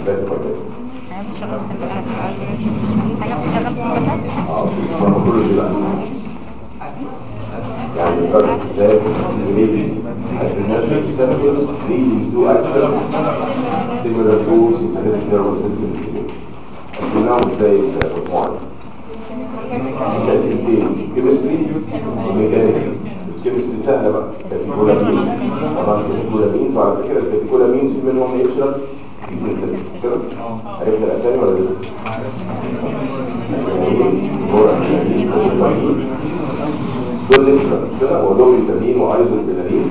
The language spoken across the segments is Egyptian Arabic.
الباكوردات حاجة بتشغل حاجة بتشغل سمكة اه فارماكولوجي بقى يعني الفرق ازاي الريلي الناشونال سيرفيس leading to action similar to synthetic nervous system قسمناهم ازاي المجموعة تقسيمتين كيمستري وميكانيكس الكيمستري سهلة بقى كاتيكولامين طبعا كاتيكولامين وعلى فكرة الكاتيكولامين في منهم يشرب في سنتين كده عرفت الأسامي ولا لسه؟ دول لسه كده ولو فيتامين وايزو فيتامين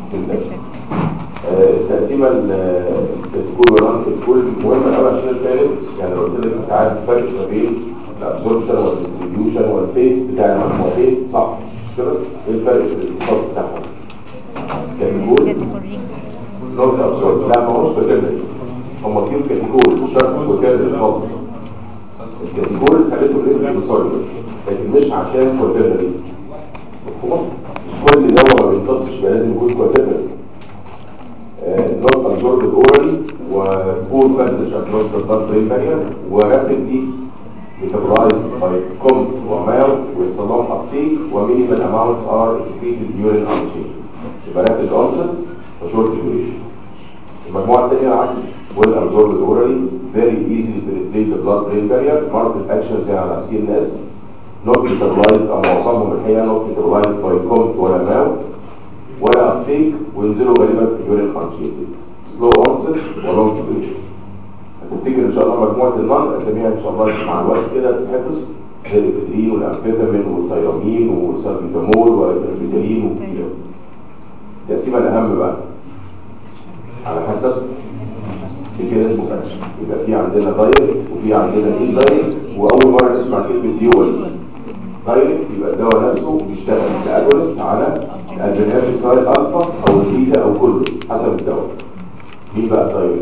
التقسيمه الكتكول وران الكتكول مهمه قوي عشان الفارق يعني لو قلت لك انت عارف الفرق ما بين الابسوربشن والديستريبيوشن والفيت بتاع المجموعتين صح مش كده ايه الفرق في الاتصال بتاعهم كتكول نوت ابسورب لا ما هوش كاتيجوري هم فيهم كتكول مش شرط كاتيجوري خالص الكتكول خليته ايه سوليد لكن مش عشان كوترنري مفهوم مش كل دواء ما بيمتصش يبقى لازم يكون كوترنري نوت ابزوربد اورالي وبول باسج اكروس ذا بلاد برين بارير ورابيدلي metabolized by كومت وماو ويحصل لهم ابتيك ومينيمال اماونتس ار excreted during unchain يبقى رابيد onset وشورت duration المجموعه الثانيه العكس well absorbed orally very easily penetrate the blood brain barrier marked action زي على السي ان اس not metabolized او معظمهم الحقيقه not metabolized by كومت ولا ماو ولا uptake وينزلوا غالبا في urine unshated slow onset ولونج duration هتفتكر ان شاء الله مجموعه النار اساميها ان شاء الله مع الوقت كده تتحفظ زي الافيدرين والامفيتامين والتيرامين والسالبيتامول والبيتالين وكتير التقسيمه الاهم بقى على حسب ميكانيزم اكشن يبقى في عندنا دايركت وفي عندنا ايه دايركت واول مره نسمع كلمه ديول دايركت يبقى الدواء نفسه بيشتغل كاجونست على الادرينالين سايد الفا او البيتا او كله حسب الدواء مين بقى الدايركت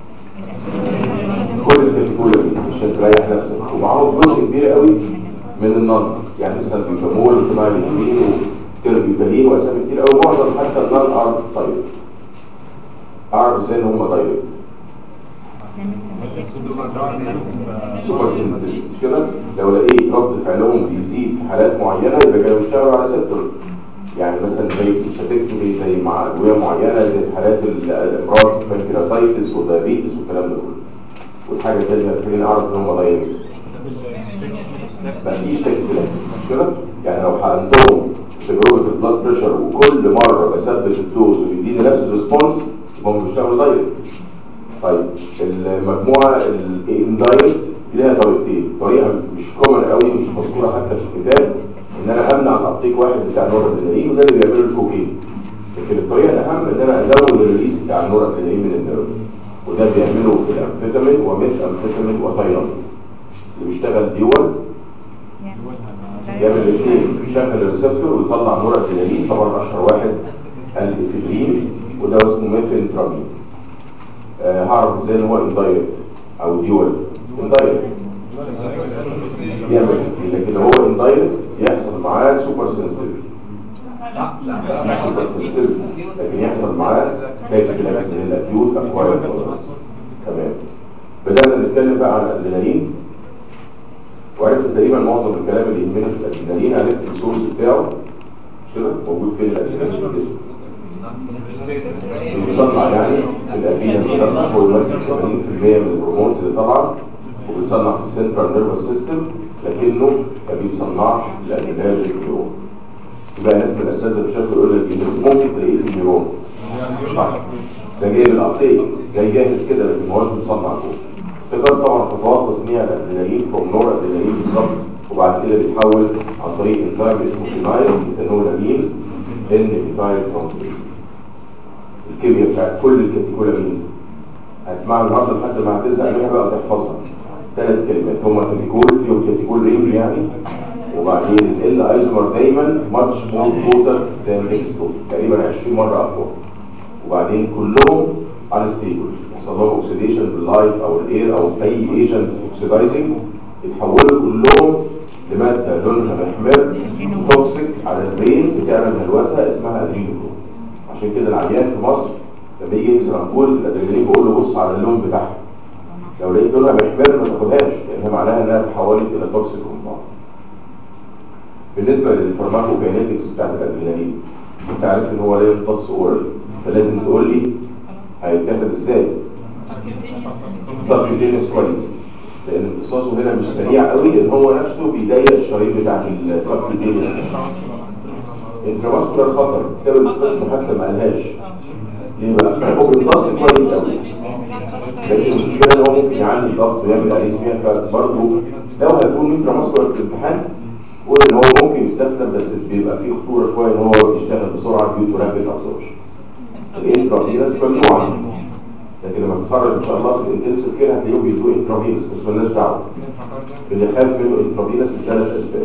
كل السيكولوجي عشان تريح نفسك ومعاهم جزء كبير قوي من النار يعني مثلا بيتامول وتمالين وتربيتالين واسامي كتير قوي معظم حتى النار ار طيب ار ازاي هم دايركت سوبر سنسيتيف مش كده لو لقيت رد فعلهم بيزيد في حالات معينه يبقى كانوا بيشتغلوا على سيكتور يعني مثلا زي سيشاتكتومي زي مع ادويه معينه زي حالات الامراض بانكرياتايتس ودايابيتس والكلام ده كله والحاجه الثانيه محتاجين اعرف ان هم دايركت مفيش تكسيلات مش كده يعني لو حقنتهم تجربه البلاد بريشر وكل مره بثبت الدوز ويديني نفس الريسبونس يبقى هم بيشتغلوا دايركت طيب المجموعه الاندايركت ليها طريقتين طريقه مش كومن قوي مش مذكوره حتى في الكتاب ان انا امنع تطبيق واحد بتاع النورادرينالين وده اللي بيعمله الكوكين لكن الطريقه الاهم ان انا ازود الريليز بتاع النورادرينالين من النيرف وده بيعمله في الامفيتامين وميث امفيتامين وتايرامين اللي بيشتغل ديول يعمل الاثنين يشغل الريسبتور ويطلع نورادرينالين طبعا اشهر واحد الافيدرين وده اسمه ميثيلترامين آه هعرف ازاي ان هو اندايركت او ديول اندايركت يعمل لكن هو اندايركت يحصل معاه سوبر سنسيتيف سوبر سنسيتيف لكن يحصل معاه كيف الاكس الاكيوت اكواير تمام بدأنا نتكلم بقى عن الادرينالين وعرفت تقريبا معظم الكلام اللي يهمنا في الادرينالين عرفت السورس بتاعه مش كده موجود فين الادرينالين في الجسم بيصنع يعني الأبينا بيصنع هو يمثل 80% من الهرمونات اللي طالعه وبيصنع في السنترال نيرفس سيستم لكنه ما بيصنعش الادرينالين نيورون يبقى ناس من الاساتذه بشكل يقول لك ان ممكن تلاقيه في النيورون صح ده جاي من الابتيك جاي جاهز كده لكن ما هوش بيتصنع جوه تقدر طبعا خطوات تصنيع الادرينالين فروم نور ادرينالين بالظبط وبعد كده بيتحول عن طريق انزيم اسمه فينايل ميثانولامين ان فينايل ترانسفير الكيمياء بتاعت كل الكاتيكولامينز هتسمعها النهارده لحد ما هتزهق منها بقى وتحفظها ثلاث كلمات هما كاتيكول فيهم كاتيكول رينج يعني وبعدين ال ايزومر دايما ماتش مور بوتر ذان اكسبو تقريبا 20 مره اقوى وبعدين كلهم انستيبل يحصل لهم اوكسيديشن باللايت او الاير او اي ايجنت اوكسيدايزنج يتحولوا كلهم لماده لونها محمر توكسيك على البرين بتعمل هلوسه اسمها ادرينوكروم عشان كده العيان في مصر لما يجي يكسر امبول الادرينالين بيقول له بص على اللون بتاعها لو لقيت لونها محمر ما تاخدهاش لانها معناها انها تحولت الى توكسيك كومباوند بالنسبه للفارماكوكاينetics بتاعت الادرينالين انت عارف ان هو لا يمتص اورال فلازم تقول لي هيتاخد ازاي سبكيوتينيوس كويس لان امتصاصه هنا مش سريع قوي لان هو نفسه بيضيق الشرايين بتاعت السبكيوتينيوس انترافاسكولار خطر كتاب القسم حتى ما قالهاش ليه بقى؟ هو بيمتص كويس قوي لكن المشكله ان هو ممكن يعلي الضغط ويعمل اريثميا فبرضه لو هيكون انترافاسكولار في الامتحان قول ان هو ممكن يستخدم بس بيبقى فيه خطوره شويه ان هو يشتغل بسرعه ديو تو رابيد ابسوربشن الانترافينس ممنوع لكن لما تتخرج ان شاء الله في الانتنسيف كده هتلاقيهم بيدوا انترافينس بس مالناش دعوه اللي خاف منه انترافينس لثلاث اسباب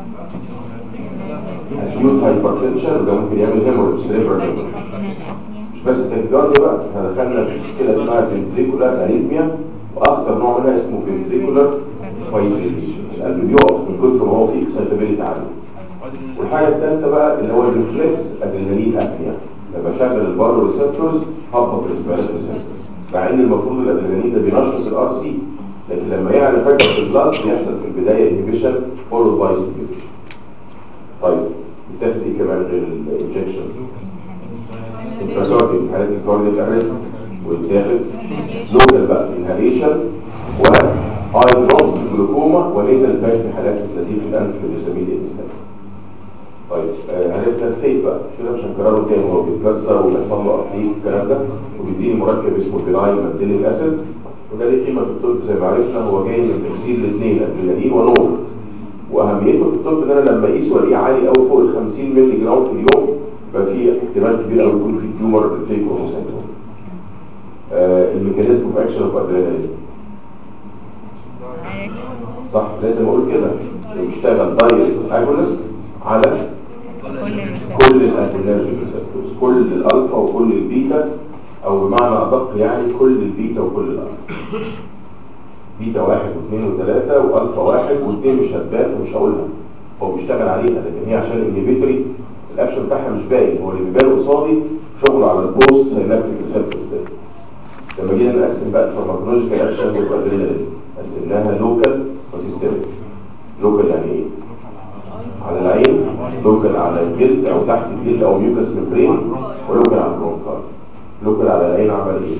acute hypertension وده ممكن يعمل hemorrhage cerebral hemorrhage مش بس تكجارد بقى احنا دخلنا في مشكله اسمها ventricular arrhythmia واخطر نوع منها اسمه ventricular fibrillation القلب بيقف من كتر ما هو فيه excitability عاليه والحاجه الثالثه بقى اللي هو الريفلكس ادرينالين ابنيا لما شغل البارو ريسبتورز هبط الريسبيرال ريسبتورز مع ان المفروض الادرينالين ده بينشط الار سي لكن لما يعلى فجاه في البلاد بيحصل في البدايه انهبيشن فولود باي ستيميوليشن طيب بتاخد ايه كمان غير الانجكشن انتراسورتي في حالات الكارديك ارست ويتاخد لوكال بقى انهاليشن واي دروبس في الجلوكوما ونيزل باك في حالات النزيف الانف اللي بنسميه الانسان طيب آه، عرفنا الفيك بقى مش كده مش هنكرره تاني هو بيتكسر وبيحصل له ابليك الكلام ده وبيديني مركب اسمه فينايل ماديليك اسيد وده ليه قيمه في الطب زي ما عرفنا هو جاي من تكسير الاثنين ادرينالين ونور واهميته في الطب ان انا لما اقيسه والاقيه عالي قوي فوق ال 50 مللي جرام في اليوم يبقى في احتمال كبير قوي يكون في تيومر بالفيك كروموسوم آه الميكانيزم اوف اكشن اوف ادرينالين صح لازم اقول كده بيشتغل دايركت اجونست على كل الادرينالين ريسبتورز كل الالفا وكل البيتا او بمعنى ادق يعني كل البيتا وكل الالفا بيتا واحد واثنين وثلاثة والفا واحد واثنين مش هتبان ومش هقولها هو بيشتغل عليها لكن هي عشان انهبيتوري الاكشن بتاعها مش باين هو اللي بيبان قصادي شغله على البوست ساينابتيك ريسبتورز ده لما جينا نقسم بقى الفارماكولوجيكال اكشن والادرينالين قسمناها لوكال وسيستميك لوكال يعني ايه؟ على العين لوكال على الجلد او تحت الجلد او ميوكس ممبرين ولوكال على البرونكال لوكال على العين عمل ايه؟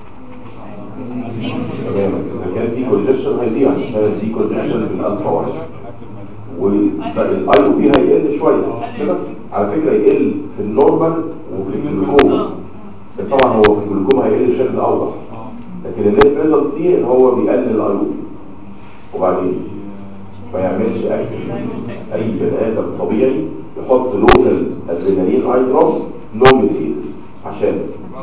تمام اذا كان في كونجكشن هيضيع عشان دي كونجكشن بالالفا واحد والاي او بي هيقل شويه كده على فكره يقل في النورمال وفي الجلوكوما بس طبعا هو في الجلوكوما هيقل بشكل اوضح لكن النت ريزلت فيه ان هو بيقلل الاي او بي وبعدين ما يعملش اكل اي بني ادم طبيعي يحط لوكال ادرينالين اي دروبس نوميديز عشان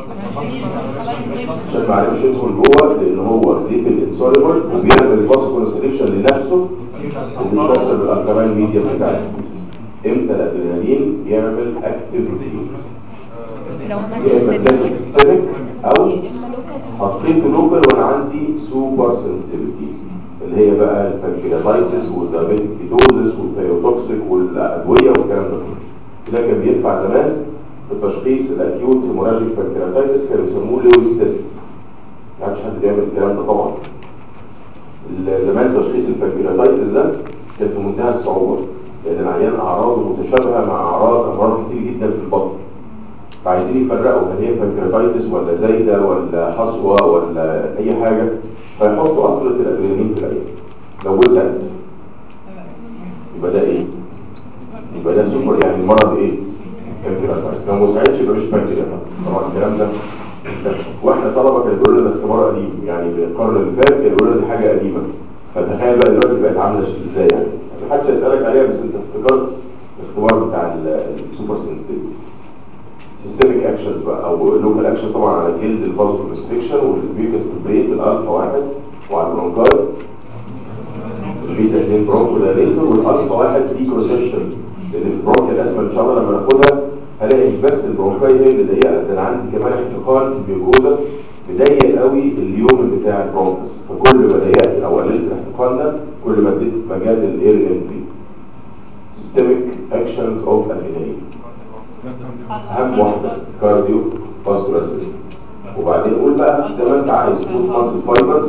عشان ما عرفش يدخل جوه لان هو ليبل انسوليبل وبيعمل فاسو كونستريكشن لنفسه اللي بيكسر بالالكالين ميديا بتاعته امتى الادرينالين يعمل اكتيف ريليز لو ما يا اما تعمل سيستميك او حطيت لوكال وانا عندي سوبر سنسيتيفيتي اللي هي بقى البنكرياتايتس والدايابيتيك كيتوزس والثيروتوكسيك والادويه والكلام ده كله ده كان بينفع زمان في تشخيص الاكيوت هيموراجيك بنكرياتايتس كانوا يسموه لويس تيست ما عادش حد بيعمل الكلام ده طبعا ال- زمان تشخيص البنكرياتايتس ده كان في منتهى الصعوبه لان العيان اعراضه متشابهه مع اعراض امراض كتير جدا في البطن فعايزين يفرقوا هل هي بنكرياتايتس ولا زايده ولا حصوه ولا اي حاجه فيحطوا قطره الادرينالين في العين لو وسعت يبقى ده ايه؟ يبقى ده سوبر يعني المرض ايه؟ بنكرياتايتس لو ما وسعتش يبقى مش بنكرياتايتس طبعا الكلام ده واحنا طلبه كانوا بيقولوا لنا ده اختبار قديم يعني القرن اللي فات كانوا بيقولوا لنا دي حاجه قديمه فتخيل بقى دلوقتي بقت عامله ازاي يعني محدش هيسالك عليها بس انت افتكرت الاختبار بتاع ال- السوبر سنسيتيفيتي سيستميك اكشنز بقى او لوكال اكشن طبعا على الجلد الفازو كونستريكشن والميوكس بريد بالالفا واحد وعلى البرونكاي البيتا 2 برونكو دايليتور والالفا واحد دي كونسيشن لان في البرونكيا الاسمى ان شاء الله لما ناخدها هلاقي مش بس البرونكاي هي اللي ضيقه ده انا عندي كمان احتقان ميوكوزا مضيق قوي اليوم بتاع البرونكس فكل ما ضيقت او قللت الاحتقان ده كل ما اديت مجال الاير انتري سيستميك اكشنز اوف ادرينالين اهم واحده كارديو فاسكولار سيستم وبعدين قول بقى زي ما انت عايز سموث ماسل فايبرز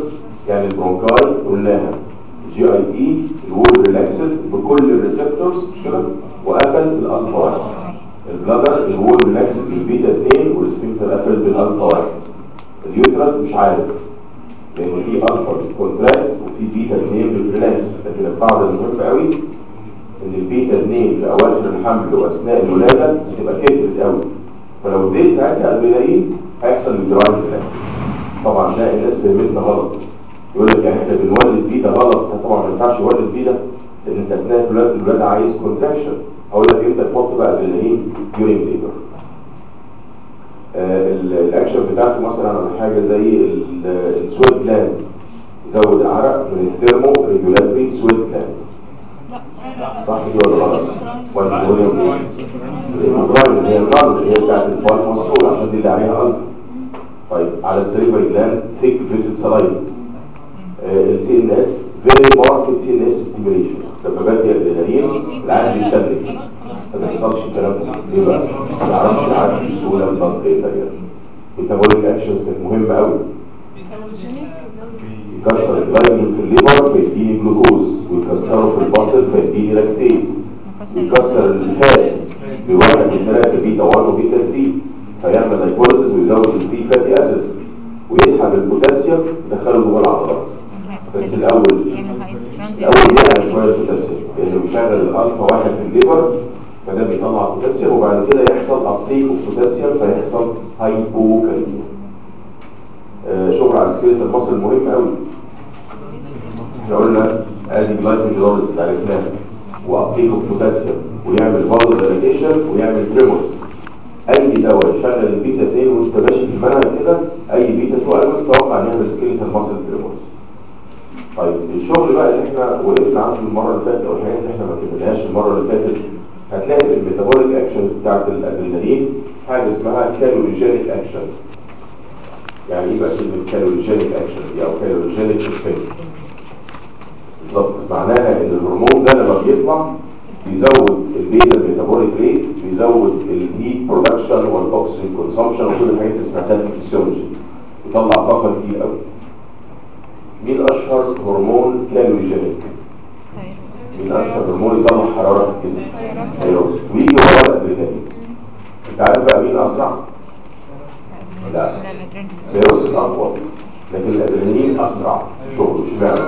يعني البرونكاي قلناها جي اي اي الوول ريلاكسد بكل الريسبتورز مش كده وقفل الالفا واحد البلادر الوول ريلاكسد بالبيتا 2 والسفنكتر قفل بالالفا واحد اليوترس مش عارف لان في الفا بتكونتراكت وفي بيتا 2 بالريلاكس لكن القاعده المهمه قوي ان البيتا 2 في اواخر الحمل واثناء الولاده بتبقى كترت قوي فلو اديت ساعتها ادرينالين هيحصل ميجراين ريلاكس طبعا ده الناس فهمتنا غلط يقول لك يعني احنا بنولد بيتا غلط طبعا ما ينفعش يولد بيتا لان انت اثناء الولاده الولاده عايز كونتراكشن اقول لك انت تحط بقى ادرينالين ديورنج ليبر الاكشن بتاعته مثلا على حاجه زي السويت جلاندز يزود العرق من الثيرمو ريجولاتوري سويت جلاندز صح كده ولا غلط؟ ولا بيقول ايه؟ الموبايل هي النار اللي هي بتاعت الفال مسؤول عشان دي اللي عليها قلب طيب على السليفري جلاند ثيك فيسد سلايد السي ان اس فيري ماركت سي ان اس ستيميوليشن لما بدي الادرينالين العقل بيشتغل ما بيحصلش الكلام ده ليه بقى؟ ما يعرفش العقل بسهوله الضغط ايه تقريبا الميتابوليك اكشنز كانت مهمه قوي يكسر الجلايكوجين في الليبر فيديني جلوكوز ويكسره في الباسل فيديني لاكتيت ويكسر الفات بواحد من ثلاثه بيتا 1 وبيتا 3 فيعمل لايكوليسيس ويزود الفري فاتي اسيدز ويسحب البوتاسيوم يدخله جوه العضلات بس الاول الاول يعمل شويه البوتاسيوم لانه بيشغل الالفا واحد في الليبر فده بيطلع بوتاسيوم وبعد كده يحصل ابتيك بوتاسيوم فيحصل هايبوكاليميا آه شغل على سكيلة المصل مهم قوي احنا قلنا ادي جلايكوجينوليس اللي عرفناها وابتيك بوتاسيوم ويعمل فالو ديليكيشن ويعمل تريمورز اي دواء يشغل البيتا 2 وانت ماشي في المنهج كده اي بيتا 2 انا متوقع ان يعمل سكيلة المصل تريمورز طيب الشغل بقى اللي احنا وقفنا عنده المره اللي فاتت او الحاجات اللي احنا ما كملناهاش المره اللي فاتت هتلاقي في الميتابوليك اكشنز بتاعت الادرينالين حاجه اسمها كالوريجينيك اكشن يعني ايه بقى كلمه كالوريجينيك اكشن دي او كالوريجينيك افكت بالظبط معناها ان الهرمون ده لما بيطلع بيزود البيزل ميتابوليك ريت بيزود الهيت برودكشن والاكسجين كونسومشن وكل الحاجات اللي سمعتها في الفسيولوجي يطلع طاقه كتير قوي مين اشهر هرمون كالوريجينيك مين اشهر هرمون يطلع حراره في الجسم ثيروكسين ويجي وراه الادرينالين انت عارف بقى مين اسرع لا ثيروكسين اقوى لكن الادرينالين اسرع شغل اشمعنى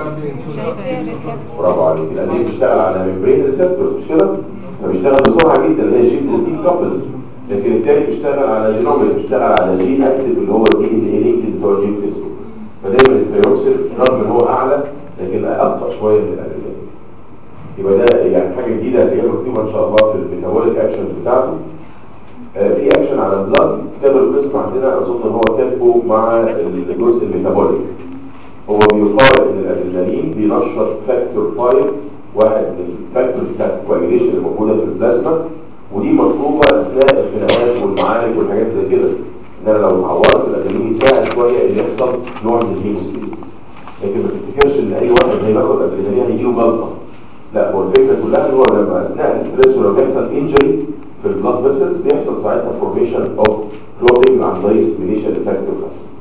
برافو عليك الادرينالين بيشتغل على ميمبرين ريسبتورز مش كده فبيشتغل بسرعه جدا اللي هي جين بروتين كابل لكن التاني بيشتغل على جينوميك بيشتغل على جين اكتف اللي هو الدي ان اي لينك بتوع جين كريسبر فدايما الثيروكسين رغم ان هو اعلى لكن ابطا شويه من الادرينالين يبقى ده يعني حاجه جديده هتلاقيها مكتوبه ان شاء الله في الميتابوليك اكشن بتاعته آه في اكشن على البلاد كتاب القسم عندنا اظن هو كاتبه مع الجزء الميتابوليك هو بيقال ان الادرينالين بينشط فاكتور 5 واحد من الفاكتورز بتاعت الكواجيليشن اللي موجوده في البلازما ودي مطلوبه اثناء الخناقات والمعارك والحاجات زي كده ان انا لو اتعورت الادرينالين يساعد شويه ان يحصل نوع من الهيموستيز لكن ما تفتكرش ان اي واحد هياخد ادرينالين هيجيله جلطه لا هو الفكره كلها ان هو لما اثناء الاستريس ولو بيحصل انجري في البلاد فيسلز بيحصل ساعتها فورميشن اوف كلوتنج عن طريق ستيميليشن لفاكتور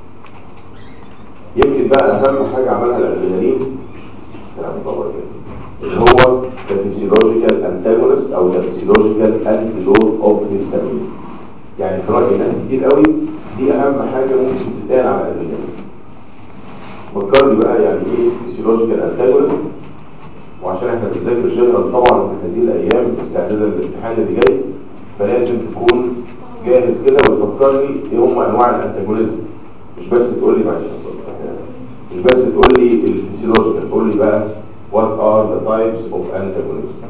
يمكن بقى اهم حاجه عملها الادرينالين اللي هو الفيسيولوجيكال انتاجونست او الفيسيولوجيكال انتيدوت اوف هيستامين يعني في راي ناس كتير قوي دي اهم حاجه ممكن تتقال على الادرينالين فكرني بقى يعني ايه فيسيولوجيكال انتاجونست وعشان احنا بنذاكر الجنرال طبعا في هذه الايام استعدادا للامتحان اللي جاي فلازم تكون جاهز كده وتفكرني ايه هم انواع الانتاجونيزم مش بس تقول لي معلش مش بس تقول لي الفسيولوجيكال تقول لي بقى what are the types of antagonism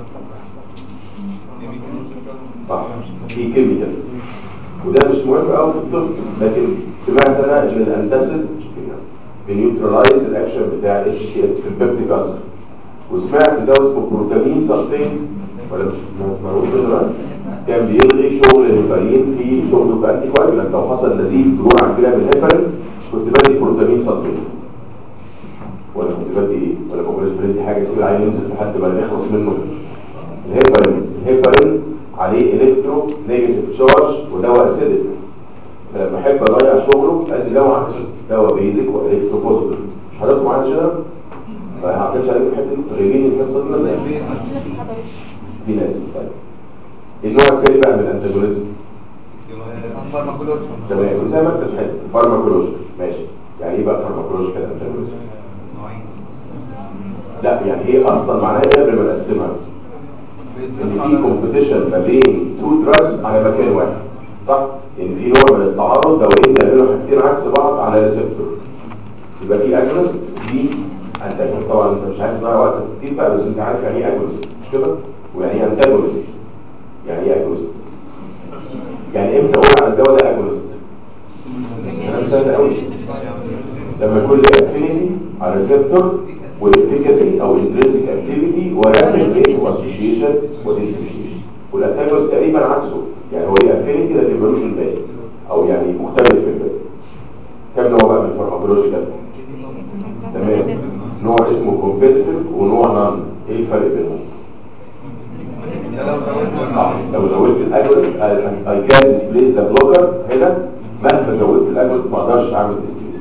صح في كيميكال وده مش مهم قوي في الطب لكن سمعت انا ان الانتاسيد بنيوترلايز الاكشن بتاع اتش سي في البيبتيك ألسر وسمعت ده اسمه بروتامين سلفيت ولا مش معروف كده كان بيلغي شغل الهيبارين في شغله كانتي كواجولانت لو حصل نزيف دور عن كده من الهيبارين كنت بدي بروتامين سلفيت ولا كنت بدي ايه ولا كنت بدي حاجه تسيب العين ينزل لحد ما يخلص منه الهيبارين الهيبارين عليه الكترو نيجاتيف تشارج ودواء اسيدك فلما احب اضيع شغله ادي دواء عكسه دواء بيزك والكترو بوزيتيف مش حضرتك معايا جنرال ما اعتقدش عليكم الحته دي غيرين الحصه دي ولا إيه؟ الناس حضرت في ناس طيب النوع الثاني بقى من الانتاجونيزم تمام زي ما انت شايف فارماكولوجي ماشي يعني ايه بقى فارماكولوجيكال انتاجونيزم لا يعني هي اصلا معناها ايه قبل ما نقسمها ان في كومبيتيشن ما بين تو دراجز على مكان واحد صح ان في نوع من التعارض دوايين بيعملوا حاجتين عكس بعض على ريسبتور يبقى في اجونست في انتاجونست طبعا انت مش عايز تضيع وقت كتير بقى بس انت عارف يعني ايه اجونست مش كده ويعني ايه انتاجونست يعني ايه اجونست يعني امتى اقول على الدواء ده اجونست كلام سهل قوي لما يكون لي افينيتي على ريسبتور والافيكاسي او الانترنسيك اكتيفيتي ورابيد ريت واسوشيشن وديسوشيشن والانتاجونست تقريبا عكسه يعني هو ليه افينيتي لكن ملوش الباقي او يعني مختلف في الباقي كم نوع بقى من الفارماكولوجيكال تمام نوع اسمه كومبيتيتيف ونوع نون ايه الفرق بينهم صح لو زودت الاجونست اي كان ديسبليس ذا بلوكر هنا مهما زودت الاجونست ما اقدرش اعمل ديسبليس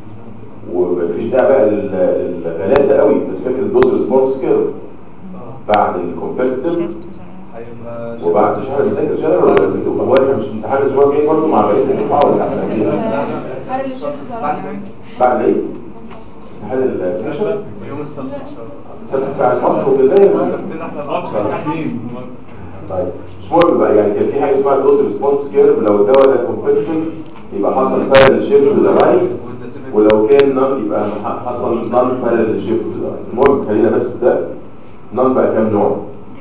ومفيش داعي بقى لل- للغلاسه قوي بس فاكر الدوز ريسبونس كيرف بعد الكومبيتيتيف وبعد شهر بذاكر شهر ولا بتبقى هو احنا مش امتحان الاسبوع الجاي برضه مع بقيه الدفعه ولا احنا هل اللي شفت صراحة بعد ايه؟ امتحان السيشن يوم السبت ان شاء الله السبت بتاع مصر والجزائر مثلا سبتنا احنا الاثنين طيب مش مهم بقى يعني كان في حاجه اسمها الدوز ريسبونس كيرف لو الدواء ده كومبيتيتيف يبقى حصل بارل شيفت تو ذا رايت ولو كان نون يبقى ح- حصل نون بارل شيفت تو ذا رايت المهم خلينا بس في ده نون بقى كام نوع؟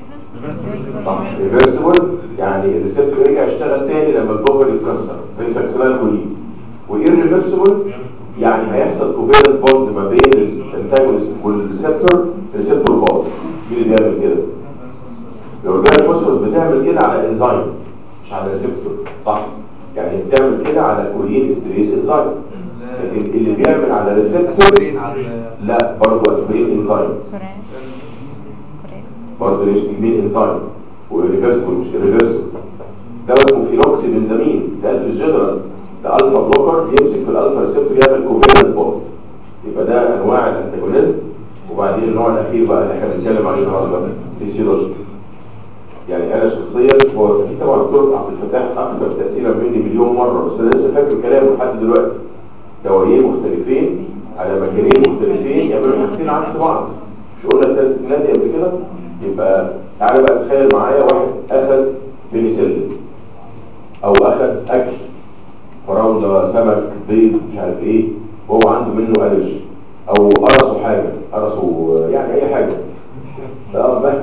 صح ريفرسبل يعني الريسبتور يرجع يشتغل تاني لما البوفر يتكسر زي ساكسونال كولين وايرريفرسبل يعني هيحصل كوفيرنت بوند ما بين الانتاجونست والريسبتور الريسبتور باظ مين اللي بيعمل كده؟ الاورجانيك فوسفورس بتعمل كده على انزيم مش على ريسبتور صح يعني بتعمل كده على كولين استريس انزيم لكن اللي بيعمل على ريسبتور لا برضه اسبرين انزيم قرآن قرآن برضه ليش تجميل انزيم وريفرسبل مش ريفرسبل ده اسمه فينوكسي بنزامين ده في الجنرال ده الفا بلوكر يمسك في الالفا ريسبتور يعمل كوفيرنت بوند يبقى ده انواع الانتاجونيزم وبعدين النوع الاخير بقى اللي احنا بنتكلم عليه النهارده فيسيولوجي يعني انا شخصيا هو اكيد طبعا الدكتور عبد الفتاح اكثر تاثيرا مني مليون مره بس انا لسه فاكر كلامه لحد دلوقتي دوايين مختلفين على مكانين مختلفين يعملوا حاجتين عكس بعض مش قلنا الثلاث كلمات قبل كده يبقى تعالى بقى تخيل معايا واحد اخذ بنسلين او اخذ اكل فراوله سمك بيض مش عارف ايه وهو عنده منه الرجي او قرصه حاجه قرصه يعني اي حاجه اه ما-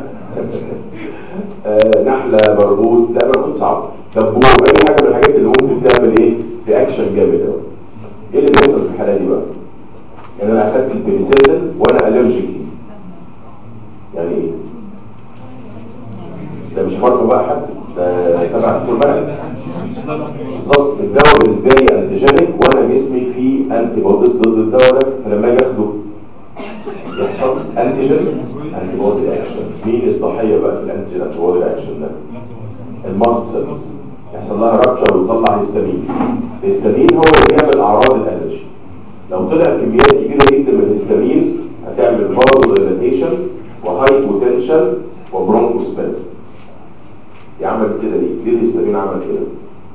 آه، نحله برغوث لا برغوث صعب دبور اي حاجه من الحاجات اللي ممكن تعمل ايه رياكشن جامد قوي ايه اللي بيحصل في الحاله دي بقى يعني انا اخدت البنسلين وانا الرجيك يعني ايه ده مش فرق بقى حد ده تبع الدكتور بقى بالظبط الدواء بالنسبه لي انتيجينيك وانا جسمي فيه انتي بوديز ضد الدواء ده فلما اجي اخده يحصل انتيجين انتي بودي اكشن مين الضحيه بقى في الانتيجين انتي بودي اكشن ده الماست سيلز يحصل لها رابتشر ويطلع هيستامين الهيستامين هو اللي بيعمل اعراض الالرجي لو طلع كميات كبيره جدا من الهيستامين هتعمل فازو دايلاتيشن وهايبوتنشن وبرونكوسبازم يعمل كده ليه؟ ليه الهيستامين عمل كده؟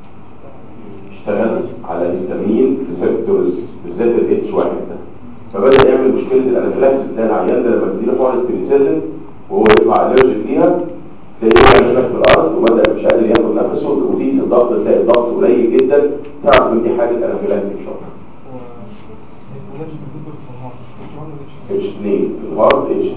اشتغل على هيستامين ريسبتورز بالذات الاتش واحد ده فبدا يعمل مشكله الانافلاكسس ده العيان ده لما تديله حقنه بنسلين وهو يطلع الرجيك ليها تلاقيه هناك في الارض وبدا مش قادر ياخد نفسه وتقيس الضغط تلاقي الضغط قليل جدا تعرف ان دي حاله انافلاكتيك شوك اتش 2 الهارت اتش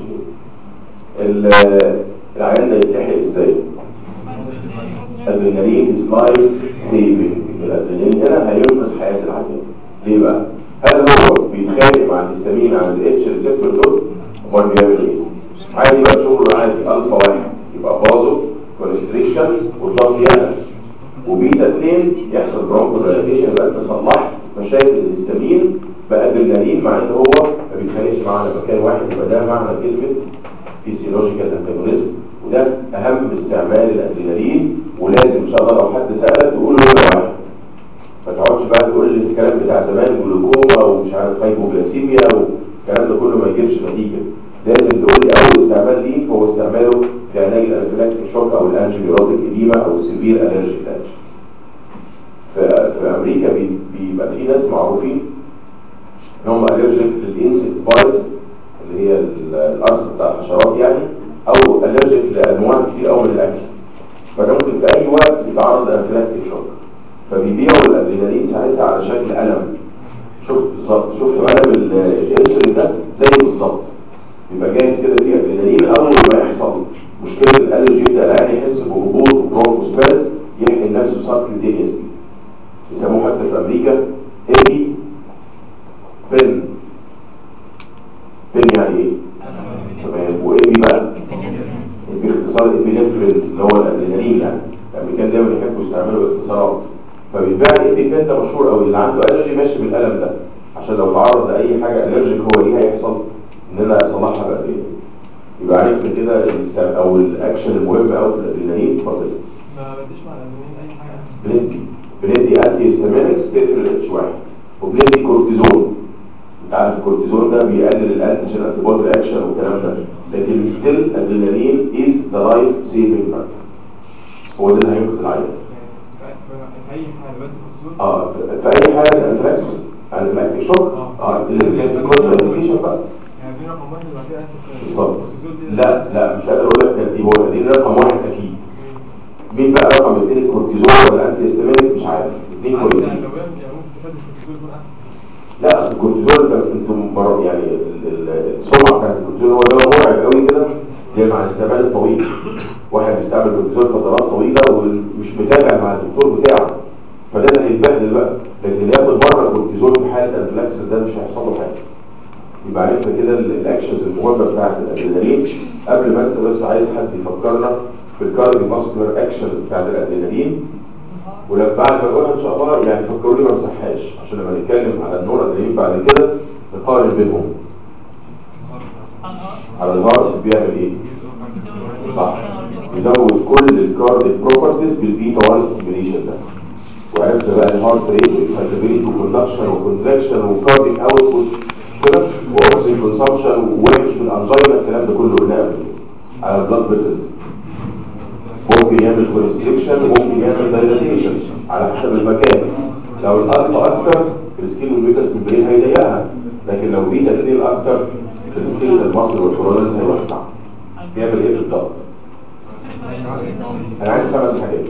2 العيان ده يتلحق ازاي؟ ادرينالين از لايف سيفنج الادرينالين هنا هينقذ حياه العيان ليه بقى؟ هل هو بيتخانق مع الهستامين على الاتش ريسبتور دول؟ امال بيعمل ايه؟ عادي بقى شغله عادي الفا واحد يبقى بازو كونستريكشن والضغط يعلى وبيتا 2 يحصل برونكو دايليشن يبقى انت صلحت مشاكل الهستامين بادرينالين مع ان هو ما بيتخانقش معاه على مكان واحد يبقى ده معنى كلمه فيسيولوجيكال انتاجونيزم وده اهم استعمال الادرينالين ولازم ان شاء الله لو حد سالك تقول له هو واحد ما تقعدش بقى تقول لي الكلام بتاع زمان جلوكوما ومش عارف هايبوجلاسيميا و... الكلام ده كله ما يجيبش نتيجه لازم تقول لي اول استعمال ليه هو استعماله في علاج الانفلاكتيك شوك او الانجيوبيوتيك اديما او السيفير الرجيك الانجي في, في امريكا بي- بيبقى في ناس معروفين ان هم الرجيك للانسكت بايتس اللي هي ال- القرص بتاع الحشرات يعني او الرجيك لانواع كتير قوي من الاكل فده ممكن في اي وقت يتعرض لانفلاكتيك شوك فبيبيعوا الادرينالين ساعتها على شكل قلم شفت بالظبط شفت قلم ال- الانسولين ده زي بالظبط يبقى جاهز كده فيه ادرينالين اول ما يحصل مشكله الالرجي يبدا العيان يحس بهبوط وبرونكوسباز يحقن نفسه سبكيوتينيوسلي يسموه حتى في امريكا ايبي بن بن يعني ايه؟ تمام وايبي بقى باختصار الابنفرين اللي هو الادرينالين يعني الامريكان دايما يحبوا يستعملوا اختصارات فبيتباع الابنفرين ده مشهور قوي اللي عنده الرجي ماشي بالقلم ده عشان لو تعرض لاي حاجه الرجيك هو ايه هيحصل ان انا اصلحها بادرينالين يبقى عرفنا كده الاستع- او الاكشن المهم قوي في الادرينالين اتفضل ما بديش مع الأدوية أي حاجة بندي بندي انتي هيستامينكس تقفل الاتش واحد وبندي كورتيزون انت عارف الكورتيزون ده بيقلل الانتيجين انتي بودي رياكشن والكلام ده لكن ستيل ادرينالين از ذا لايف سيفنج فاكتور هو ده اللي هينقذ العيان في أي حاجة بدي كورتيزون اه في- في اي حاله الانفلاكس الانفلاكس شوك اه اللي كانت في كونتر انديكيشن بقى يعني في رقم واحد وبعد كده أنت بالظبط الكورتيزون دي- لا لا مش قادر اقول لك ترتيب هو دي رقم واحد اكيد مين بقى رقم اثنين الكورتيزون ولا الانتي هيستامينك مش عارف اثنين عكس كويسين يعني لو يعني ممكن تفادي الكورتيزون يكون أحسن لا اصل الكورتيزون ده انتم مر- يعني ال- ال- السمعه بتاعت الكورتيزون هو ده مرعب قوي كده اللي مع الاستعمال الطويل واحد بيستعمل كورتيزون فترات طويله ومش متابع مع الدكتور بتاعه فده اللي هيتبهدل بقى لكن ياخد مره كورتيزون في حاله انفلاكسس ده مش هيحصل له حاجه يبقى عرفنا كده ال- الاكشنز المهمه بتاعت الادرينالين قبل ما انسى بس عايز حد يفكرنا في الكارديو ماسكولار اكشنز بتاعت الادرينالين ولما بعد ما اقولها ان شاء الله يعني فكروا لي ما امسحهاش عشان لما نتكلم على النور ادرينالين بعد كده نقارن بينهم على الهارت بيعمل ايه؟ صح يزود كل الكارديك بروبرتيز بالبيتا 1 ستيميليشن ده وعرفت بقى الهارت ريت واكسايتابيلتي وكوندكشن وكونتراكشن وكارديك اوتبوت كده واوكسجين كونسامشن ووحش في الانجينا الكلام ده كله قلناه قبل كده على البلاد فيسلز ممكن يعمل كونستريكشن وممكن يعمل دايلاتيشن على حسب المكان لو الالفا اكثر السكين والميكس ممبرين هيضيقها لكن لو بيتا 2 اكثر السكين المصل والكورونز هيوسع بيعمل ايه بالضبط انا عايز خمس حاجات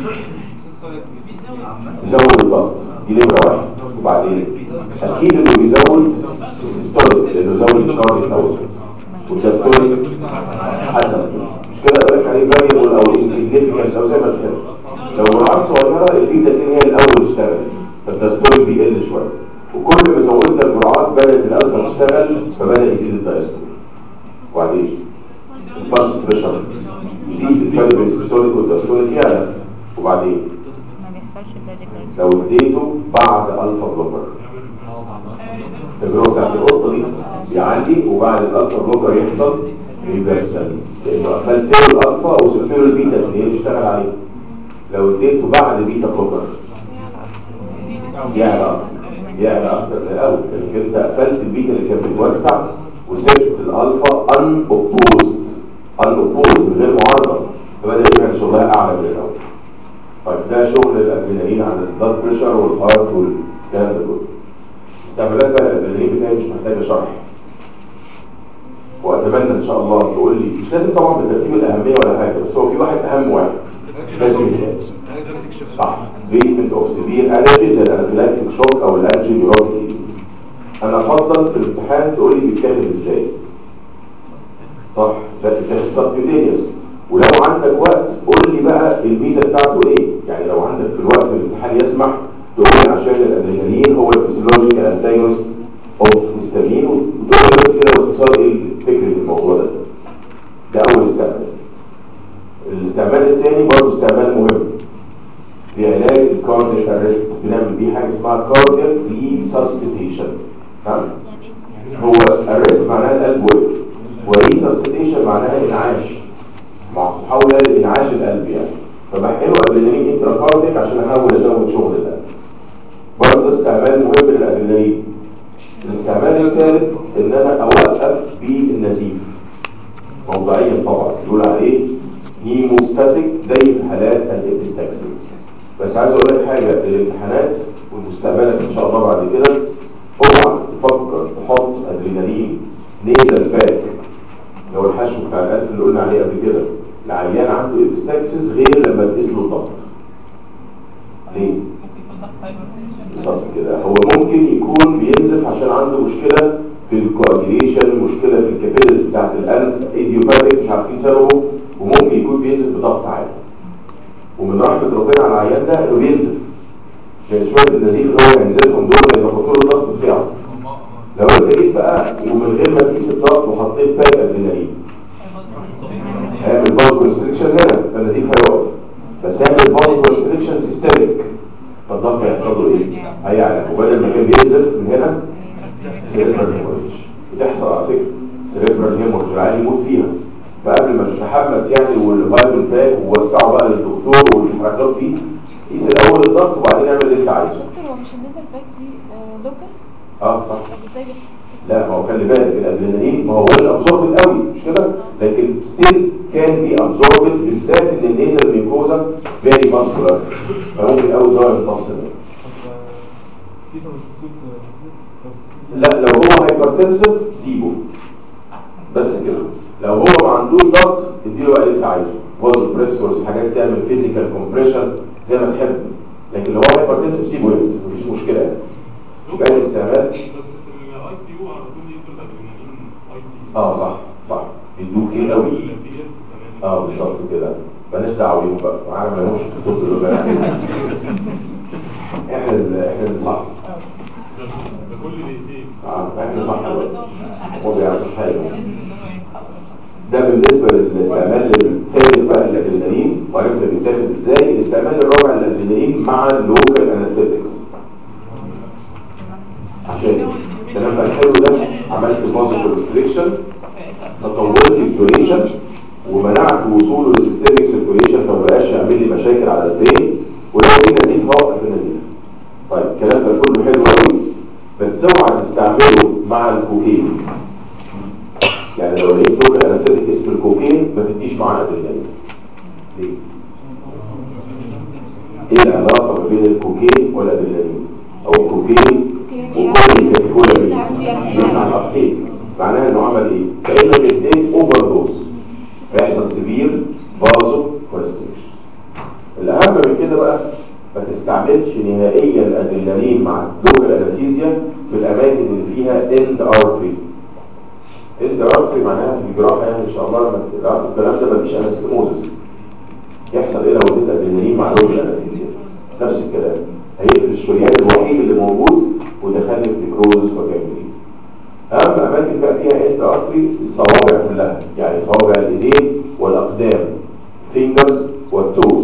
يزود الضغط دي نمره واحد وبعدين اكيد انه بيزود السيستوليك لانه يزود الكارديك اوت والداستوليك حسب مش كده اقول لك عليه فاريبل او انسيجنيفيكانس او زي ما تحب لو جرعات صغيره البيتا 2 هي الاول تشتغل فالداستوليك بيقل شويه وكل ما زودنا الجرعات بدات الالفا تشتغل فبدا يزيد الدايستوليك وبعدين البلس بريشر يزيد الفرق بين السيستوليك والداستوليك يعلى وبعدين ما بيحصلش الراديكال لو اديته بعد الفا بلوكر التجربه بتاعت القطه دي بيعدي وبعد الالفا بلوكر يحصل ريفرسال لانه قفلت له الالفا وسبت له البيتا اللي هي اشتغل عليه لو اديته بعد بيتا بلوكر يعلى اكتر يعلى اكتر من الاول لانك انت قفلت البيتا اللي كانت بتوسع وسبت الالفا ان اوبوزد ان اوبوزد من غير معارضه فبدا يعمل شغلها اعلى من الاول طيب ده شغل الادرينالين عن البلاد بريشر والهارت والكلام ده كله استعمالات بقى الادرينالين بتاعي مش محتاجه شرح واتمنى ان شاء الله تقول لي مش لازم طبعا بترتيب الاهميه ولا حاجه بس هو في واحد اهم واحد لازم يتقال صح treatment of severe allergies زي الانافيلاكتيك شوك او الالرجي نيوروتيك انا افضل في الامتحان تقول لي بيتاخد ازاي صح بتاخد سبكيوتينيوس ولو عندك وقت قول لي بقى الميزه بتاعته ايه يعني لو عندك في الوقت الامتحان يسمح تقول لي عشان الادرينالين هو الفسيولوجيكال انتاجونست اوف هيستامين وتقول لي بس كده باختصار ايه فكره الموضوع ده ده اول استعمال الاستعمال الثاني برضه استعمال مهم في علاج الكاردياك ارست بنعمل بيه حاجه اسمها كاردياك ريسسيتيشن تمام هو ارست معناها القلب وقف وريسسيتيشن معناها انعاش محاوله لانعاش القلب يعني فبحقنه ادرينالين انتراكارديك عشان احاول ازود شغل القلب برضه ده استعمال مهم للادرينالين الاستعمال الثالث ان انا اوقف بالنزيف موضعيا طبعا يقول عليه هيموستاتيك زي في حالات الابستاكسيس بس عايز اقول لك حاجه الامتحانات ومستقبلك ان شاء الله بعد كده اوعى تفكر تحط ادرينالين نيزل باك لو الحشو بتاع القلب اللي قلنا عليه قبل كده العيان عنده ابستاكسيس غير لما تقيس له الضغط ليه؟ بالظبط كده هو ممكن يكون بينزف عشان عنده مشكله في الكواجيليشن مشكله في الكابيلز بتاعت القلب ايديوباثيك مش عارفين سببه وممكن يكون بينزف بضغط عالي ومن رحمه ربنا على العيان ده انه بينزف يعني شويه النزيف اللي هو هينزفهم دول هيظبطوا له الضغط بتاعه لو انت جيت بقى ومن غير ما تقيس الضغط وحطيت باك ادرينالين هيعمل بازو كونستريكشن هنا فالنزيف هيقف بس هيعمل بازو كونستريكشن سيستميك فالضغط هيحصل له ايه؟ هيعلى وبدل ما كان بينزف من هنا سيريبرال هيموريج بتحصل على فكره سيريبرال هيموريج العيال يموت فيها فقبل ما تتحمس يعني والفايبل باك ووسعوا بقى للدكتور والحركات دي قيس الاول الضغط وبعدين اعمل اللي انت عايزه دكتور هو مش النزل باك دي لوكال اه صح طب ازاي بيحس لا ما هو خلي بالك الادرينالين ما هوش ابزوربد قوي مش كده لكن ستيل كان بي ابزوربد بالذات ان النيزل ميكوزا فيري ماسكولار فممكن قوي ده يمتص منه. في سبستيتيوت لا لو هو هايبرتنسيف سيبه بس كده لو هو ما عندوش ضغط اديله بقى اللي انت عايزه فازو بريسورز حاجات تعمل فيزيكال كومبريشن زي ما تحب لكن لو هو هايبرتنسيف سيبه ينزل مفيش مشكله يعني يبقى الاستعمال بس في الاي سي يو على طول يدوا الادرينالين اي سي اه صح صح بيدوك كتير قوي البي اس كمان اه بالظبط كده مالناش دعوه بيهم بقى معانا ما لهمش في الطب دول بقى احنا اللي احنا اللي صح ده ده كل دقيقتين آه، احنا صح هو ما بيعرفوش حاجه ده بالنسبه للاستعمال الثالث بقى الادرينالين وعرفنا بيتاخد ازاي الاستعمال الرابع للادرينالين مع اللوكال انستيتكس عشان الكلام بقى الحلو ده عملت فازو ريستريكشن فطولت الدوريشن ومنعت وصوله للسيستميك سيركوليشن فما بقاش يعمل لي مشاكل على البرين ولو في نزيف هوقف النزيف طيب الكلام ده كله حلو قوي بس اوعى تستعمله مع الكوكين يعني لو لقيت لوكال انستيتيك اسم الكوكين ما تديش معاه ادرينالين ليه؟ ايه العلاقه ما بين الكوكين والادرينالين او الكوكين وكل الكاتيكولا دي يمنع الابتيك معناها انه عمل ايه كانك اديت اوفر دوز فيحصل سيفير بازو كونستريكشن الاهم من كده بقى ما تستعملش نهائيا الادرينالين مع لوكال انستيزيا في الاماكن اللي فيها اند ارتري اند ارتري معناها في الجراحه يعني ان شاء الله لما تعرفوا الكلام ده مفيش انستيموزس يحصل ايه لو اديت ادرينالين مع لوكال انستيزيا نفس الكلام هيقفل الشريان الوحيد اللي موجود ودخلني في نيكروزس وجانجرين اهم اماكن بقى فيها انت ارتري الصوابع كلها يعني صوابع الايدين والاقدام فينجرز والتوز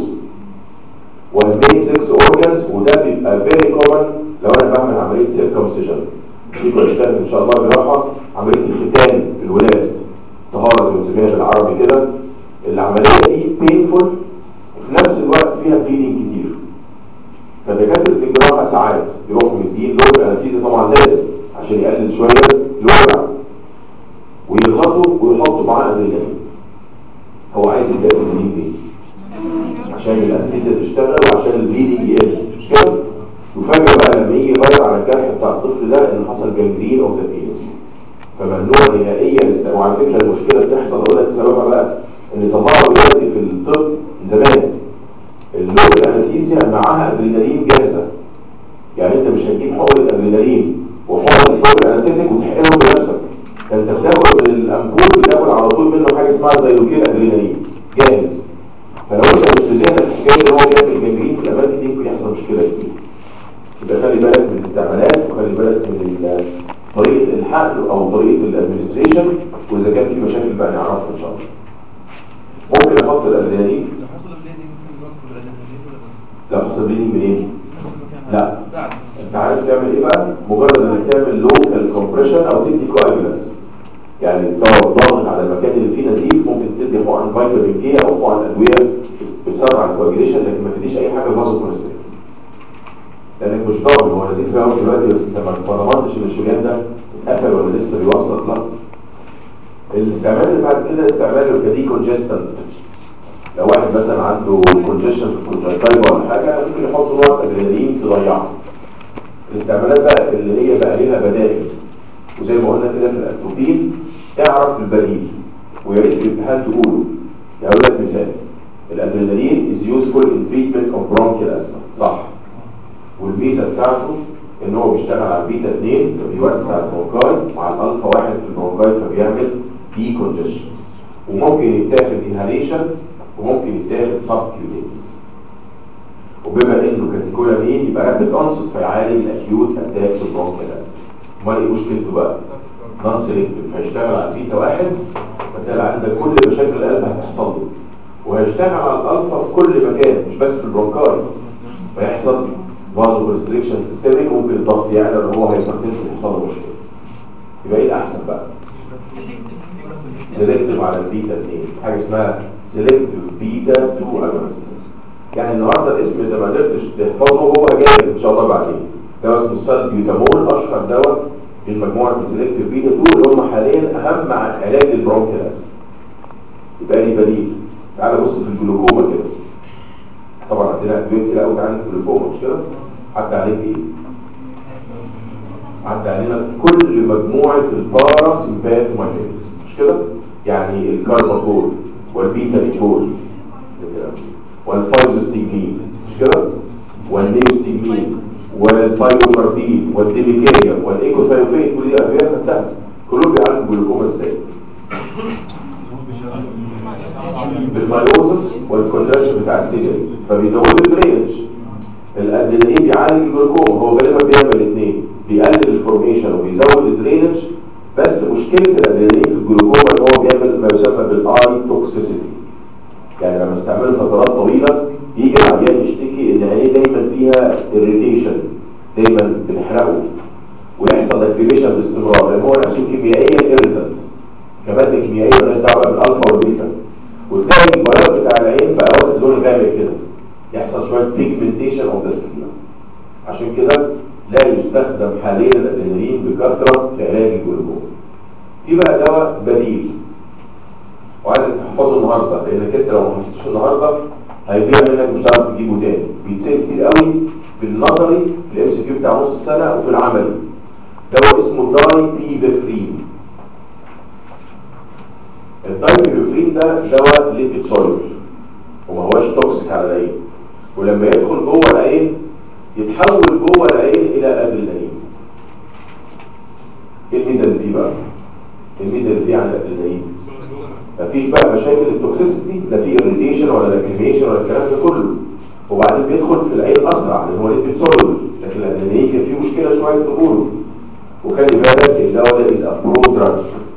والمين 6 اورجانز وده بيبقى فيري كومن لو انا بعمل عمليه سيركمسيجن فيكم اشتغل ان شاء الله جراحه عمليه الختان في الولاد طهاره زي ما بنسميها بالعربي كده العمليه دي بينفول وفي نفس الوقت فيها بليدنج كتير فدكاتره الجراحه ساعات يروحوا مدين لوكال انستيزيا طبعا لازم عشان يقلل شويه الوجع ويغلطوا ويحطوا معاه ادرينالين هو عايز يدي ادرينالين ليه؟ عشان الانستيزيا تشتغل وعشان البليدنج يقل مش كده؟ وفجاه بقى لما يجي يغير على الجرح بتاع الطفل ده ان حصل جنجرين او تدليس فممنوع نهائيا الاست- وعلى فكره المشكله بتحصل اقول لك سببها بقى ان طبعا دلوقتي في الطب من زمان اللوكال انستيزيا معاها ادرينالين جاهزه يعني انت مش هتجيب حقن ادرينالين وحقن اللوكال انستيتيك وتحقنهم بنفسك ده انت بتاخد من الامبول بتاخد على طول منه حاجه اسمها زيلوكين ادرينالين جاهز فلو انت مش في ذهنك الحكايه ان هو بيعمل جنجرين في الاماكن دي ممكن يحصل مشكله كتير يبقى خلي بالك من الاستعمالات وخلي بالك من ال- طريقه الحقن او طريقه الادمنستريشن واذا كان في مشاكل بقى نعرفها ان شاء الله ممكن احط الادرينالين لو حصل بليدنج ممكن يوقف الادرينالين ولا لا؟ لو حصل بليدنج منين نفس المكان لا. هذا. بعد انت عارف تعمل ايه بقى مجرد انك تعمل لوكال كومبريشن او تدي كواجولانس يعني تقعد ضاغط على المكان اللي فيه نزيف ممكن تدي حقن فيتامين كي او حقن ادويه بتسرع الكواجيليشن لكن ما تديش اي حاجه فازو كونستريكت لانك مش ضامن هو نزيف قوي دلوقتي بس انت ما ضمنتش ان الشريان ده قفل ولا لسه بيوصل لا الاستعمال اللي بعد كده استعماله كدي كونجستنت لو واحد مثلا عنده كونجيشن في الكونجكتيفا ولا حاجه ممكن يحط نوع ادرينالين تضيعه الاستعمالات بقى اللي هي بقى ليها بدائل وزي ما قلنا كده في الاتروبين اعرف البديل ويا ريت في الامتحان تقوله يعني اقول لك مثال الادرينالين از يوزفول ان تريتمنت اوف برونكيال ازمه صح والميزه بتاعته ان هو بيشتغل على البيتا 2 فبيوسع البرونكاي مع الالفا 1 في البرونكاي فبيعمل دي كونجيشن وممكن يتاخد انهاليشن وممكن يتاخد سب كيوتينس وبما انه كاتيكولامين يبقى رابيد اونست فيعالج الاكيوت اتاك في البرونكيال ازمه امال ايه مشكلته بقى؟ نون سيلكتيف هيشتغل على البيتا واحد فتلاقي عندك كل مشاكل القلب هتحصل له وهيشتغل على الالفا في كل مكان مش بس في البرونكاي فيحصل فازو ريستريكشن سيستميك ممكن الضغط يعلى لو هو هيبرتنسف يحصل له مشكله يبقى ايه الاحسن بقى؟ سيلكتيف على البيتا 2 حاجه اسمها سيلكتيف بيتا 2 اجونست يعني النهارده الاسم اذا ما قدرتش تحفظه هو جاي ان شاء الله بعدين دواء اسمه السالبيوتامول اشهر دواء من مجموعه السيلكتيف بيتا 2 اللي هم حاليا اهم علاج للبرونكيال ازمه يبقى لي بديل تعال بص في الجلوكوما كده طبعا عندنا ادويه كتير قوي عن الجلوكوما مش كده حتى عليك ايه عدى علينا كل مجموعه البارا سيمباثومايتكس مش كده يعني الكارباكول والبيتا نيكول والفايزوستيجمين مش كده والنيوستيجمين والفايبوكاربين والديليكيريا والايكوثايوبين كل دي ادويه خدتها كلهم بيعالجوا الجلوكوما ازاي بالمايوزس والكونتراكشن بتاع السيجن فبيزودوا الدرينج الادرينالين بيعالج الجلوكوما هو غالبا بيعمل الاثنين بيقلل الفورميشن وبيزود الدرينج بس مشكله الادرينالين في الجلوكوما ان هو بيعمل ما يسمى بالاي توكسيسيتي يعني لما استعمله فترات طويله يجي العيان يشتكي ان عينيه دايما فيها اريتيشن دايما بنحرقه ويحصل اكتيفيشن باستمرار لان هو نفسه كيميائيا ايريتنت كماده كيميائيه مالهاش دعوه بالالفا والبيتا وتلاقي البياض بتاع العين بقى واخد لون غامق كده يحصل شويه بيجمنتيشن اوف ذا سكين عشان كده لا يستخدم حاليا الادرينالين بكثره في علاج الجلوكوما في بقى دواء بديل وعايزك تحفظه النهارده لانك انت لو ما حفظتوش النهارده هيضيع منك مش هتعرف تجيبه تاني بيتسال كتير قوي في النظري في الام سي كيو بتاع نص السنه وفي العملي دواء اسمه داي بيبرفرين الدايبيبرفرين ده دواء ليبيد سوليبل وما هوش توكسيك على العين ولما يدخل جوه العين يتحول جوه العين الى ادرينالين ايه الميزه اللي فيه بقى الميزه اللي فيه عن الادرينالين مفيش بقى مشاكل التوكسيسيتي لا في اريتيشن ولا لاكريميشن ولا الكلام ده كله وبعدين بيدخل في العين اسرع لان هو ليبيد سوليبل لكن الادرينالين كان فيه مشكله شويه دخوله وخلي بالك الدواء ده از برو دراج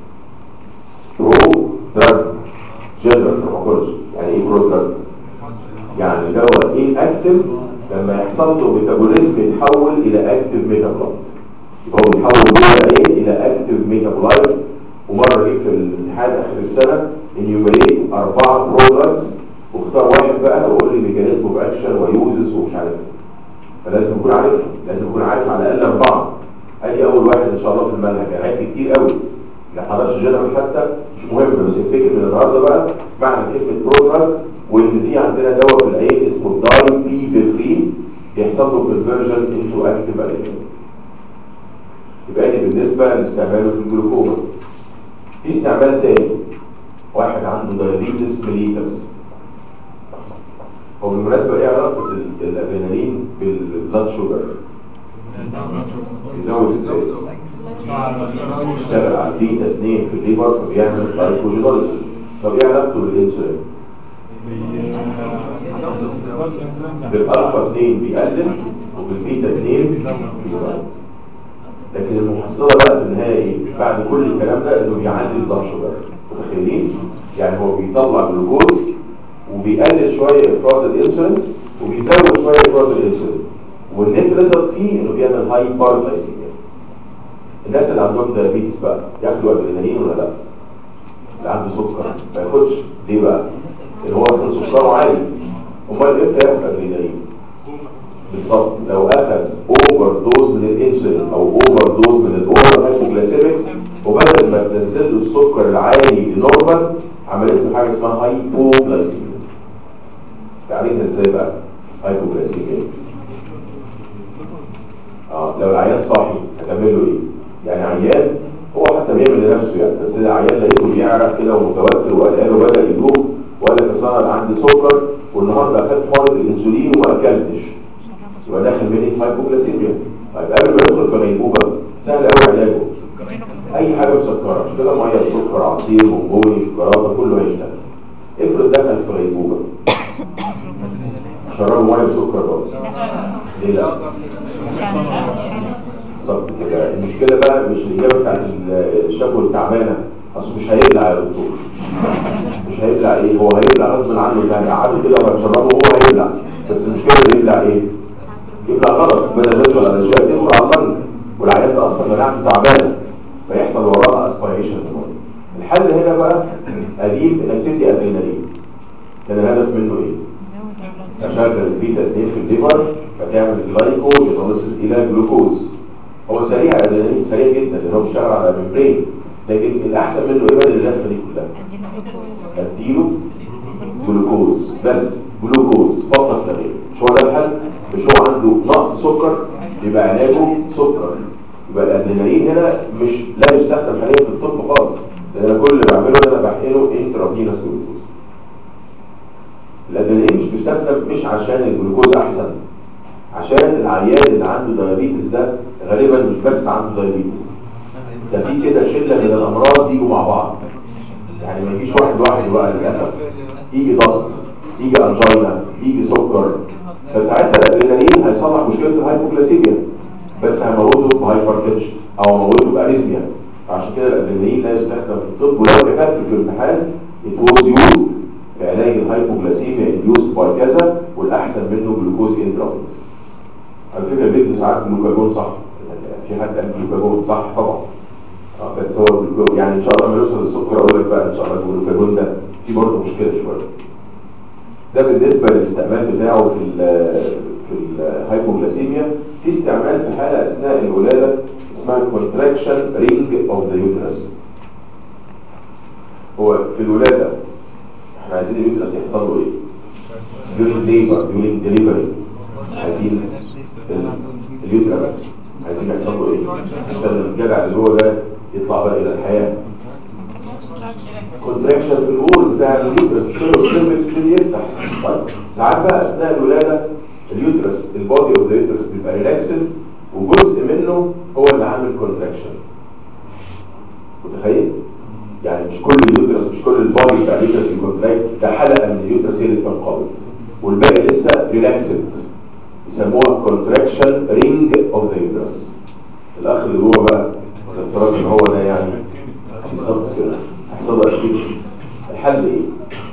برو دراج جنرال فارماكولوجي يعني ايه برو دراج يعني دواء ايه اكتف لما يحصل له ميتابوليزم يتحول الى اكتف ميتابولايت يبقى هو بيتحول جوه العين الى اكتف ميتابولايت ومره جه في الامتحان اخر السنه انيوميريت اربعه برودكتس واختار واحد بقى وقول لي ميكانيزم اوف اكشن ويوزز ومش عارف فلازم اكون عارفهم لازم اكون عارف على الاقل اربعه ادي اول واحد ان شاء الله في المنهج يعني عدت كتير قوي ما حضرش جنرال حتى مش مهم بس افتكر من النهارده بقى معنى كلمه برودكت وان في عندنا دواء في العين اسمه داي بي بيفرين بيحصل له كونفرجن انتو اكتيف ادرينالين يبقى دي بالنسبه لاستعماله في الجلوكوما في استعمال تاني واحد عنده دايابيتس ميليتس هو بالمناسبه ايه علاقه ال- الادرينالين بالبلاد شوجر يزود ازاي يشتغل على البيتا 2 في الليبر فبيعمل جلايكوجينوليسيس طب ايه علاقته بالانسولين بالالفا 2 بيقلل وبالبيتا 2 بيزود لكن المحصله بقى في النهايه ايه بعد كل الكلام ده انه بيعلي البلاد شوجر متخيلين يعني هو بيطلع جلوكوز وبيقلل شويه افراز الانسولين وبيزود شويه افراز الانسولين والنت ريزلت فيه انه بيعمل هايبر جلايسيميا الناس اللي عندهم دايابيتس بقى ياخدوا ادرينالين ولا لا اللي عنده سكر ما ياخدش ليه بقى اللي هو اصلا سكره عالي امال امتى ياخد ادرينالين بالظبط لو اخذ اوفر دوز من الانسولين او اوفر دوز من الاورال هايبوجلاسيمكس وبدل ما تنزل له السكر العالي لنورمال عملت له حاجه اسمها هايبوجلاسيميا تعريفها ازاي بقى هايبوجلاسيميا اه لو العيان صاحي هتعمل له ايه يعني عيان هو حتى بيعمل لنفسه يعني بس العيان لقيته بيعرق كده ومتوتر وقلقان وبدا يدوخ وقال لك اصل انا عندي سكر والنهارده اخدت حقنه الانسولين وما اكلتش يبقى داخل مني في هايبوجلاسيميا طيب قبل ما يدخل في غيبوبه سهل قوي علاجه اي حاجه مسكره مش كده ميه سكر عصير بونبوني شوكولاته كله هيشتغل افرض دخل في غيبوبه شربوا ميه بسكر برضه ليه لا بالظبط كده المشكله بقى مش الاجابه بتاعت الشكوى التعبانه اصل مش هيبلع يا دكتور مش هيبلع ايه هو هيبلع غصب عنه يعني قعدوا كده وهتشربه هو هيبلع بس المشكله اللي يبلع ايه يبلع غلط بدل ما يدخل على الاشياء تدخل على اللنج والعيان ده اصلا مناعته تعبانه فيحصل وراها اسبيريشن الحل هنا بقى قديم انك تدي ادرينالين كان الهدف منه ايه تشغل البيتا 2 في الليفر فتعمل جلايكوجينوليسيس الى جلوكوز هو سريع الادرينالين سريع جدا لان هو بيشتغل على ممبرين لكن الاحسن منه ايه بدل اللفه دي كلها اديله جلوكوز بس جلوكوز فقط لا غير مش هو ده الحل مش هو عنده نقص سكر يبقى علاجه سكر يبقى الادرينالين هنا مش لا يستخدم حاليا في الطب خالص لان انا كل اللي بعمله ان انا بحقنه انترافينوس جلوكوز الادرينالين مش بيستخدم مش عشان الجلوكوز احسن عشان العيان اللي عنده دايابيتس ده غالبا مش بس عنده دايابيتس ده في كده شله من الامراض يجوا مع بعض يعني ما يجيش واحد لوحده بقى للاسف يجي ضغط يجي انجينا يجي سكر فساعتها الادرينالين هيصلح مشكله الهايبوجلاسيميا بس هيموته بهايبرتنشن او هيموته باريزميا عشان كده الادرينالين لا يستخدم في الطب ولو كتبت في الامتحان it was used في علاج الهايبوجلاسيميا induced by كذا والاحسن منه جلوكوز انترافينس على فكره بيدوا ساعات جلوكاجون صح في حد قال جلوكاجون صح طبعا اه بس هو الجلوكاجون يعني ان شاء الله لما نوصل للسكر اقول لك بقى ان شاء الله الجلوكاجون ده في برضه مشكله شويه ده بالنسبه للاستعمال بتاعه في ال في الهايبوجلاسيميا في استعمال في حاله اثناء الولاده اسمها الكونتراكشن رينج اوف ذا يوترس هو في الولاده احنا عايزين اليوترس يحصل له ايه؟ during labor during delivery عايزين اليوترس عايزين يحصل له ايه؟ عشان الجدع اللي هو ده يطلع بقى الى الحياه كونتراكشن في الوول بتاع اليوترس مش كده السيرفكس بيبتدي يفتح طيب ساعات بقى اثناء الولاده اليوترس البودي اوف ذا يوترس بيبقى ريلاكسد وجزء منه هو اللي عامل كونتراكشن متخيل؟ يعني مش كل اليوترس مش كل البودي بتاع اليوترس بيكونتراكت ده حلقه من اليوترس هي اللي بتنقبض والباقي لسه ريلاكسد يسموها كونتراكشن رينج اوف ذا يوترس الاخ اللي جوه بقى الافتراض ان هو ده يعني بالظبط كده هيحصل له اسفيكسي الحل ايه؟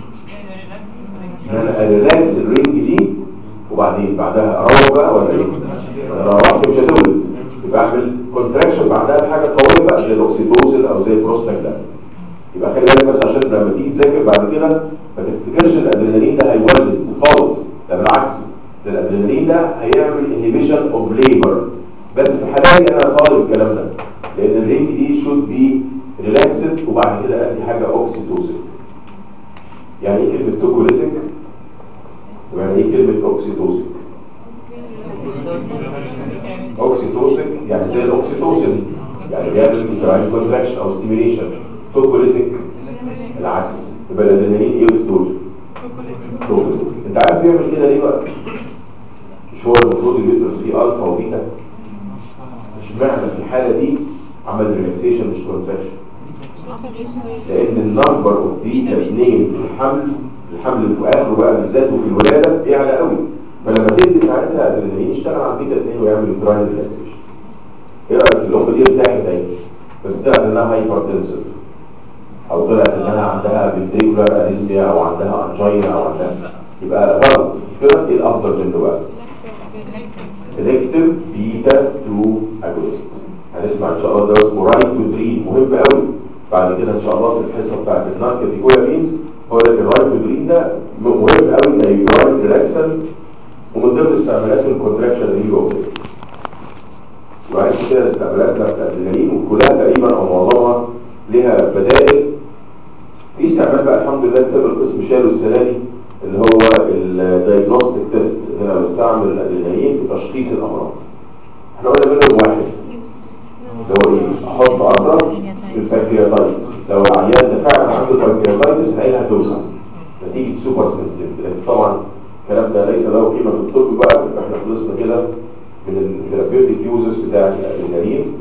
ان انا اريلاكس الرينج دي وبعدين بعدها اروح بقى ولا ايه؟ انا لو رحت مش هتولد يبقى اعمل كونتراكشن بعدها بحاجه قويه بقى زي الاكسيتوسين او زي البروستاجلاندين يبقى خلي بالك بس عشان لما تيجي تذاكر بعد كده ما تفتكرش الادرينالين ده هيولد خالص ده بالعكس ده الادرينالين ده هيعمل انهبيشن اوف ليبر بس في حالاتي انا طالب الكلام ده لان الرينج دي شود بي ريلاكسد وبعد كده ادي حاجه اوكسيتوسين يعني ايه كلمه توكوليتيك ويعني ايه كلمه اوكسيتوسين اوكسيتوسين يعني زي الاوكسيتوسين يعني بيعمل انتراين كونتراكشن او ستيميليشن توكوليتيك العكس يبقى الادرينالين ايه اوكسيتوسين توكوليتيك انت عارف بيعمل كده ليه بقى مش هو المفروض اليوترس فيه الفا وبيتا اشمعنى في الحاله دي عمل ريلاكسيشن مش كونتراكشن لان النمبر اوف بيتا 2 في الحمل الحمل اللي في اخره بقى بالذات وفي الولاده بيعلى قوي فلما تدي ساعتها ادرينالين يشتغل على البيتا 2 ويعمل يوتراين ريلاكسيشن ايه رايك الام دي ارتاحت اهي بس طلعت انها هايبرتنسيف او طلعت انها عندها فنتريكولار اريزميا او عندها انجينا او عندها يبقى غلط مش كده ايه الافضل منه بقى سيلكتيف بيتا 2 اجونست هنسمع ان شاء الله ده اسمه رايت تو دريم مهم قوي بعد كده ان شاء الله في الحصه بتاعت النار كاتيجوريز هو ده الرايت تو دريم ده مهم قوي ان يبقى ريلاكسن ومن ضمن استعمالاته الكونتراكشن اللي هو وعرفت كده الاستعمالات بتاعت الادرينالين وكلها تقريبا او معظمها لها بدائل في استعمال بقى الحمد لله كتاب القسم شاله السنه دي اللي هو الدايجنوستيك تيست ان انا بستعمل الادرينالين في تشخيص الامراض احنا قلنا منهم واحد اللي هو ايه احط قطره في البنكرياتايتس لو العيان ده فعلا عنده بنكرياتايتس العين هتوسع نتيجه سوبر سنسيتيف لكن طبعا الكلام ده ليس له قيمه في الطب بقى يبقى احنا خلصنا كده من الثيرابيوتيك يوزز بتاع الادرينالين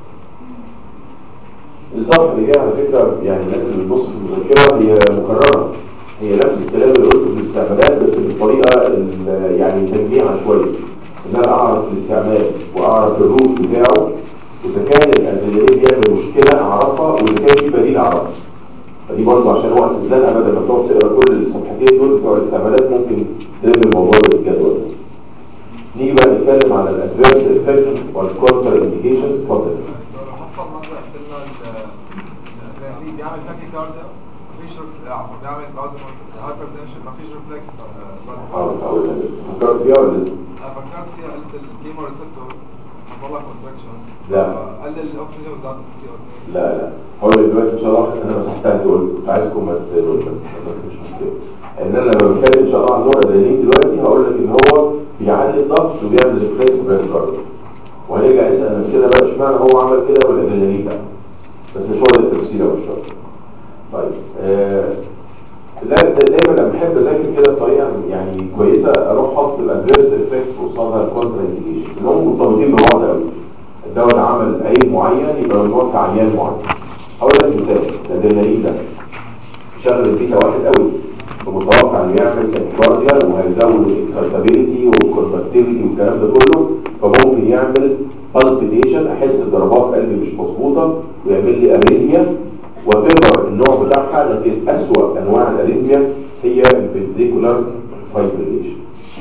الصفحه اللي جايه على فكره يعني الناس اللي بتبص في المذكره هي مكرره هي نفس الكلام اللي قلته في الاستعمالات بس بالطريقه ال- يعني تجميعها شويه ان انا اعرف الاستعمال واعرف الروت بتاعه واذا كان الادرينالين بيعمل مشكله اعرفها واذا كان في بديل اعرفها فدي برضه عشان وقت الزنقه بدل ما تقعد تقرا كل الصفحتين دول بتوع الاستعمالات ممكن تلم الموضوع ده بالجدول ده. نيجي بقى نتكلم على الادفيرس افكتس والكونتر انديكيشنز اتفضل لو حصل مثلا قلنا الادرينالين بيعمل تاكي كارديا مفيش رفلكس بيعمل بازموس هايبر تنشن مفيش ريفلكس حاول حاول فكرت فيها ولا لسه؟ انا فكرت فيها قلت الكيمو ريسبتور حصل لها كونتراكشن لا. قلل الاكسجين وزاد السي او 2 لا لا هقول لك دلوقتي ان شاء الله انا مسحتها دول كنت عايزكم ما تقولوا بس مش مشكله ان انا لما بتكلم ان شاء الله عن نوع الادرينالين دلوقتي هقول لك ان هو بيعلي الضغط وبيعمل ريفلكس بريكارد وهنرجع نسال نفسنا بقى اشمعنى هو عمل كده والادرينالين لا بس مش هو ده التفسير او الشرط طيب آه لا دا- دايما لما بحب اذاكر كده بطريقه يعني كويسه اروح احط الادفيرس افكتس قصادها الكونترا انديكيشن اللي هم مرتبطين ببعض قوي الدواء ده عمل عيب معين يبقى ممنوع في عيان معين هقول لك مثال الادرينالين ده شغل البيتا واحد قوي فمتوقع انه يعمل تاكيكارديا وهيزود الاكسايتابيلتي والكونتاكتيفيتي والكلام ده كله فممكن يعمل بالبيتيشن احس بضربات قلبي مش مظبوطه ويعمل لي اريثميا وتظهر النوع بتاعها لكن اسوأ انواع الاريثميا هي الفنتريكولار فايبريليشن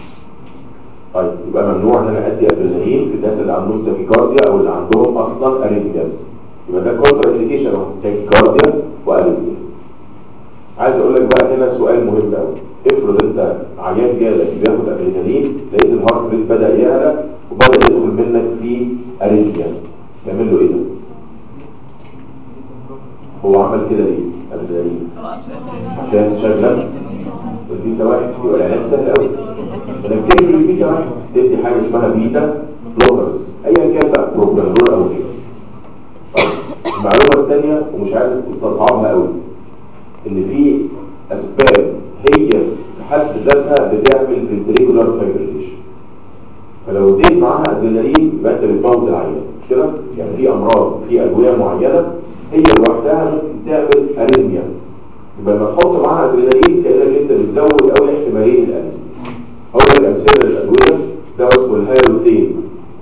طيب يبقى ممنوع ان انا ادي ادرينالين في الناس اللي عندهم تاكيكارديا او اللي عندهم اصلا اريثمياز يبقى ده كونتر انديكيشن اهو تاكيكارديا واريثميا عايز اقول لك بقى هنا سؤال مهم قوي افرض انت عيان جالك بياخد ادرينالين لقيت الهارت ريت بدا يعلى وبدا يدخل منك في اريثميا تعمل له ايه ده؟ هو عمل كده ليه؟ ادرينالين عشان شغل البيتا واحد يبقى العلاج سهل قوي لما بتدي البيتا واحد تدي حاجه اسمها بيتا بلوكرز ايا كان بقى بروبرانول او غيره طيب المعلومه الثانيه ومش عايز تستصعبها قوي ان في اسباب هي في حد ذاتها بتعمل فنتريكولار فايبريليشن فلو اديت معاها ادرينالين يبقى انت بتموت العيان مش كده؟ يعني في امراض في ادويه معينه هي لوحدها ممكن تعمل اريزميا يبقى لما تحط معاها ادرينالين كانك انت بتزود قوي احتماليه الاريزميا اول الامثله للادويه ده اسمه الهيروثين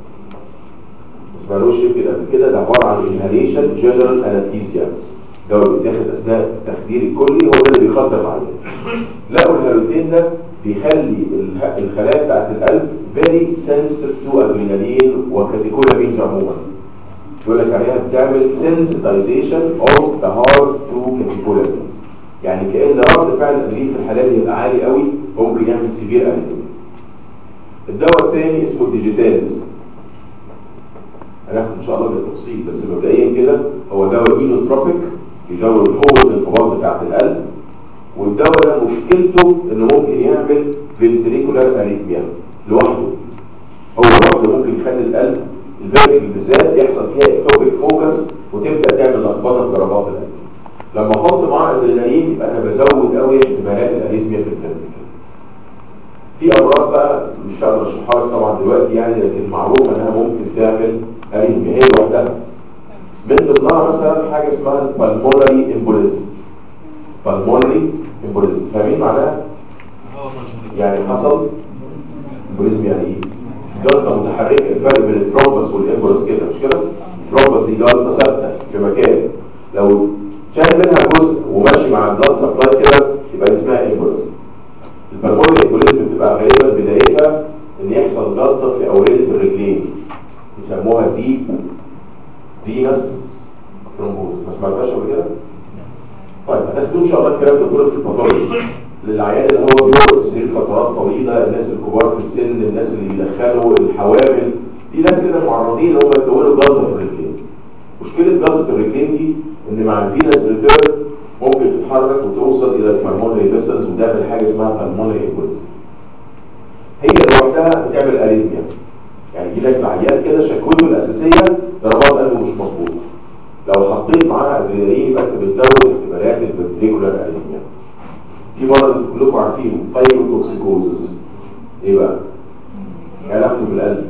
ما سمعنوش يمكن قبل كده ده عباره عن انهاليشن جنرال انستيزيا ده بيتاخد اثناء التخدير الكلي هو ده اللي بيخدر العيان لقوا الهيروثين ده بيخلي اله- الخلايا بتاعت القلب فيري سنسيتيف تو ادرينالين وكاتيكولامينز عموما يقول لك عليها بتعمل sensitization of the heart to catecholamines يعني كأن رد فعل الأدرينالين في الحالات دي يبقى عالي قوي ممكن يعمل سيفير أريثميا الدواء الثاني اسمه الديجيتالز هناخد ان شاء الله بالتفصيل بس مبدئيا كده هو دواء اينوتروبيك يزود قوه الانقباض بتاعه القلب والدواء ده مشكلته انه ممكن يعمل فنتريكولار اريثميا لوحده هو لوحده ممكن يخلي القلب الفيرتيكال بالذات يحصل فيها اكتوبيك فوكس وتبدا تعمل لخبطه في ضربات القلب لما احط معاه ادرينالين يبقى انا بزود قوي احتمالات الاريثميا في الفنتريكل في امراض بقى مش هقدر اشرحها لك طبعا دلوقتي يعني لكن معروف انها ممكن تعمل اريثميا هي لوحدها من ضمنها مثلا حاجه اسمها البلمونري امبوليزم بالمونري امبوليزم فاهمين معناها؟ يعني حصل امبوليزم يعني ايه؟ جلطه متحركه الفرق بين الثرومبس والامبوليس كده مش كده؟ الثرومبس دي جلطه ثابته في مكان لو شال منها جزء وماشي مع البلاد سبلاي كده يبقى اسمها امبوليس البلمونري امبوليزم بتبقى غالبا بدايتها ان يحصل جلطه في اورده الرجلين يسموها ديب فينس ثرومبوز ما سمعتهاش قبل كده؟ طيب هتاخدوا ان شاء الله الكلام ده كله في الباثولوجي للعيان اللي هو بيقعد في سرير فترات طويله الناس الكبار في السن الناس اللي بيدخنوا الحوامل في ناس كده معرضين ان هم يكونوا جلطه في الرجلين مشكله جلطه الرجلين دي ان مع الفينس ريتيرن ممكن تتحرك وتوصل الى البلمونري فيسلز وتعمل حاجه اسمها بالمونري امبوليزم هي لوحدها بتعمل اريثميا يعني يجي لك عيان كده شكوته الاساسيه ضربات قلبه مش مظبوطه لو حطيت معاها ادرينالين يبقى انت بتزود احتمالات الفنتريكولار اريثميا في مرض انتوا كلكم عارفينه فايبروتوكسيكوزس ايه بقى؟ علاقته بالقلب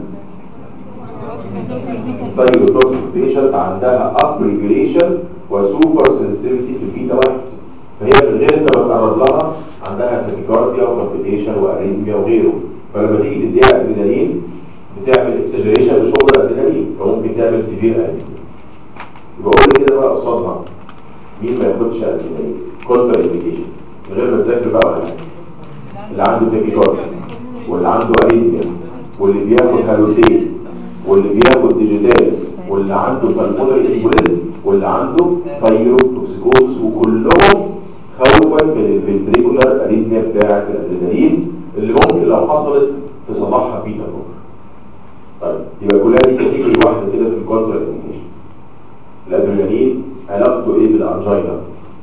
ثايروتوكسيك بيشنت عندها اب ريجوليشن وسوبر سنسيتيفيتي في البيتا واحد فهي من غير انت بتقرب لها عندها تاكيكارديا وكومبيتيشن واريثميا وغيره فلما تيجي تديها ادرينالين بتعمل اكسجريشن لشغل الادرينالين فممكن تعمل سيفير اريثميا يبقى قول لي كده بقى قصادها مين ما ياخدش ادرينالين كونتر انديكيشنز من غير ما تذاكر بقى ولا حاجه اللي عنده تاكيكارديا واللي عنده اريثميا واللي بياخد هالوتين واللي بياخد ديجيتالز واللي عنده بالمونري امبوليزم واللي عنده ثايروتوكسيكوز وكلهم خوفا من الفنتريكولار اريثميا بتاعه الادرينالين اللي ممكن لو حصلت تصلحها بيتا بلوكر طيب يبقى كلها دي كاتيجوري واحده كده في الكونترا انديكيشن الادرينالين علاقته ايه بالانجينا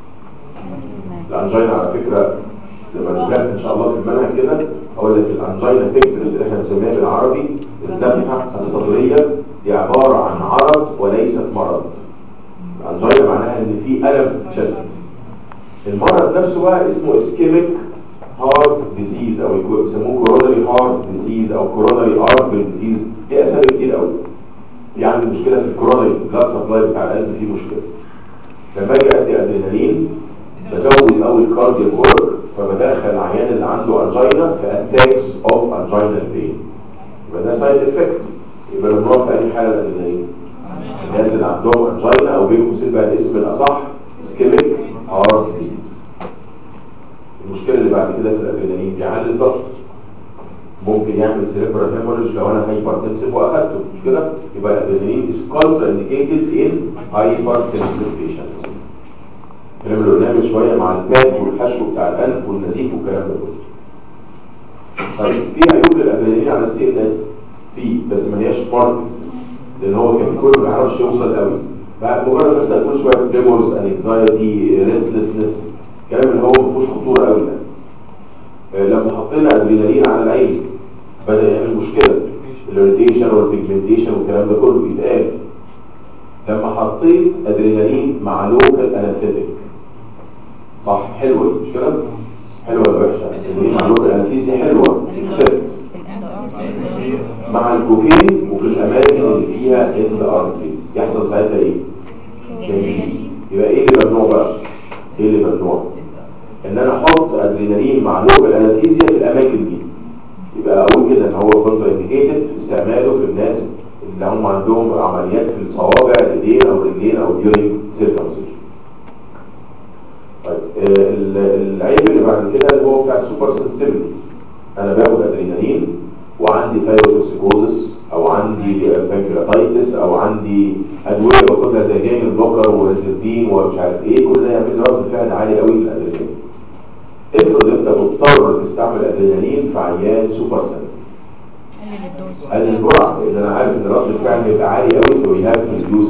الانجينا على فكره لما نتكلم ان شاء الله في المنهج كده اقول لك الانجينا بيكترس اللي احنا بنسميها بالعربي الذبحه الصدريه دي عباره عن عرض وليست مرض الانجينا معناها ان في الم شست المرض نفسه بقى اسمه اسكيميك هارت ديزيز او بيسموه كورونري هارت ديزيز او كورونري ارتري ديزيز دي اسامي كتير قوي في عندي مشكله في الكورونري بلاد سبلاي بتاع القلب فيه مشكله لما اجي ادي ادرينالين بزود قوي الكاردياك ورك فبدخل العيان اللي عنده انجينا في اتاكس اوف انجينال بين يبقى ده سايد افكت يبقى لما نروح في اي حاله الادرينالين الناس اللي عندهم انجينا او بين قوسين بقى الاسم الاصح اسكيميك هارت ديزيز المشكله اللي بعد كده في الادرينالين بيعلي الضغط ممكن يعمل سيريبرال هيموريج لو انا هايبرتنسيف واخدته مش كده يبقى الادرينالين از كونتر انديكيتد ان هايبرتنسيف بيشنتس الكلام اللي قلناه من شويه مع الباب والحشو بتاع الانف والنزيف والكلام ده كله طيب في عيوب للادرينالين على السي ان اس في بس ما هياش ماركت لان هو كان كله ما يعرفش يوصل قوي بعد مجرد بس هتكون شويه تريمورز انكزايتي ريستلسنس الكلام اللي هو ما فيهوش خطوره قوي ده آه، لما حطينا ادرينالين على العين بدا يعمل مشكله الاريتيشن والبيجمنتيشن والكلام ده كله بيتقال لما حطيت ادرينالين مع لوكال انستيك صح حلوه دي، مش كده حلوه ولا وحشه ادرينالين مع لوكال انستيزيا حلوه اكسبت مع الكوكين وفي الاماكن اللي فيها اند ارتريز يحصل ساعتها ايه جميل يبقى ايه اللي ممنوع بقى ايه اللي ممنوع ان انا احط ادرينالين مع لوكال انستيزيا في الاماكن دي يبقى اقول كده ان هو كونتر انديكيتد في استعماله في الناس اللي هم عندهم عمليات في الصوابع الايدين او الرجلين او ديورينج سيركمسيشن طيب آه، ال- العيب اللي بعد كده اللي هو بتاع السوبر سنسيتيفيتي انا باخد ادرينالين وعندي ثايروتوكسيكوزس او عندي بانكرياتايتس او عندي ادويه باخدها زي جاين البكر وريزربين ومش عارف ايه كل ده يعمل لي رد فعل عالي قوي للادرينالين افرض انت مضطر تستعمل ادرينالين في عيان سوبر سنسيتيف قلل الدوز قال الجرعه لان انا عارف ان رد الفعل هيبقى عالي قوي فوي هاف ريديوس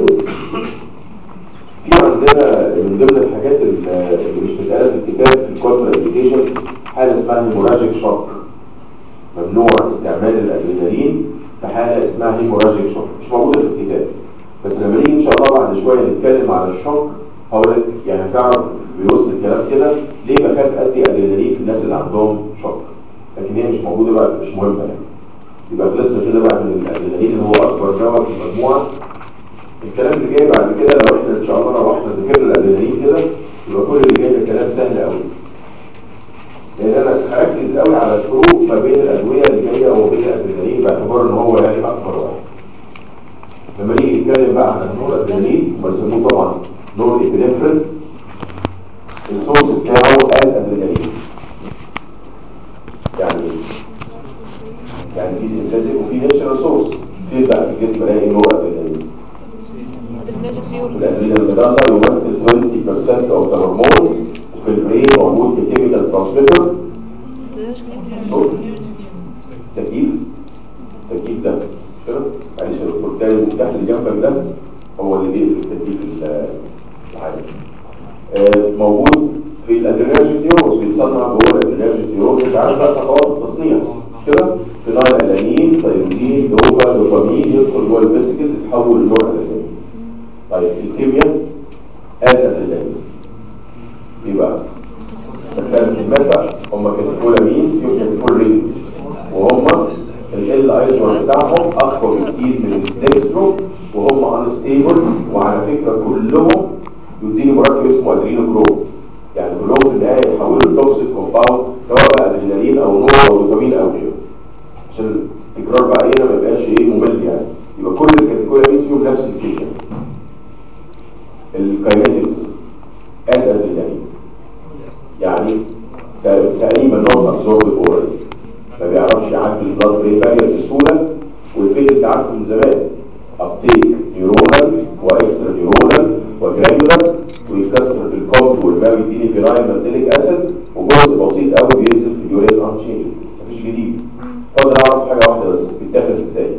في عندنا من ضمن الحاجات اللي مش بتتقال في الكتاب في الكونترا انديكيشن حاله اسمها هيموراجيك شوك ممنوع استعمال الادرينالين في حاله اسمها هيموراجيك شوك مش موجوده في الكتاب بس لما نيجي ان شاء الله بعد شويه نتكلم على الشوك هقول لك يعني تعرف في وسط الكلام كده ليه بخاف ادي ادرينالين في الناس اللي عندهم شوك لكن هي مش موجوده بقى مش مهمه يعني يبقى خلصنا كده بقى من الادرينالين اللي هو اكبر دواء في المجموعه الكلام اللي جاي بعد كده لو احنا ان شاء الله روحنا ذاكرنا الادرينالين كده يبقى كل اللي جاي ده كلام سهل قوي لان انا هركز قوي على الفروق ما بين الادويه اللي جايه وبين الادرينالين باعتبار ان هو يعني اكبر واحد لما نيجي نتكلم بقى عن النور ادرينالين بيسموه طبعا نور ابنفرين الصوص بتاعه از ادرينالين يعني يعني في سنتاتيك وفي نيتشرال سورس في بقى في الجسم الاقي نور ادرينالين ادرينالين بيور الادرينال ميدالا يمثل 20% of the hormones وفي البرين موجود كيميكال ترانسميتر صوت تكييف تكييف ده مش كده المفتاح اللي جنبك ده هو اللي بيقفل التكييف ال- العادي آه، موجود في الادرينرجيك نيورونز بيتصنع جوه الادرينرجيك نيورونز انت عارف بقى خطوات التصنيع مش كده فينايل الانين تايروزين دوبا دوبامين يدخل جوه الفيسيكل تتحول لنوع الانين طيب الكيمياء اسد الانين ايه بقى كان الكلمات بقى هم كاتيكولامينز فيهم كاتيكول رينج وهم ال ايزومر بتاعهم اقوى بكتير من الديكسترو وهم انستيبل وعلى فكره كلهم يديني مركب اسمه ادرينوكروم يعني كلهم في النهايه يحولوا التوكسيك كومباوند سواء بقى ادرينالين او نور او دوبامين او غيره عشان التكرار بقى هنا ما يبقاش ايه ممل يعني يبقى كل الكاتيكولامينز فيهم نفس الكيمياء الكاينetics از ادرينالين يعني ت- تقريبا نوت ابزورب اورالي ما بيعرفش يعدي البلاد برين بارير بسهوله والفيل انت عارفه من زمان ابتيك نيورونال واكسترا نيورونال وجرانيولار ويتكسر في الكومت والماء يديني فينايل مالتينيك اسيد وجزء بسيط قوي بينزل في اليورين انشينج مفيش جديد فاضل اعرف حاجه واحده بس بيتاخد ازاي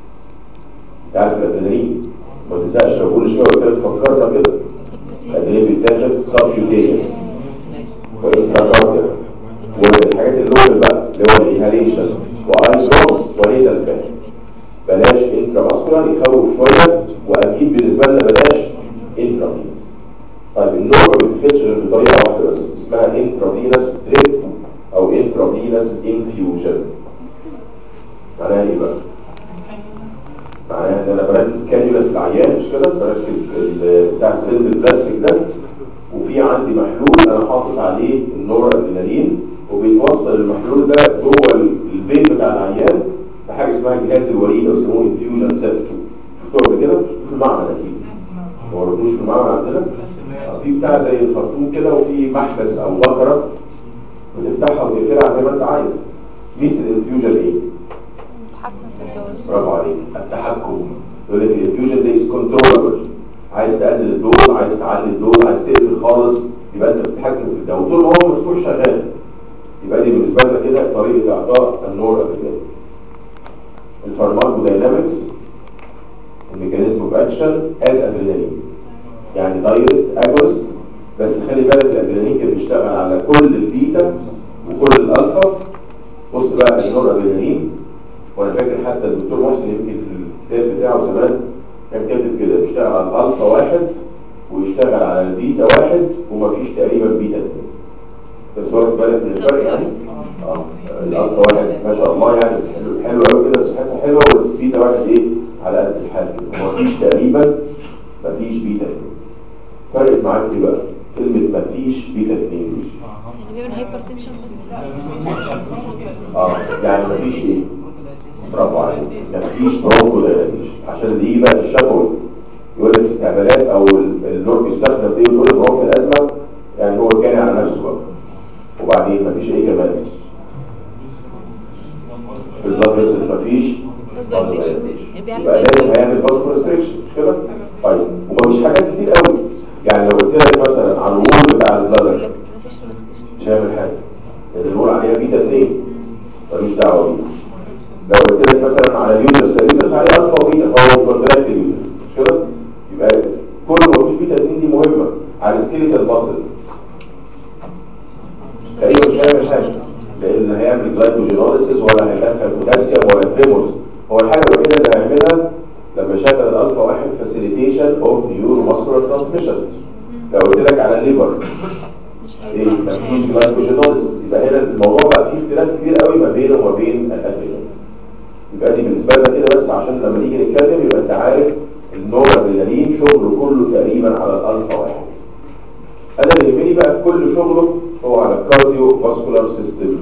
انت عارف الادرينالين ما تزهقش لو كل شويه قلت لك فكرنا كده الادرينالين بيتاخد سبكيوتينيوس وانتراكارديا والحاجات اللي بقى اللي هو الانهاليشن واي دروبس وليزر باك بلاش انتراماسكولار يخوف شويه واكيد بالنسبه لنا بلاش انترافينس طيب النوع ما بيتاخدش غير بطريقه واحده بس اسمها انترافينس دريب او انترافينس انفيوجن معناها ايه بقى؟ معناها ان انا بركب كانيولا في العيان مش كده بركب ال- بتاع السلم البلاستيك ده وفي عندي محلول انا حاطط عليه النور ادرينالين وبيتوصل المحلول ده جوه ال- البيت بتاع العيان بحاجه اسمها جهاز الوريد او يسموه انفيوجن سيت شفتوه قبل كده في المعمل اكيد ما وردوش في المعمل عندنا آه، في بتاع زي الخرطوم كده وفي محبس او بكره بتفتحها وتقفلها زي ما انت عايز ميزه الانفيوجن ايه؟ تحكم في الدوز برافو عليك التحكم يقول لك الانفيوجن ده كنترولبل عايز تقلل الدوز عايز تعلي الدوز عايز تقفل خالص يبقى انت بتتحكم في الدواء طول ما هو مفتوح شغال يبقى دي بالنسبه لنا كده طريقه اعطاء النور ادرينالين الفارماكو داينامكس الميكانيزم اوف اكشن از ادرينالين يعني دايركت اجونست بس خلي بالك الادرينالين كان بيشتغل على كل البيتا وكل الالفا بص بقى النور ادرينالين وانا فاكر حتى الدكتور محسن يمكن في الكتاب بتاعه زمان كان كاتب كده بيشتغل على الالفا واحد ويشتغل على البيتا واحد ومفيش تقريبا بيتا اتنين بس واخد بالك من الفرق يعني اه الالفا واحد ما شاء الله يعني حلو حلو قوي كده صحتها حلوه والبيتا واحد ايه على قد الحال كده ومفيش تقريبا مفيش بيتا اتنين فرقت معاك ايه بقى كلمه مفيش بيتا اتنين دي يعني بيعمل هايبرتنشن بس اه يعني مفيش ايه برافو عليك مفيش برونكو دايلاتيشن عشان دي بقى الشفوي يقول لك استعمالات او ال- النور بيستخدم ايه يقول لك برونكو الازمه يعني هو كان على نفسه بقى وبعدين مفيش ايه كمان في البلاد فيسلز مفيش Blood برضه dilation. dilatation. بيعمل يبقى لازم هيعمل بلاد كونستريكشن مش كده؟ طيب ومفيش حاجات كتير قوي يعني لو قلت لك مثلا على الوول بتاع البلادر ريلاكس مفيش ريلاكسيشن مش هيعمل حاجه لان النور عليها بيتا 2 ملوش دعوه بيه لو قلت لك مثلا على اليوترس اليوترس عليه الفا وبيتا فهو كونتراكت اليوترس مش كده يبقى كل ما فيش بيتا 2 دي مهمه على سكيلة البصل تقريبا مش هيعمل حاجه لان هيعمل جلايكوجينوليسيس ولا هيدخل بوتاسيوم ولا تريمورز هو الحاجه الوحيده اللي هيعملها لما شغل الالفا واحد فاسيليتيشن اوف نيورو ماسكولار ترانسميشن لو قلت لك على الليفر مش ايه هيبقى مش مفيش هيبقى جلايكوجينوليسيس يبقى هنا الموضوع بقى فيه اختلاف كبير قوي ما بينه وما بين الادرينالين يبقى دي بالنسبه لنا كده بس عشان لما نيجي نتكلم يبقى انت عارف النور ادرينالين شغله كله تقريبا على الالفا واحد انا اللي يهمني بقى كل شغله هو على الكارديو فاسكولار سيستم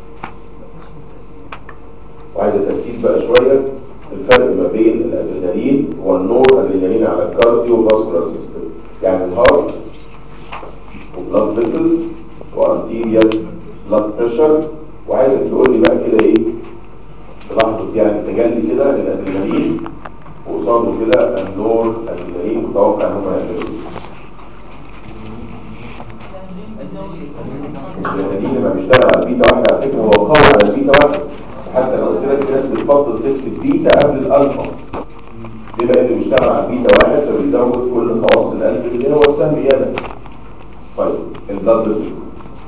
وعايز التركيز بقى شويه الفرق ما بين الادرينالين والنور ادرينالين على الكارديو فاسكولار سيستم يعني الهارت وبلاد فيسلز وارتيريال بلاد بريشر وعايزك تقول لي بقى كده ايه في لحظه يعني تجلي كده للادرينالين وقصاده كده النور ادرينالين متوقع ان هم يعملوا ايه الادرينالين لما بيشتغل على البيتا واحده على فكره هو قوي على البيتا واحده حتى لو قلت لك في ناس بتفضل تكتب بيتا قبل الالفا ليه بقى اللي بيشتغل على البيتا واحد فبيزود كل خواص القلب اللي هو السهم يدا طيب البلاد فيسلز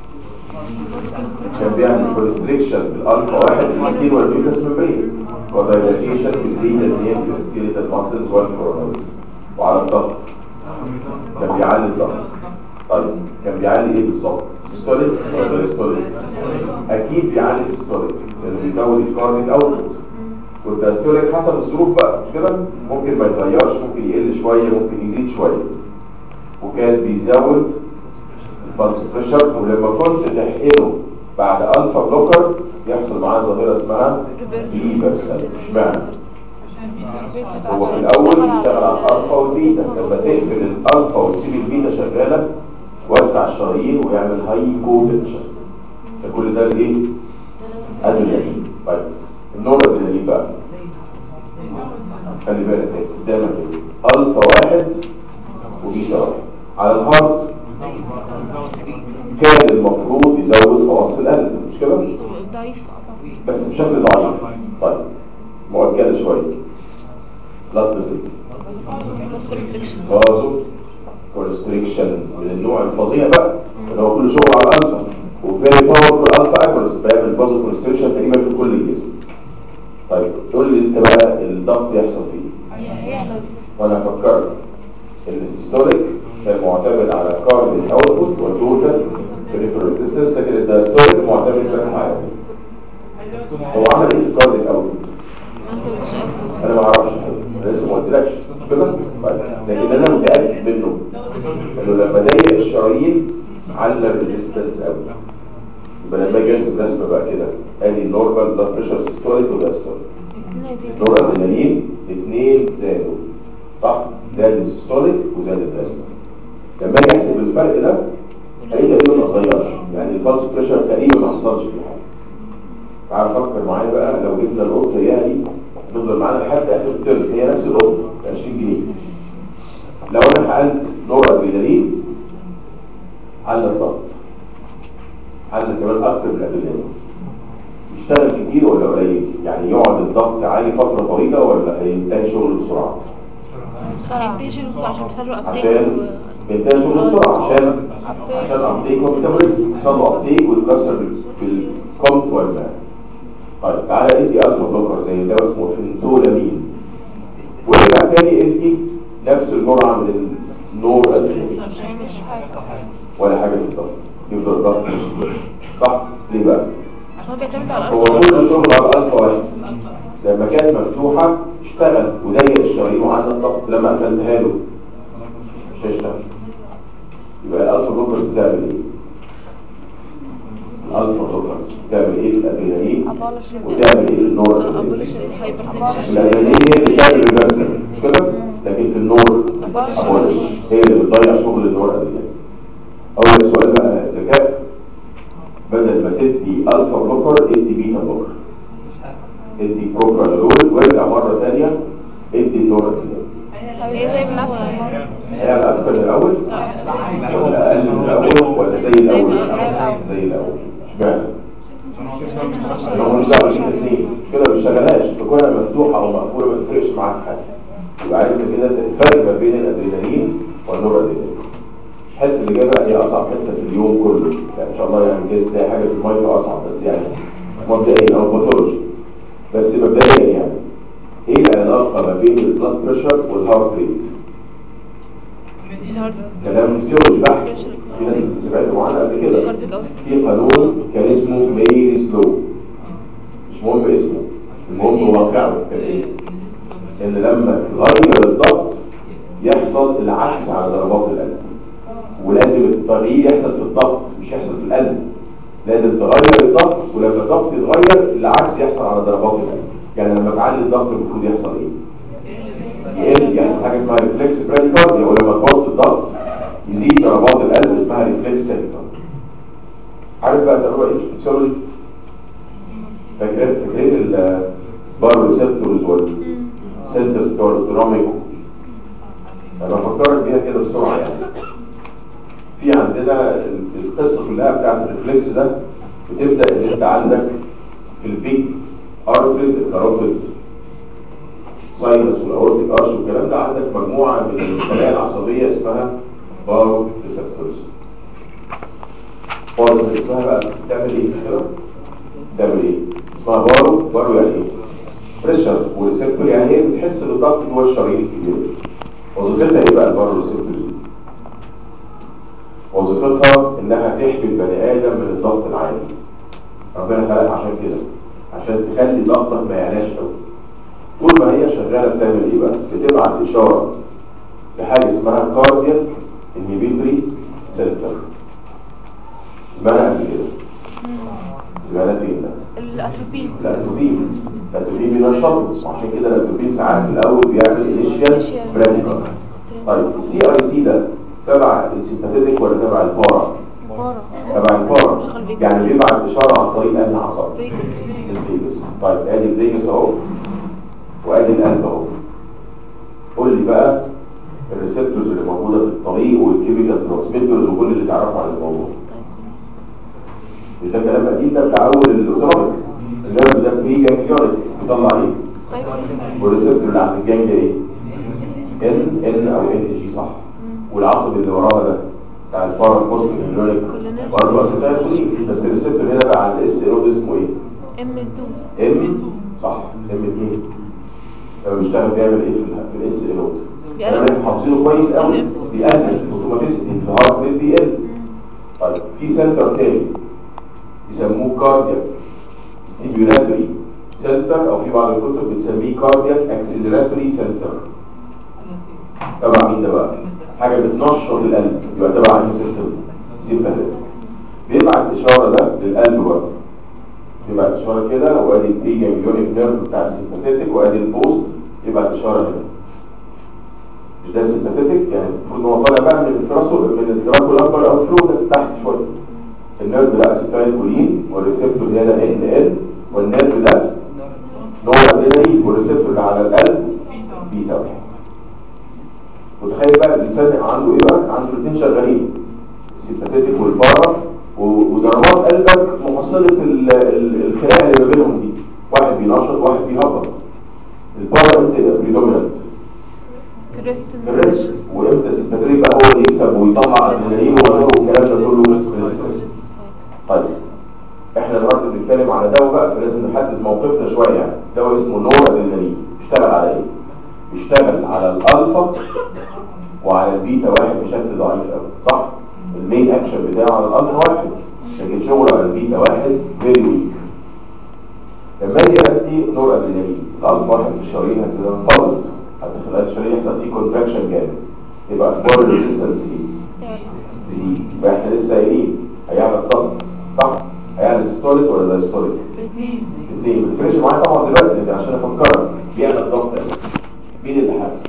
كان بيعمل كونستريكشن بالالفا واحد كتير والفيكس ممبرين ودايلاتيشن بالبيتا اثنين في السكيليتال ماسلز والكوروناريز وعلى الضغط كان بيعلي الضغط طيب كان بيعلي ايه بالظبط سيستوليك ولا سيستوليك اكيد بيعلي سيستوليك لانه بيزود الكارديك اوتبوت والدايستوليك حسب الظروف بقى مش كده ممكن ما يتغيرش ممكن يقل شويه ممكن يزيد شويه وكان بيزود البلس بريشر ولما كنت تحقنه بعد الفا بلوكر يحصل معاه ظاهره اسمها ريفرسال اشمعنى هو في الاول بيشتغل على الالفا والبيتا لما تقفل الالفا وتسيب البيتا شغاله وسع الشرايين ويعمل هايبو تنشن ده كل ده الايه ادرينالين طيب النور ادرينالين بقى خلي بالك اهي قدامك اهي. الفا واحد وبيتا واحد على الهارت كان المفروض يزود خواص القلب مش كده ضعيف بس بشكل ضعيف طيب مؤكده شويه بلاد فيسلز بس كونستريكشن بازو كونستريكشن من النوع الفظيع بقى اللي هو كل شغل على الالفا وفيري باورفول الفا اكورس بيعمل بازو كونستريكشن تقريبا في كل الجسم طيب قول لي انت بقى الضغط يحصل فيه هي على وانا فكرت ان السيستوليك كان معتمد على كارديك اوتبوت وتوتال بريفرال ريزيستنس لكن الدايستوليك معتمد بس على هو عمل ايه في الكارديك اوتبوت ما نزودوش قوي انا ما اعرفش انا لسه ما قلتلكش مش كده طيب. لكن انا متاكد منه انه لما ضيق الشرايين على الريزيستنس قوي يبقى لما اجي ارسم رسمه بقى كده ادي النورمال بلاد بريشر سيستوليك ودايستوليك نور ادرينالين اثنين زادوا صح زاد السيستوليك وزاد الدايستوليك لما اجي احسب الفرق ده هلاقي تقريبا ما اتغيرش يعني البلس بريشر تقريبا ما حصلش فيه حاجه تعال فكر معايا بقى لو جبنا القطه يعني تفضل معانا لحد اخر الترم هي نفس القطه ب 20 جنيه لو انا حقنت نور ادرينالين على الضغط على كمان اكتر من الادرينالين يشتغل كتير ولا قليل يعني يقعد الضغط عالي فتره طويله ولا هينتهي شغل بسرعه بسرعة ينتهي عشان بيحصل له عشان ابديت بينتهي شغل بسرعه عشان عشان ابديك وميتابوليزم يحصل له ابديك ويتكسر بالكومت والماء طيب تعالى ادي الفا بلوكر زي ده اسمه فنتولامين وارجع تاني ادي نفس الجرعه من النور ادرينالين مش حاجة ولا حاجه في الضغط يفضل الضغط صح ليه بقى عشان هو بيعتمد على هو الأرض كل شغل على الالفا واحد لما كانت مفتوحه اشتغل وضيق الشرايين وعلى الضغط لما قفلتها له مش هيشتغل يبقى الالفا بلوكرز بتعمل ايه الالفا بلوكرز بتعمل ايه في الادرينالين أبولش وتعمل ايه في النور أبولش الهايبرتنشن الادرينالين هي اللي بتعمل ريفرسال مش كده لكن في النور أبولش أبولش هي اللي بتضيع شغل النور ادرينالين اول سؤال بقى ذكاء بدل ما تدي الفا بلوكر ادي بيتا بلوكر ادي بروبرانول وارجع مره ثانيه ادي النور ادرينالين هي زي بنفس المرة هيعمل اكتر من الاول ولا اقل من الاول ولا زي الاول زي الاول اشمعنى لو مش دعوه بالاثنين مش كده ما بيشتغلهاش تكونها مفتوحه او مقفوله ما تفرقش معاك حاجه يبقى عرفت كده الفرق ما بين الادرينالين والنور ادرينالين الحته اللي جايه بقى هي اصعب حته في اليوم كله يعني ان شاء الله يعني جاي تلاقي حاجه في الميه اصعب بس يعني مبدئيا او باثولوجي بس مبدئيا يعني ايه العلاقه ما بين البلاد بريشر والهارت ريت كلام فيسيولوجي بحت في ناس سمعتوا معانا قبل كده كارديك أوت في قانون كان اسمه ميريز لو مش مهم اسمه المهم واقعه كان ايه ان لما تغير الضغط يحصل العكس على ضربات القلب ولازم التغيير يحصل في الضغط مش يحصل في القلب لازم تغير الضغط ولما الضغط يتغير العكس يحصل على ضربات القلب يعني لما تعلي الضغط المفروض يحصل ايه يقل يحصل حاجه اسمها ريفلكس براديكارديا ولما توطي الضغط يزيد ضربات القلب اسمها ريفلكس تاكيكارديا عارف بقى سببها ايه الفسيولوجي فاكرين فاكرين البار ريسبتورز والسنترز بتوع الاوتونوميك انا بفكرك بيها كده بسرعه يعني في عندنا القصه كلها بتاعت الريفلكس ده بتبدا ان انت عندك في البيك ارتريز الكاروتيد ساينس والاورتيك ارش والكلام ده عندك مجموعه من الخلايا العصبيه اسمها بارو ريسبتورز بارو اسمها بقى بتعمل ايه كده بتعمل ايه اسمها بارو بارو يعني ايه بريشر وريسبتور يعني ايه بتحس بالضغط جوه الشرايين الكبيره وظيفتها ايه بقى البارو ريسبتور دي وظيفتها انها تحمي البني ادم من الضغط العالي ربنا خلقها عشان كده عشان تخلي ضغطك ما يعلاش قوي طول ما هي شغاله بتعمل ايه بقى بتبعت اشاره لحاجه اسمها كاردياك انهبيتوري سنتر اسمها قبل كده سمعنا فين ده الاتروبين الاتروبين الاتروبين بينشط وعشان كده الاتروبين ساعات في الاول بيعمل انيشيال Initial. برانيكال طيب السي اي سي ده تبع السيمباثيتك ولا تبع البارا بارا تبع البارا شغل فيجاس. يعني بيبعت اشاره عن طريق انهي عصب فيجاس الفيجاس طيب ادي الفيجاس اهو وادي القلب اهو قول لي بقى الريسبتورز اللي موجوده في الطريق والكيميكال ترانسميترز وكل اللي تعرفه عن الموضوع ده كلام قديم ده بتاع اول الاوتوماتيك النيرف ده بري جانجليونيك بيطلع ايه والريسبتور اللي عند الجانج ايه ان ان او ان جي صح والعصب اللي وراها ده بتاع الفار بوست جانجليونيك برضه اسيتايل بس الريسبتور هنا بقى عند الاس نود اسمه ايه ام 2 ام صح ام 2 لما بيشتغل بيعمل ايه في الاس نود بيقلل. احنا حافظينه كويس قوي بيقلل الاوتوماتيسيتي في الهارت ريت بيقل طيب في سنتر تاني يسموه كاردياك ستيميولاتوري سنتر او في بعض الكتب بتسميه كاردياك اكسلراتوري سنتر تبع مين ده بقى حاجه بتنشط القلب يبقى تبع انهي سيستم سيمباثيك بيبعت اشاره ده للقلب بقى يبعت اشاره كده وادي البري جانجليونيك نيرف بتاع السيمباثيك وادي البوست يبعت اشاره هنا مش ده سيمباثيك يعني المفروض ان هو طالع بقى من التراسل من التراكو الامبر او الفلو ده تحت شويه النيرف ده اسيتايل كولين والريسبتور هنا ان ال والنيرف ده نور ادرينالين والريسبتور اللي على القلب بيتا واحد متخيل بقى الانسان عنده ايه بقى عنده الاثنين شغالين السيمباثيك والبارا و- وضربات قلبك محصله ال- ال- الخناقه اللي ما بينهم دي واحد بينشط واحد بيهبط البارا امتى بريدومينانت كريست الريسك وامتى السيمباثيك بقى هو اللي يكسب ويطلع ادرينالين ونور والكلام ده كله resistance. طيب احنا النهارده بنتكلم على دواء بقى فلازم نحدد موقفنا شويه يعني دواء اسمه نور ادرينالين بيشتغل على ايه بيشتغل على الالفا وعلى البيتا واحد بشكل ضعيف قوي صح المين اكشن بتاعه على الالفا واحد لكن شغله على البيتا واحد فيري ويك لما اجي ادي نور ادرينالين الالفا واحد في الشرايين هتنفض حتى خلال الشرايين يحصل فيه كونتراكشن جامد يبقى اخبار الريزيستنس ايه تزيد يبقى احنا لسه قايلين هيعمل ضغط صح هيعمل ستوليك ولا دايستوليك الاثنين الاثنين ما تفرقش معايا طبعا دلوقتي لكن عشان افكرك بيعمل ضغط قوي. مين اللي حس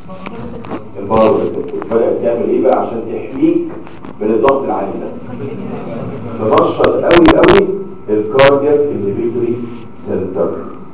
الباور بدات تعمل ايه بقى عشان تحميك من الضغط العالي ده تنشط قوي قوي الكاردياك انهبيتوري سنتر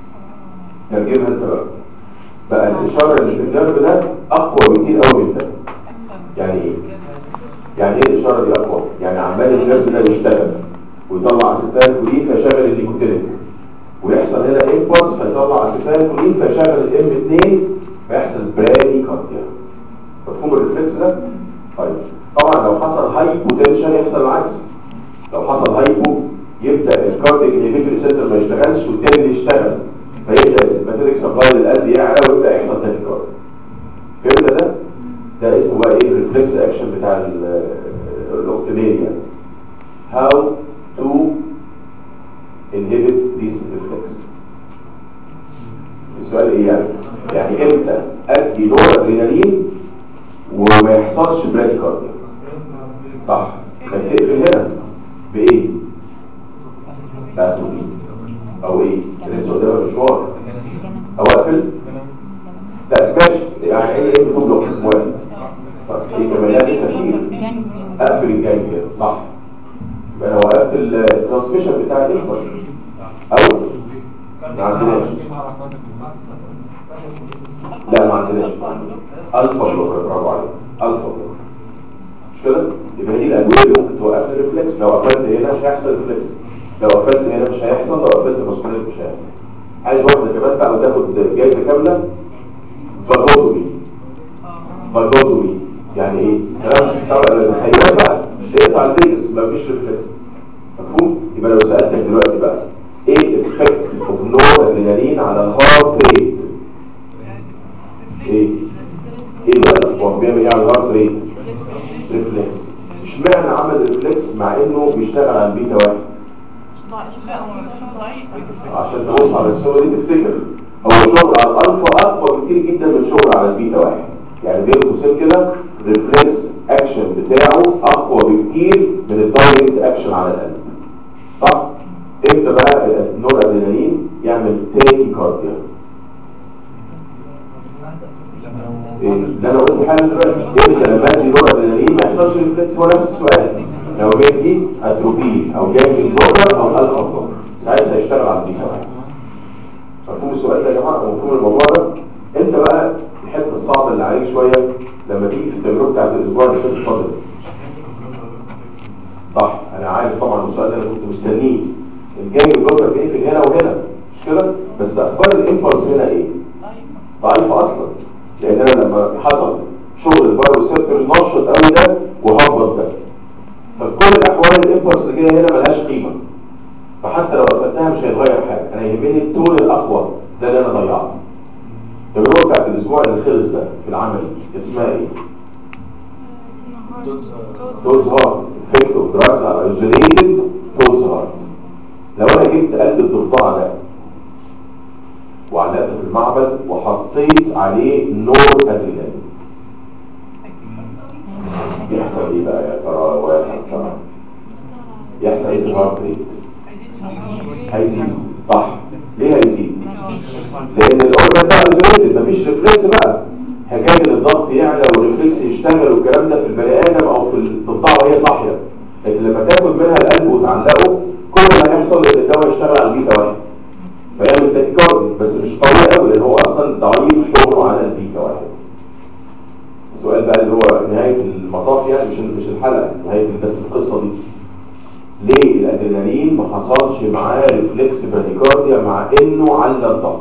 ترجمها انت بقى بقى الاشاره اللي في الجنب ده اقوى بكتير قوي من ده يعني ايه يعني ايه الاشاره دي اقوى يعني عمال النيرف ده يشتغل ويطلع اسيتال كولين فيشغل الليكوتينيك ويحصل هنا امبلس فيطلع اسيتال كولين فيشغل الام 2 فيحصل برادي كارديا مفهوم الريفلكس ده طيب طبعا لو حصل هايبوتنشن يحصل العكس لو حصل هايبو يبدا الكارديك انهبيتوري سنتر ما يشتغلش والتاني يشتغل فيبدا السيمباثيك سبلاي للقلب يعلى ويبدا يحصل تاني كارديا فهمت ده ده اسمه بقى ايه الريفلكس اكشن بتاع ال- الاوكتيميريا how to inhibit this reflex السؤال ايه يعني يعني امتى ادي نور ادرينالين وما يحصلش براديكارديا صح لما تقفل هنا بايه باتومين او ايه لسه قدامها مشوار او اقفل لا ماشي يعني ايه ايه بتطلق موالي طب ايه كمان لا لسه كتير اقفل الجانجليا صح يبقى انا وقفت الترانسميشن بتاع الانفر او ما عندناش لا ما عندناش ما عندناش الفا بلوكر برافو عليك الفا بلوكر مش كده يبقى دي الادويه اللي ممكن توقف لي ريفلكس لو قفلت هنا مش هيحصل ريفلكس لو قفلت هنا مش هيحصل لو قفلت مسكولين مش هيحصل عايز واحده كمان بقى وتاخد جايزه كامله فاجوتومي فاجوتومي يعني ايه؟ كلام طبعا الخيال بقى يقطع الفيجس مفيش ريفلكس مفهوم؟ يبقى لو سألتك دلوقتي بقى ايه الافكت اوف نور ادرينالين على الهارت ريت؟ ايه؟ ايه بقى؟ هو بيعمل ايه على الهارت ريت؟ ريفلكس اشمعنى عمل ريفلكس مع انه بيشتغل على البيتا واحد؟ عشان تبص على الصورة دي تفتكر هو شغل على الالفا اقوى بكتير جدا من شغل على البيتا واحد يعني بين قوسين كده ريفلكس اكشن بتاعه اقوى بكتير من الدايركت اكشن على القلب صح امتى بقى النور ادرينالين يعمل تاكي كارديا إيه؟ اللي انا قلت حاجه دلوقتي امتى لما ادي نور ادرينالين ما يحصلش ريفلكس هو نفس السؤال لو جاي اتروبين او جاي بلوكر او الفا بلوكر ساعتها يشتغل على البيتا واحد مفهوم السؤال ده يا جماعه مفهوم الموضوع ده انت بقى الحته الصعبه اللي عليك شويه لما تيجي في التجربه بتاعت الاسبوع اللي فات اتفضل صح انا عارف طبعا السؤال ده انا كنت مستنيه الجاي بلوكر بيقفل هنا وهنا مش كده بس اخبار الامبلس هنا ايه ضعيفه اصلا لان انا لما حصل شغل الباروسيبتورز نشط قوي ده وهبط ده ففي كل الاحوال الامبلس اللي جايه هنا ملهاش قيمه فحتى لو قفلتها مش هيتغير حاجه انا يهمني التون الاقوى ده اللي انا ضيعته التجربه بتاعت الاسبوع اللي خلص ده في العمل اسمها ايه؟ دوز هارت افكت اوف دراجز على ايزوليتد دوز هارت لو انا جبت قلب الضفدع ده وعلقته في المعبد وحطيت عليه نور ادرينالين يحصل ايه بقى يا ترى واحد ترى يحصل ايه في الهارت ريت هيزيد صح ليه هيزيد لان الاورجن ده ايزوليتد مفيش ريفلكس بقى حكايه ان الضغط يعلى والريفلكس يشتغل والكلام ده في البني ادم او في الضفدع وهي صاحيه لكن لما تاخد منها القلب وتعلقه كل ما هيحصل ان الدواء يشتغل على البيتا واحد فيعمل تاكيكاردي بس مش قوي قوي لان هو اصلا ضعيف شغله على البيتا واحد السؤال بقى اللي هو نهايه المطاف يعني مش مش الحلقه نهايه بس القصه دي ليه الادرينالين ما حصلش معاه ريفلكس براديكارديا مع انه على الضغط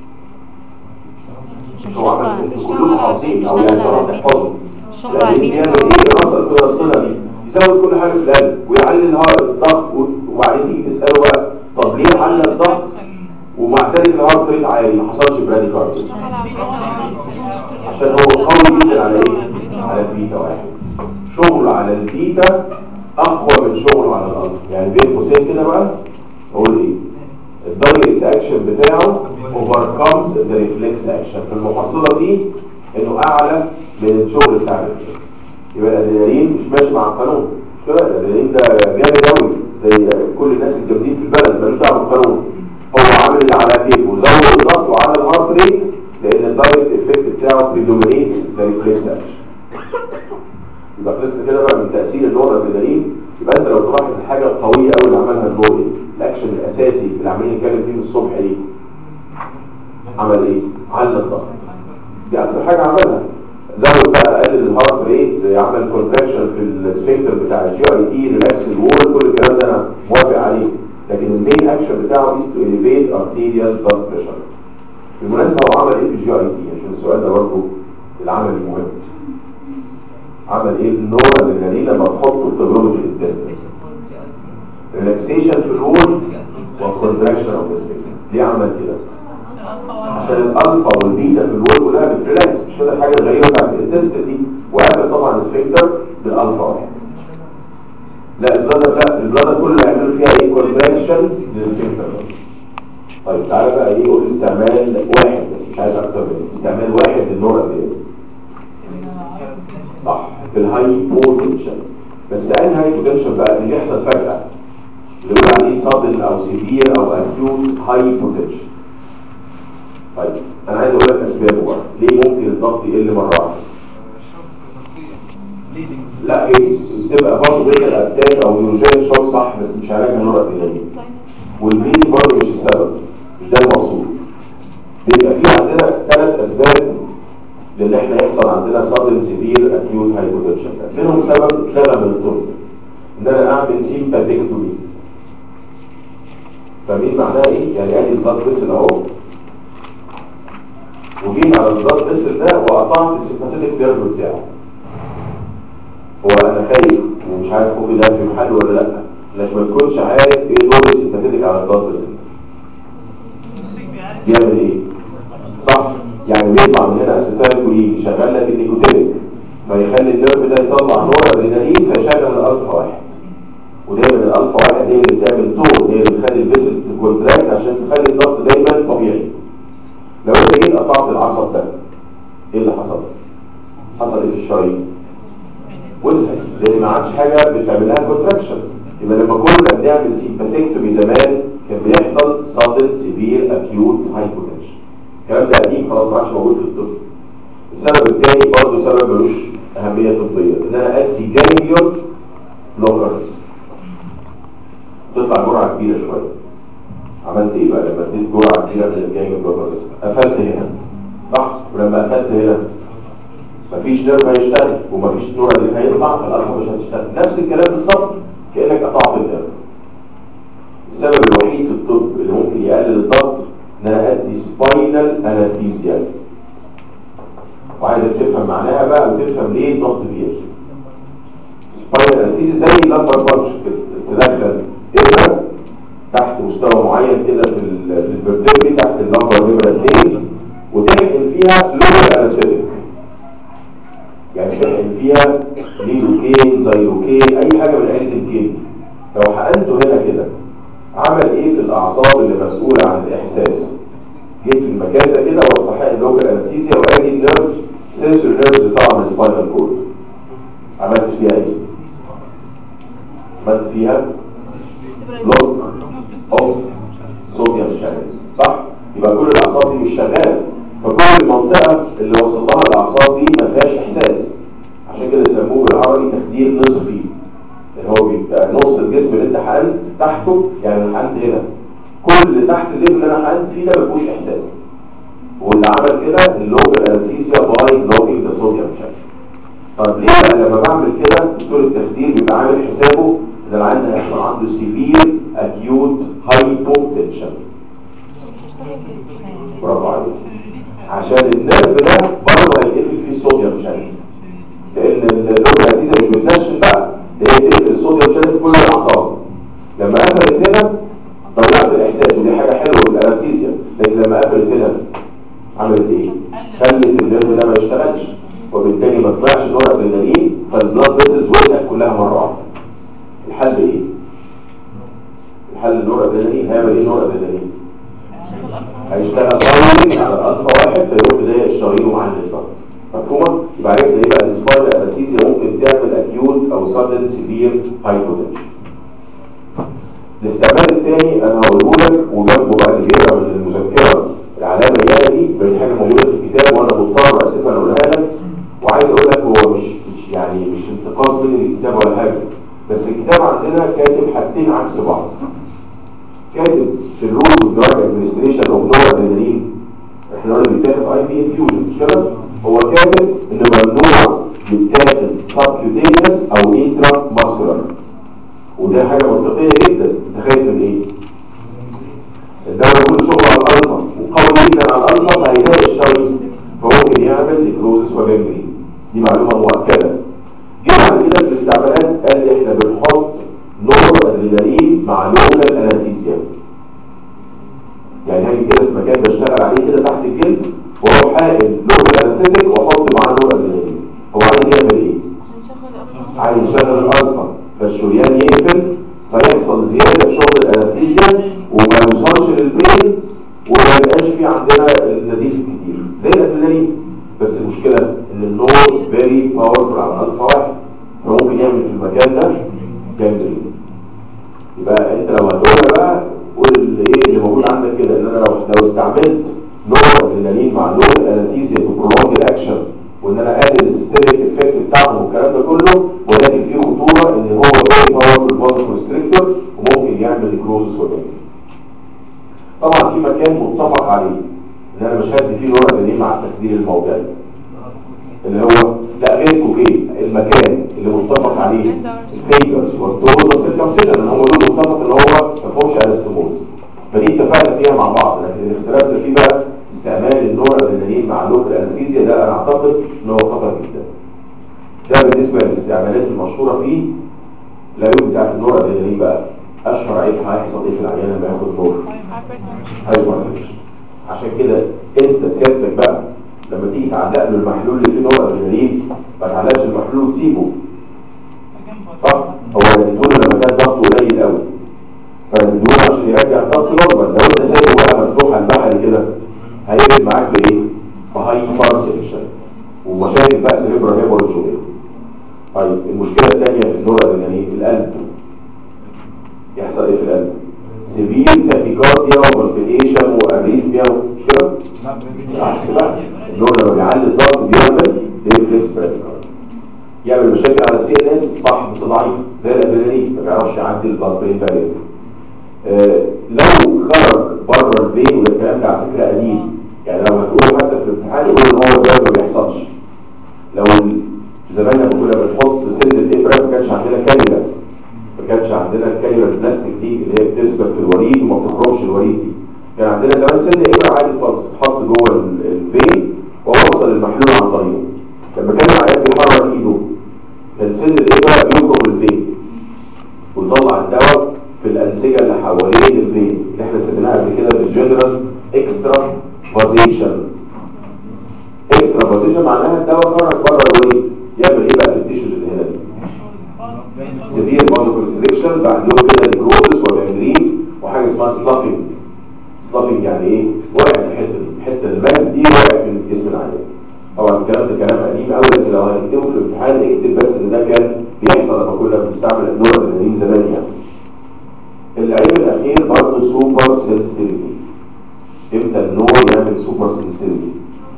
هو عمل انتوا كلكم حافظين او يعني شرط تحفظوا الشغل على الادرينالين البيتا بيعمل ايه يوصل كده الصله دي يزود كل حاجه في القلب ويعلي الهارت الضغط و- وبعدين تيجي تساله بقى طب ليه على الضغط ومع ذلك الهارت ريت عالي ما حصلش براديكارديا عشان هو قوي جدا على ايه على البيتا واحد شغله على البيتا اقوى من شغله على الالفا يعني بين قوسين كده بقى اقول ايه الدايركت اكشن بتاعه overcomes the reflex action في المحصله فيه انه اعلى من الشغل بتاع الريفلكس يبقى الادرينالين مش ماشي مع القانون مش كده الادرينالين ده جامد قوي زي كل الناس الجامدين في البلد ملوش دعوه بالقانون هو عامل اللي على كيفه زود الضغط وعلى الهارت ريت لان الدايركت افكت بتاعه بريدومينيتس ذا ريفلكس اكشن يبقى خلصت كده بقى من تاثير النور الادرينالين يبقى انت لو تلاحظ الحاجه القويه قوي اللي عملها النور ايه الاكشن الاساسي اللي عمالين نتكلم فيه من الصبح ايه عمل ايه علق الضغط دي اكتر حاجه عملها زود بقى قلل الهارت ريت عمل كونتراكشن في السفنكتر بتاع الجي اي تي ريلاكس الوول كل الكلام ده انا موافق عليه لكن المين اكشن بتاعه is to elevate arterial blood pressure بالمناسبه هو عمل ايه في الجي اي تي عشان السؤال ده برضه العمل المهم عمل ايه النور الادرينالين لما تحطه في تجربه الانتستين ريلاكسيشن في الوول وكونتراكشن اوف السفنكتر ليه عمل كده عشان الالفا والبيتا في الوول كلها بتريلاكس مش كده الحاجه الغريبه بتاعت التست دي وقابل طبعا السفنكتر بالالفا واحد لا البلادر لا البلادر كله اللي هيعملوا فيها ايه كونتراكشن للسفنكتر بس طيب تعالى بقى ايه يقول استعمال واحد بس مش عايز اكتر من استعمال واحد للنور الادرينالين صح في الهاي بوتنشن بس اي هاي بوتنشن بقى اللي بيحصل فجاه اللي بيقول عليه صادل او سيفير او اكيوت هاي بوتنشن طيب انا عايز اقول لك اسبابه بقى ليه ممكن الضغط يقل مره واحده لا هي بتبقى برضه بين الاتاك او نيوروجين شوك صح بس مش علاجها نور ادرينالين والبريد برضه مش السبب مش ده المقصود بيبقى في عندنا ثلاث اسباب لان احنا يحصل عندنا صدر سيفير اكيوت هايبوتنشن منهم سبب اتلغى من الطب ان انا اعمل سيمباثيكتومي فاهمين معناها ايه؟ يعني ادي البلاد فيسل اهو وجيت على البلاد فيسل ده وقطعت السيمباتيك نيرف بتاعه هو انا خايف ومش عارف خوفي ده في محل ولا لا انك ما تكونش عارف ايه دور السيمباتيك على البلاد فيسل بيعمل ايه صح يعني بيطلع من هنا اسيتال كولين يشغل لك النيكوتينيك فيخلي النيرف ده يطلع نور ادرينالين فيشغل الالفا واحد ودايما الالفا واحد هي اللي بتعمل تون هي اللي بتخلي الفيسل تكونتراكت عشان تخلي الضغط دايما طبيعي لو انت جيت قطعت العصب ده ايه اللي حصل؟ حصل ايه في الشرايين؟ وسعت لان ما عادش حاجه بتعمل لها كونتراكشن يبقى لما كنا بنعمل سيمباتيكتومي زمان كان بيحصل سادن سيفير اكيوت هايبوتنشن الكلام ده قديم خلاص ما عادش موجود في الطب السبب الثاني برضه سبب ملوش اهميه طبيه ان انا ادي جانجليون بلوكرز تطلع جرعه كبيره شويه عملت ايه بقى لما اديت جرعه كبيره من الجانجليون بلوكرز قفلت هنا صح ولما قفلت هنا مفيش نيرف هيشتغل ومفيش نور اللي هيطلع فالالفا مش هتشتغل نفس الكلام بالظبط كانك قطعت النيرف السبب الوحيد في الطب اللي ممكن يقلل الضغط ان انا ادي سباينال انستيزيا وعايزك تفهم معناها بقى وتفهم ليه الضغط بيقل سباينال انستيزيا زي اللمبر بانش تدخل ابره تحت مستوى معين كده في ال- في الفرتبري تحت اللمبر نمره 2 وتحقن فيها لوكال انستيزيا يعني تحقن فيها ليدوكين زيروكين اي حاجه من عيله الكين لو حقنته هنا كده عمل ايه في الاعصاب اللي مسؤوله عن الاحساس جيت في المكان ده كده ورحت حقن لوكال انستيزيا وادي النيرف سنسور نيرفز بتاع من السباينال كورد عملت فيها ايه؟ عملت فيها بلوك اوف صوديوم شانل صح؟ يبقى كل الاعصاب دي مش شغاله فكل المنطقه اللي وصل لها الاعصاب دي ما فيهاش احساس عشان كده يسموه بالعربي تخدير نصفي اللي هو بيبقى نص الجسم اللي انت حقنت تحته يعني انا حقنت هنا كل اللي تحت الليفل اللي انا حقنت فيه ده ما فيهوش احساس واللي عمل كده اللوكال انستيزيا باي بلوكينج ذا صوديوم شانل طب ليه بقى لما بعمل كده دكتور التخدير بيبقى عامل حسابه ان العيان هيحصل عنده سيفير اكيوت هايبوتنشن مش هشتغل في الاستحمام برافو عليك عشان النيرف ده برضه هيقفل فيه الصوديوم شانل لان اللوكال انستيزيا مش بتنشن بقى ده هي تقفل الصوديوم شانل في كل الاعصاب لما قفلت هنا طلعت الاحساس ودي حاجه حلوه في الانستيزيا لكن لما قفلت هنا عملت ايه؟ خلت النيرف ده ما يشتغلش وبالتالي ما طلعش نور ادرينالين فالبلاد فيسلز وسعت كلها مره واحده الحل ايه؟ الحل النور ادرينالين هيعمل ايه نور ادرينالين؟ شغل الفا هيشتغل ضروري على الالفا واحد فيروح يضيق الشرايين ومعلي الضغط مفهومه؟ يبقى عرفنا ايه بقى السباينال انستيزيا ممكن تعمل اكيوت او سادن سيفير هايبوتنشن الاستعمال الثاني انا هقوله لك وجنبه بقى اللي بيقرا من المذكره العلامه يا دي بقت حاجه موجوده في الكتاب وانا مضطر اسفا اقولها لك وعايز اقول لك هو مش مش يعني مش انتقاص من الكتاب ولا حاجه بس الكتاب عندنا كاتب حاجتين عكس بعض كاتب في الرول والدراج ادمنستريشن اوف نور ادرينالين احنا قلنا بيتاخد اي بي انفيوجن مش كده هو كاتب ان ممنوع يتاخد سبكيوتينس او انترا ماسكولار وده حاجه منطقيه جدا انت خايف من ايه الدواء كل شغله على الالفا وقوي جدا على الالفا فهيلاقي الشري فممكن يعمل نيكروزس وجنجرين دي معلومه مؤكده جه بعد كده في الاستعمالات قال لي احنا بنحط نور ادرينالين مع لوكال انستيزيا يعني هاجي كده في مكان بشتغل عليه كده تحت الجلد واروح حاقن لوكال انستيزيك واحط معاه نور ادرينالين هو عايز يعمل ايه؟ عشان يشغل الفا عايز يشغل الالفا فالشريان يقفل فيحصل زياده في شغل الانستيزيا وما يوصلش للبين وما يبقاش في عندنا النزيف الكتير زي الادرينالين بس المشكله ان النور فيري باورفول على الالفا واحد فممكن يعمل في المكان ده جانجرين يبقى انت لو هتقولها بقى قول اللي ايه اللي موجود عندك كده ان انا لو لو استعملت نوع ادرينالين مع نوع الانستيزيا تو برولونج الاكشن وان انا اقلل السيستميك افكت بتاعهم والكلام ده كله ولكن في خطوره ان هو فيري باورفول فازو كونستريكتور وممكن يعمل نيكروزس وجانجرين طبعا في مكان متفق عليه ان انا مش هدي فيه نوع ادرينالين مع التخدير الموجعي اللي هو لا غير كوكين المكان اللي متفق عليه الفيجرز والدوز والسيركمسيشن ان هم دول متفق ان هو ما فيهمش انستموز فدي اتفقنا فيها مع بعض لكن الاختلاف ده فيه بقى استعمال النور ادرينالين مع لا يوجد عارف النور ادرينالين بقى اشهر عيب هيحصل ايه في العيان لما ياخد نور هايبرتنشن عشان كده انت سيادتك بقى لما تيجي تعلق له المحلول اللي فيه نور ادرينالين ما تعلقش المحلول وتسيبه صح هو الدكتور لما كان ضغطه قليل قوي فالدكتور عشان يرجع الضغط نورمال لو انت سايبه بقى مفتوح على البحر كده هيقلب معاك بايه؟ بهايبرتنشن ومشاكل بقى سيريبرال هيموريدج وغيره طيب المشكله الثانيه في النور ادرينالين القلب يحصل ايه في القلب؟ سيفير تاكيكارديا وبالبيليشن واريثميا مش كده؟ بالعكس بقى النور لما بيعلي الضغط بيعمل ريفلكس براديكارد يعمل مشاكل على السي ان اس صح بس ضعيف زي الادرينالين ما بيعرفش يعدي البلبين بارير آه لو خرج بره البين وده الكلام ده على فكره قديم يعني لو هتقوله حتى في الامتحان يقول ان هو ده ما بيحصلش لو زمان لما كنا بنحط سن الابره ما كانش عندنا كانيولا ما كانش عندنا الكانيولا البلاستيك دي اللي هي بتثبت في الوريد وما بتخرجش الوريد دي كان عندنا زمان سن ابره عادي خالص تحط جوه ال- الفين ووصل المحلول عن طريقه لما كان العيان بيحرك ايده كان سن الابره بيخرج الفين ويطلع الدواء في الانسجه اللي حوالين الفين اللي احنا سميناها قبل كده في الجنرال اكسترا فازيشن اكسترا فازيشن معناها الدواء خرج بره الوريد يعمل ايه بقى في التيشوز اللي هنا دي سيفير بازو كونستريكشن بعدهم كده نيكروزس وجانجرين وحاجه اسمها سلافنج سلافنج يعني ايه وقع في الحته دي الحته المات دي وقعت من جسم العيان طبعا الكلام ده كلام قديم قوي لكن لو هنكتبه في الامتحان اكتب بس ان ده كان بيحصل لما كنا بنستعمل النور ادرينالين زمان يعني العيب الاخير برضه سوبر سنسيتيفيتي امتى النور يعمل سوبر سنسيتيفيتي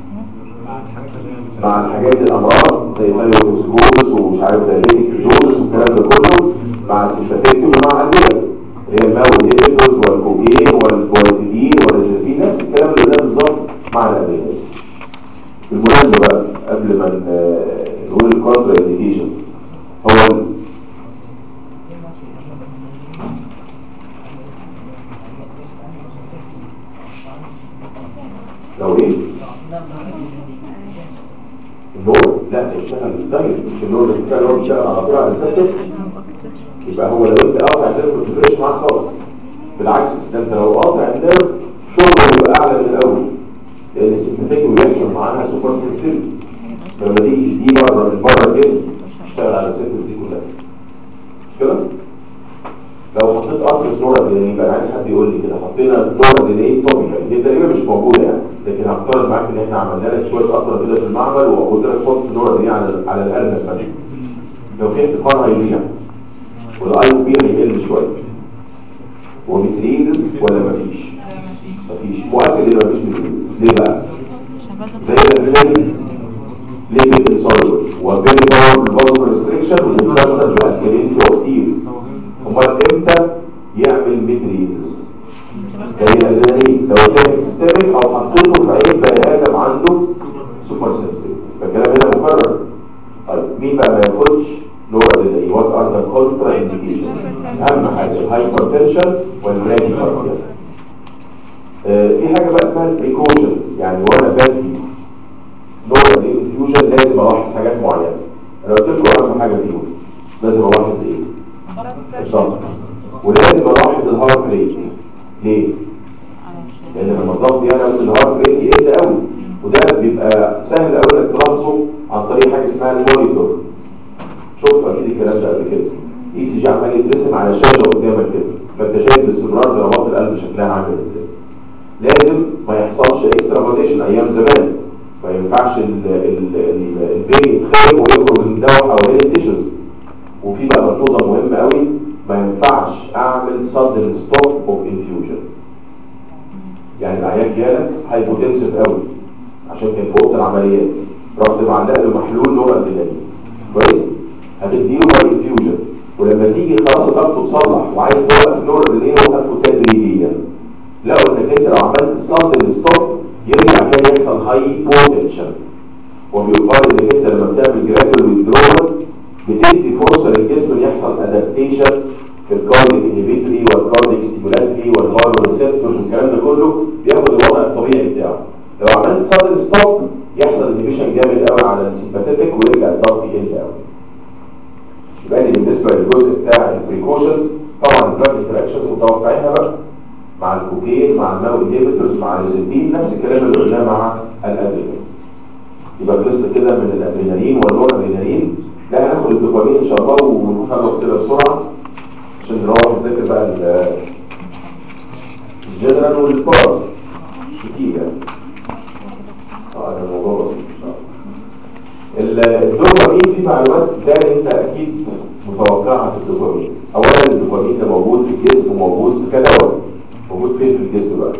مع الحاجات الامراض زي ثايروكسكوز ومش عارف دايليتيك دوز والكلام ده كله مع سيمباثيك ومع ادويه اللي هي الماو انهبيتورز والكوكين والكواليتين والريزرفين نفس الكلام اللي ده بالظبط مع الادويه بالمناسبه بقى قبل ما ن- نقول الكونترا انديكيشنز هو ال- لو ايه النور لا يشتغل دايركت مش النور اللي بتاع النور بيشتغل على طول على السيستم يبقى هو لو انت قاطع النيرف ما بتفرقش معاك خالص بالعكس ده انت لو قاطع النيرف شغله يبقى اعلى من الاول لان السيستماتيك بيحصل معاها سوبر سيستم لما تيجي دي بره من بره الجسم تشتغل على السيستم دي كلها مش كده؟ لو حطيت قطر نور ادرينالين يبقى انا عايز حد يقول لي كده حطينا نور ادرينالين توبيكال هي تقريبا مش موجوده يعني لكن هفترض معاك ان احنا عملنا لك شويه قطره كده في المعمل وقلت لك حط نور ادرينالين على على الارنب مثلا لو في احتقان هيضيع والاي او بي هيقل شويه ومتريزس ولا مفيش؟ مفيش مؤكد ان مفيش متريزس ليه بقى؟ زي الادرينالين ليفل انسولبل وفيري باور فازو ريستريكشن ومكسر بالكالين كورتيز امال امتى يعمل ميدريزس زي الادرينالين لو كان سيستميك او حطيته في عين بني ادم عنده سوبر سنسيتيف فالكلام هنا مكرر طيب مين بقى ما ياخدش نور ادرينالين وات ار ذا كونترا انديكيشن اهم حاجه الهايبرتنشن والبراديكارديا آه في حاجه بقى اسمها البريكوشنز يعني وانا بدي نور الانفيوجن لازم الاحظ حاجات معينه انا قلت لكم اهم حاجه فيهم لازم الاحظ ايه الضغط ولازم الاحظ الهارت ريت ليه لان لما الضغط يعلى الهارت ريت يقل قوي وده بيبقى سهل قوي انك تلاحظه عن طريق حاجه اسمها المونيتور شفتوا اكيد الكلام ده قبل كده اي سي جي عمال يترسم على شاشه قدامك كده فانت شايف باستمرار ضربات القلب شكلها عامل ازاي لازم ما يحصلش اكسترافازيشن ايام زمان ما ينفعش الفين يتخرج ويخرج من الدواء حوالين التيشوز وفي بقى ملحوظه مهمه قوي ما ينفعش اعمل sudden stop of infusion يعني العيان جالك هايبوتنسيف قوي عشان كان في اوضه العمليات رحت معلق له محلول نور ادرينالين كويس هتديله باي انفيوجن ولما تيجي خلاص الضغط تصلح وعايز توقف نور ادرينالين وقفه تدريجيا لو انك انت لو عملت sudden stop يرجع تاني يحصل هايبوتنشن وبيقال انك انت لما بتعمل جرادوال ويدرول بتدي فرصه للجسم ان يحصل ادابتيشن في الكارديك انهبيتوري والكارديك ستيمولاتري والهارمون ريسبتورز والكلام ده كله بياخد الوضع الطبيعي بتاعه لو عملت سادن ستوب يحصل انهبيشن جامد قوي على السيمباثيتك ويرجع الضغط يقل قوي يبقى دي بالنسبه للجزء بتاع الدراج انتراكشنز متوقعينها بقى مع الكوكين مع الماو انهبيتورز مع الريزنتين نفس الكلام اللي قلناه مع الادرينالين يبقى خلصنا كده من الادرينالين والنور ادرينالين لا هناخد الدوبامين ان شاء الله ونخلص كده بسرعه عشان نروح نذاكر بقى ال- الجنرال والبار مش كتير يعني اه ده الموضوع بسيط ان شاء الله ال- الدوبامين في معلومات ده انت اكيد متوقعها في الدوبامين اولا الدوبامين ده موجود في الجسم وموجود كدواء موجود فين في الجسم بقى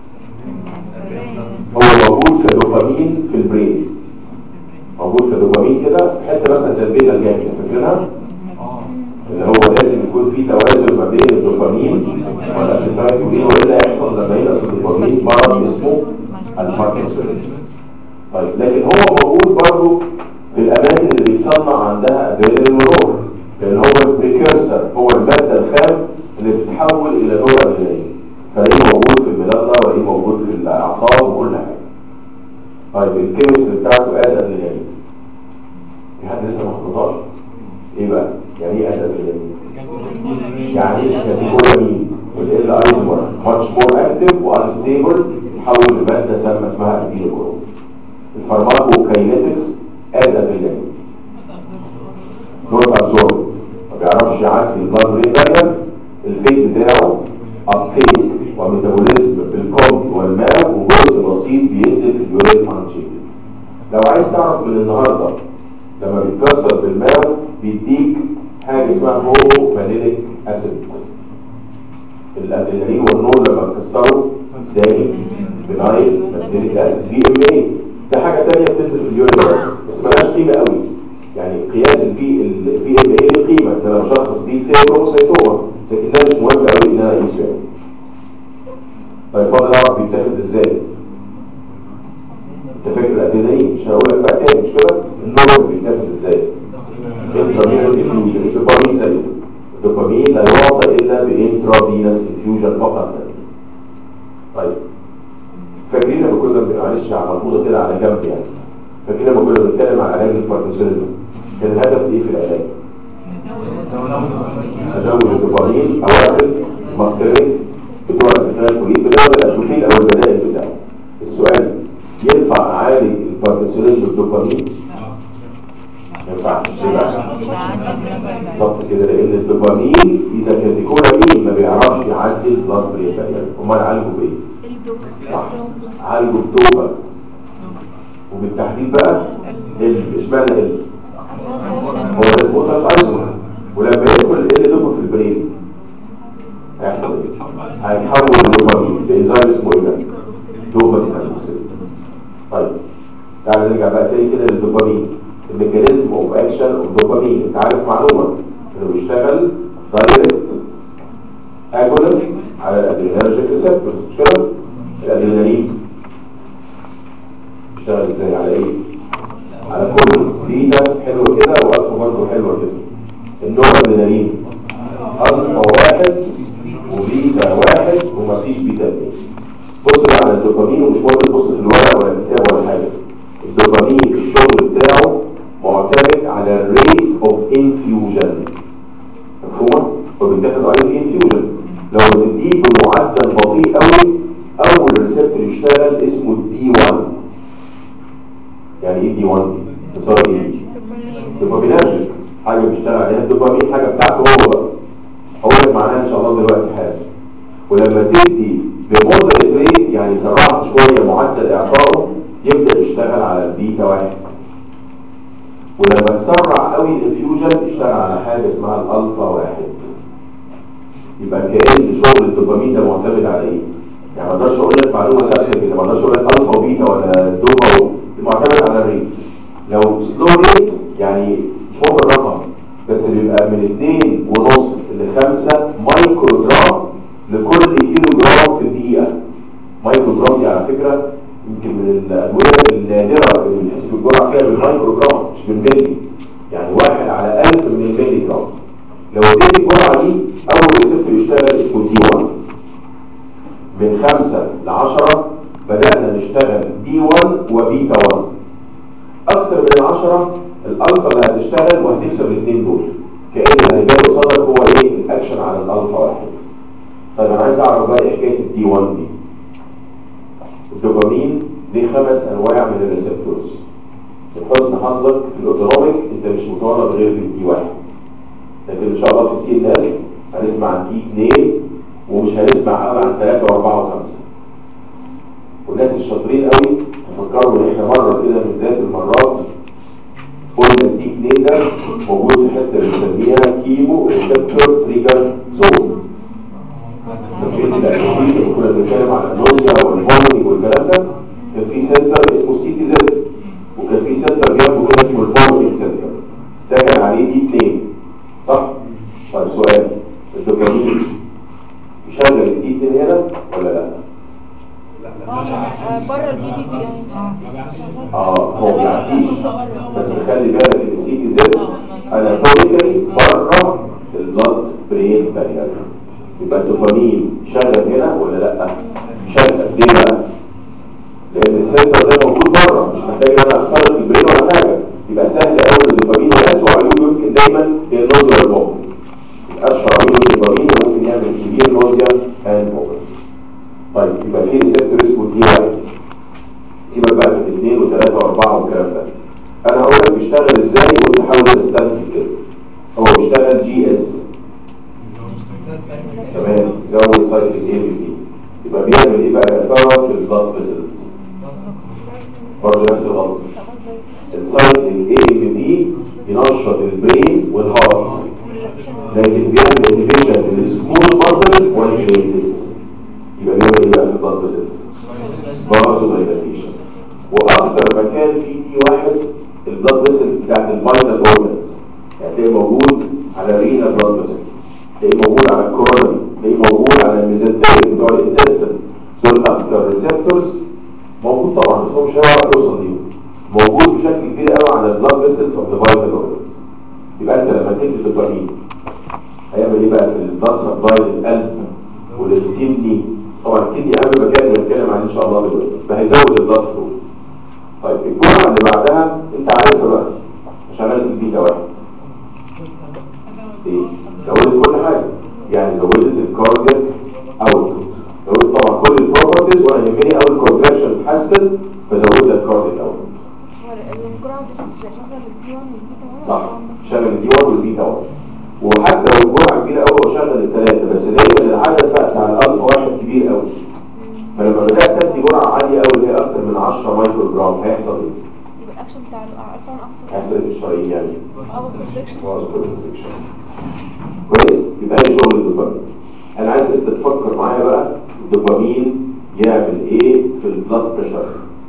هو موجود كدوبامين في البرين موجود كدوبامين كده في حته مثلا زي البيزا الجانبي فاكرينها اللي هو لازم يكون في توازن ما بين الدوبامين والاسيتايلكولين والا يحصل لما ينقص الدوبامين مرض اسمه الباركنسونز طيب لكن هو موجود برضه في الاماكن اللي بيتصنع عندها ادرينالين ونور لان هو البريكيرسر هو الماده الخام اللي بتتحول الى نور ادرينالين فلاقيه موجود في الميلالا والاقيه موجود في الاعصاب وكل حاجه طيب الكيمستري بتاعته از ادرينالين في حد لسه ما حفظهاش ايه بقى يعني ايه از ادرينالين يعني الكاتيكولامين والال ايزومر ماتش مور اكتف وانستيبل تحول لماده سامه اسمها ادينوكروم الفارماكوكاينetics از ادرينالين نوت ابزورب ما بيعرفش يعدي البلاد برين بارير الفيت بتاعه ابتيك وميتابوليزم بالكومب والماء وجزء بسيط بينزل في اليورين انشيكل لو عايز تعرف من النهارده لما بيتكسر بالماء بيديك حاجه اسمها هومو فانيليك اسيد الادرينالين والنور لما تكسره تاني بنايل فانيليك اسيد بي ام اي ده حاجه ثانيه بتنزل في اليورين بس مالهاش قيمه قوي يعني قياس البي البي ام اي له قيمه ده لو شخص بيه فيها كروموسيتوما لكن ده مش مهم قوي ان انا اقيسه يعني طيب فاضل اعرف بيتاخد ازاي انت فاكر الادرينالين مش هقول لك بقى تاني مش كده النور بيتاخد ازاي انترافينوس انفيوجن الدوبامين زيه الدوبامين لا يعطى الا بانترافينوس انفيوجن فقط طيب فاكرين لما كنا معلش على ملحوظه كده على جنب يعني فاكرين لما كنا بنتكلم على علاج الباركنسونيزم كان الهدف ايه في العلاج؟ ازود الدوبامين او اقلل ماسكرين بتوع الاسيتايلكولين بدل الاتروفين او البدائل بتاعه السؤال ينفع اعالج الباركنسونيزم بالدوبامين؟ ما ينفعش ليه بقى؟ بالظبط كده لان الدوبامين اذا كاتيكولامين ما بيعرفش يعدي البلاد برين بارير امال عالجه بايه؟ صح عالجه بتوبه وبالتحديد بقى ال اشمعنى ال هو الموتر الايزومر ولما يدخل ال دوبه في البرين هيحصل ايه؟ هيتحول الدوبامين لانزيم اسمه ايه ده؟ دوبامين طيب تعالى نرجع بقى تاني كده للدوبامين الميكانيزم اوف اكشن اوف دوبامين انت عارف معلومه انه بيشتغل دايركت اجونست على الادرينالجيك ريسبتورز مش كده؟ الادرينالين بيشتغل ازاي على ايه؟ على كله بيتا حلوه كده والفا برضه حلوه كده النوع الادرينالين الفا واحد وبيتا واحد ومفيش بيتا اثنين بص بقى على الدوبامين ومش مهم تبص في الورقه ولا الكتاب ولا حاجه الدوبامين الشغل بتاعه معتمد على الريت اوف انفيوجن مفهومه؟ وبيتاخد عليه انفيوجن لو بتديه بمعدل بطيء قوي اول ريسبتور يشتغل اسمه الدي 1 يعني ايه دي 1 دي؟ اختصار ايه؟ دوبامينرجيك حاجه بيشتغل عليها الدوبامين حاجه بتاعته هو بقى هقول لك معناها ان شاء الله دلوقتي حالا ولما تدي بمودريت ريت يعني سرعت شويه معدل اعطائه يبدا يشتغل على البيتا واحد ولما تسرع قوي الانفيوجن يشتغل على حاجه اسمها الالفا واحد يبقى كأن شغل الدوبامين ده معتمد على ايه؟ يعني ما اقدرش اقول لك معلومه ثابته كده ما اقدرش اقول لك الفا وبيتا ولا دوبا معتمد على الريت لو سلو ريت يعني مش هو الرقم بس بيبقى من 2 ونص ل 5 مايكرو جرام لكل كيلو جرام في الدقيقه مايكرو جرام دي على فكره يمكن من الادويه النادره اللي بنحس بالجرعه فيها بالمايكرو جرام مش بالملي يعني واحد على 1000 من الملي جرام لو اديت الجرعه دي اول ريسبتور يشتغل اسمه دي 1 من 5 ل 10 بدانا نشتغل دي 1 وبيتا 1 اكتر من 10 الالفا اللي هتشتغل وهتكسب الاثنين دول كأن اللي هيجي قصادك هو ايه الاكشن على الالفا واحد دي 1 دي الدوبامين ليه خمس انواع من الريسبتورز لحسن حظك في الاوتونوميك انت مش مطالب غير بالدي واحد لكن ان شاء الله في سي ان اس هنسمع عن دي 2 ومش هنسمع قوي عن 3 و4 و5 والناس الشاطرين قوي هفكروا ان احنا مره كده من ذات المرات قلنا الدي 2 ده موجود في حته بنسميها كيمو ريسبتور تريجر زون فاكرين الأكيد اللي كنا بنتكلم على النوزيا والفومينج والكلام ده كان في سنتر اسمه سي تي زد وكان في سنتر جنبه كده اسمه الفومينج سنتر ده كان عليه دي 2 صح؟ طيب سؤال الدوبامين يشغل الدي 2 هنا ولا لا؟ اه بره البي بي بي يعني اه هو ما بيعديش بس خلي بالك ان السي تي زد اناتوميكالي بره البلاد برين بارير يبقى الدوبامين شغل هنا ولا لا؟ شغل ليه بقى؟ لان السنتر ده موجود بره مش محتاج ان انا اخترق البرين ولا حاجه يبقى سهل قوي الدوبامين اسوء عيوبه يمكن دايما هي النوزيا والبوم اشهر عيوب الدوبامين ممكن يعمل سيفير نوزيا اند بوم طيب يبقى في ريسبتور اسمه دي واحد سيبك بقى من اثنين وثلاثة واربعة والكلام ده انا هقول لك بيشتغل ازاي وانت حاول تستنتج كده هو بيشتغل جي اس تمام يزود سايكل اي بي بي يبقى بيعمل ايه بقى يا ترى في البلاد فيسلز برضه نفس الغلط السايكل اي بي بي ينشط البرين والهارت لكن بيعمل انهبيشن للسمول ماسلز والهيلز يبقى بيعمل ايه بقى في البلاد فيسلز برضه دايلاتيشن واكتر مكان فيه دي واحد البلاد فيسلز بتاعت الفايتال اورجنز يعني تلاقيه موجود على الرينا بلاد فيسل تلاقيه موجود على الكورونري تلاقيه موجود على الميزنتري بتوع الانتستين دول اكتر ريسبتورز موجود طبعا بس هو مش هيعرف يوصل ليهم موجود بشكل كبير قوي على البلاد فيسلز اوف ذا فايتال اورجنز يبقى انت لما تدي دوبامين هيعمل ايه بقى في البلاد سبلاي للقلب وللكدني طبعا الكدني اهم مكان بنتكلم عليه ان شاء الله دلوقتي فهيزود البلاد فلو طيب الجرعه اللي بعدها انت عارفها بقى شغاله البيتا واحد ايه زودت كل حاجه يعني زودت الكاردياك اوتبوت زودت طبعا كل البروبرتيز وانا يهمني اول كونتراكشن اتحسن فزودت الكاردياك اوتبوت الجرعه دي بتشغل الدي 1 والبيتا 1 صح شغل الدي 1 والبيتا 1 وحتى لو الجرعه كبيره قوي هو شغل الثلاثه بس دايما العدد بقى بتاع الالفا واحد كبير قوي فلما بدات تدي جرعه عاليه قوي اللي هي اكتر من 10 مايكرو جرام هيحصل ايه؟ يبقى الاكشن بتاع الالفان اكتر هيحصل ايه في الشرايين يعني؟ اه بس ريستريكشن كويس يبقى هي شغل الدوبامين انا عايز انت تفكر معايا بقى الدوبامين يعمل ايه في البلاد بريشر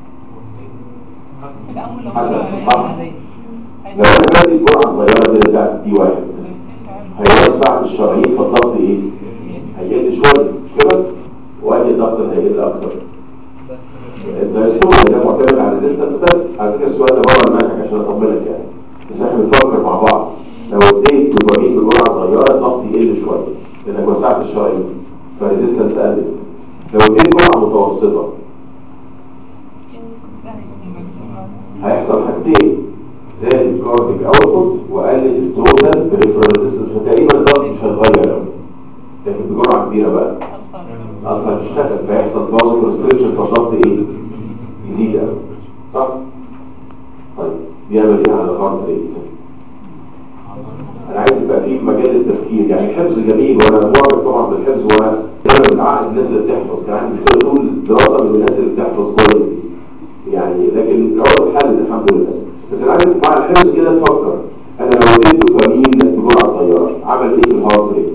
حسب صح لو انا بدي جرعه صغيره كده بتاعت دي واحد هيوسع في الشرايين فالضغط ايه هيقل شويه مش كده وادي الضغط هيقل اكتر الدايستول ده معتمد على الريزيستنس بس على فكره السؤال ده بره المنهج عشان اطمنك يعني بس احنا بنفكر مع بعض لو اديت دوبامين بجرعه صغيره الضغط يقل شويه لانك وسعت الشرايين فالريزيستنس قلت لو اديت جرعه متوسطه هيحصل حاجتين زاد الكارديك اوتبوت وقلل التوتال بريفرال ريزيستنس فتقريبا الضغط مش هيتغير قوي لكن بجرعه كبيره بقى الضغط هتشتغل فيحصل بازو كونستريكشن فالضغط ايه؟ يزيد قوي صح؟ طيب بيعمل ايه على الهارت ريت؟ انا عايز يبقى في مجال التفكير يعني الحفظ جميل وانا معجب طبعا بالحفظ وانا دايما بتعقد الناس اللي بتحفظ كان عندي مشكله طول الدراسه من الناس اللي بتحفظ كويس يعني لكن هو اتحل الحمد لله بس انا عايز مع الحفظ كده تفكر انا لو اديت دوبامين بجرعه صغيره عمل ايه في الهارت ريت؟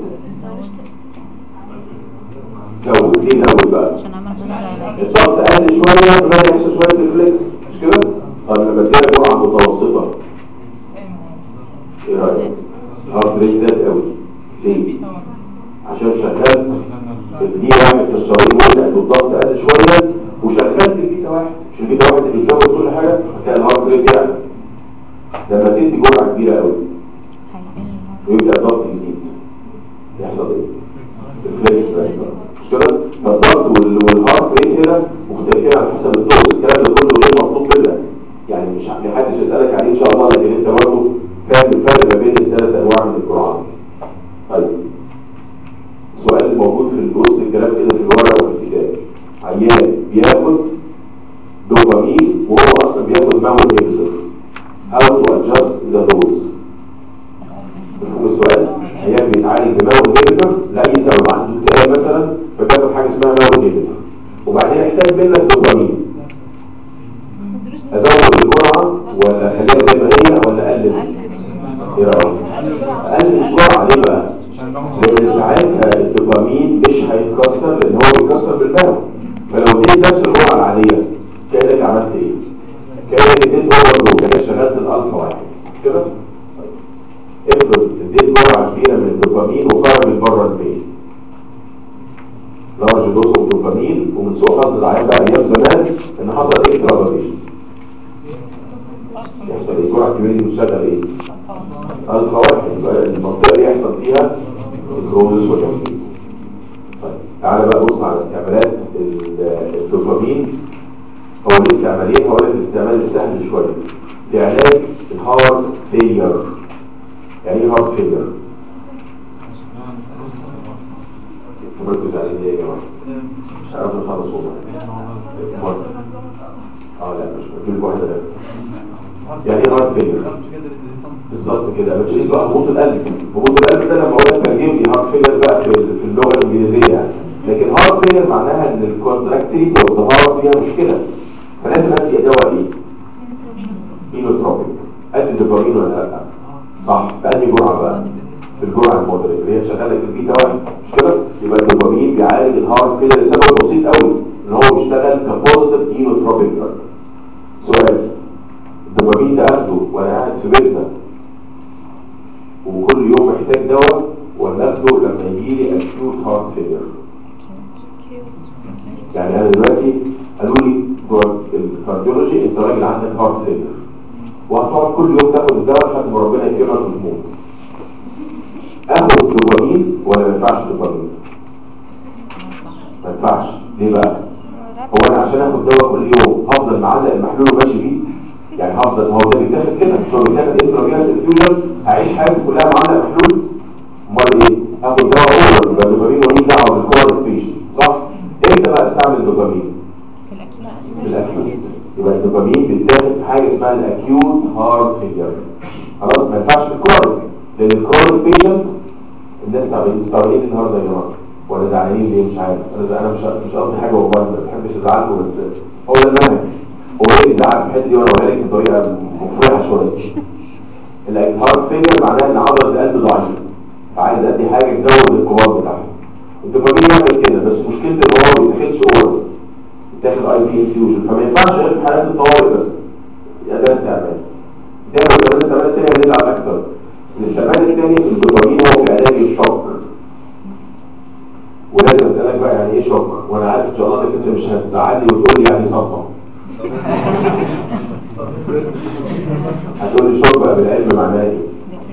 زود ليه زود بقى؟ عشان عمل الضغط قل شويه بدأ يحصل شويه ريفلكس مش كده؟ طب لما اديها جرعه متوسطه ايه رايك؟ الهارت ريت زاد قوي ليه؟ عشان شغلت البي واحد في الشرايين وسعت والضغط قل شويه وشغلت البيتا واحد مش البيتا واحد اللي بيزود كل حاجه هتلاقي الهارت ريت يعلى لما تدي جرعه كبيره قوي ويبدا الضغط يزيد يحصل ايه؟ ريفلكس بقى مش كده؟ فالضغط وال- والهارت ريت هنا مختلفين على حسب الدوز الكلام ده كله غير مطلوب منك يعني مش محدش يسالك عليه ان شاء الله لكن انت برضه فاهم الفرق ما بين الثلاث انواع من الجرعات طيب السؤال اللي موجود في وسط الكلام كده في الورقه وفي عيان بياخد دوبامين وهو اصلا بياخد ماول انهبيتور how to adjust the dose مفهوم السؤال عيان بيتعالج بماول انهبيتور لاي سبب عنده اكتئاب مثلا فبياخد حاجه اسمها ماول انهبيتور وبعدين يحتاج منك دوبامين ازود الجرعه ولا اخليها زي ما هي ولا اقلل ايه رايك اقلل الجرعه ليه بقى لان ساعتها الدوبامين مش هيتكسر لان هو بيتكسر بالماء فلو اديت نفس الجرعه العاديه كانك عملت ايه كانك اديت اوفر دو كانك شغلت الالفا واحد مش كده افرض اديت جرعه كبيره من الدوبامين وخرجت بره البيت لارج دوز اوف دوبامين ومن سوء حظ العيان ده ايام زمان ان حصل اكسترا فاليشن يحصل ايه جرعه كبيره دي بتشغل ايه الفا واحد يبقى المنطقه دي يحصل فيها الكروزس والجنسي طيب تعالى بقى بص على استعمالات ال- الدوبامين هو الاستعمالين هو الاستعمال السهل شويه لعلاج الهارت فيلير يعني ايه هارت فيلير تمركز على ايه يا جماعه مش عارف نخلص والله اه لا مش بجيب واحده ده يعني ايه هارت فيلير بالظبط كده ما تشيلش بقى هبوط القلب هبوط القلب ده لما اقول لك ترجم لي هارت فيلر بقى في في اللغه الانجليزيه يعني لكن هارت فيلر معناها ان الكونتراكتيليتي والطهاره فيها مشكله فلازم ادي دواء ايه؟ اينوتروبيك ادي دوبامين ولا لا؟ صح بأنهي جرعه بقى؟ بالجرعه المودريت اللي هي شغاله في البيتا واحد مش كده؟ يبقى الدوبامين بيعالج الهارت فيلر لسبب بسيط قوي ان هو بيشتغل كبوزيتيف اينوتروبيك دراج سؤال الدوبامين ده اخده وانا قاعد في بيتنا وكل يوم محتاج دواء ولا اخده لما يجي لي اكيوت هارت فيلر يعني انا دلوقتي قالوا لي بتوع الكارديولوجي انت راجل عندك هارت فيلر وهتقعد كل يوم تاخد الدواء لحد ما ربنا يكرمك وتموت اخد دوبامين ولا ما ينفعش دوبامين؟ ما ينفعش ليه بقى؟ هو انا عشان اخد دواء كل يوم هفضل معلق المحلول وماشي بيه يعني هفضل هو ده بيتاخد كده مش هو بيتاخد انتراجينس انفيوجن هعيش حياتي كلها معلق محلول امال ايه اخد دواء اوفر يبقى الدوبامين ملوش دعوه بالكورنيك بيشن صح امتى بقى استعمل الدوبامين في الاكيوت يبقى الدوبامين بيتاخد في حاجه اسمها الاكيوت هارت فيلير خلاص ما ينفعش في الكورنيك لان الكورنيك بيشنت الناس تعبانين تعبانين النهارده يا جماعه ولا زعلانين ليه مش عارف انا انا مش مش قصدي حاجه والله ما بحبش ازعلكم بس هو ده المنهج هو ايه الزعل في الحته دي وانا بقولها لك بطريقه مفرحه شويه الهارت فيلير معناها ان عضله القلب ضعيفه فعايز ادي حاجه تزود القوام بتاعها الدوبامين يعمل كده بس مشكلته ان هو ما بيتاخدش اورال بيتاخد اي بي انفيوجن فما ينفعش غير في حالات الطوارئ بس يبقى ده استعمال ده لو كمان الاستعمال الثاني هنزعل اكتر الاستعمال الثاني في الدوبامين هو في علاج الشوك ولازم اسالك بقى يعني ايه شوك وانا عارف ان شاء الله انك انت مش هتزعلني وتقول لي يعني صدمه هتقول لي شوك بقى بالعلم معناه ايه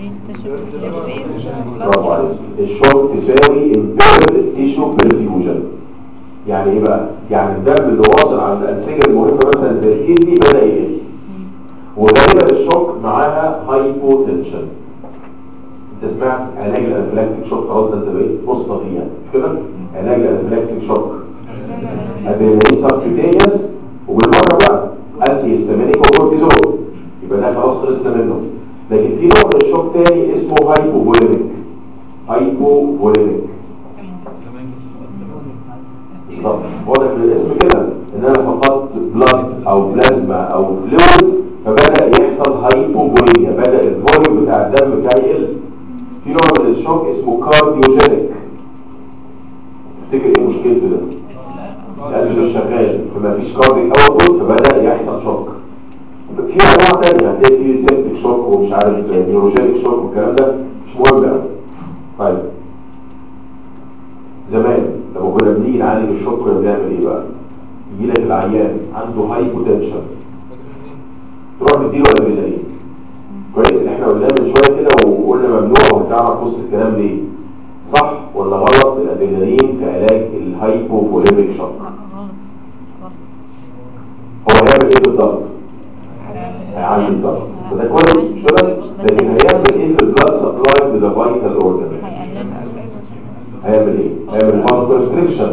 برافو عليك الشوك تساوي impaired tissue perfusion يعني ايه بقى يعني الدم اللي واصل عند الانسجه المهمه مثلا زي الكدني بدا يقل وغالبا الشوك معاها هايبوتنشن انت سمعت علاج الانفلاكتيك شوك خلاص ده انت بقيت مصطفى يعني مش كده علاج الانفلاكتيك شوك ادرينالين سبكوتينيوس وبالمره بقى انتي هيستامينيك وكورتيزون يبقى ده خلاص خلصنا منه لكن في نوع من الشوك تاني اسمه هايبوفوليميك هايبوفوليميك بالظبط واضح من الاسم كده ان انا فقدت بلاد او بلازما او فلويدز فبدا يحصل هايبوفوليميا بدا الفوليوم بتاع الدم بتاعي يقل في نوع من الشوك اسمه كارديوجينيك تفتكر ايه مشكلته ده القلب مش شغال فما فيش كارديك اوتبوت فبدا يحصل شوك في انواع تانية هتلاقي في سيبتك شوك ومش عارف نيوروجينيك شوك والكلام ده مش مهم قوي طيب زمان لما كنا بنيجي نعالج الشوك كنا بنعمل ايه بقى؟ يجي لك العيان عنده هايبوتنشن تروح تديله ادرينالين كويس اللي احنا قلناه من شويه كده وقلنا ممنوع وهتعرف وسط الكلام ليه صح ولا غلط الادرينالين كعلاج الهايبوفوليميك شوك هو هيعمل ايه بالضبط؟ هيعلي الضغط فده كويس مش كده؟ لكن هيعمل ايه في البلاد سبلاي تو ذا فايتال اورجانز؟ هيعمل ايه؟ هيعمل فاز كونستريكشن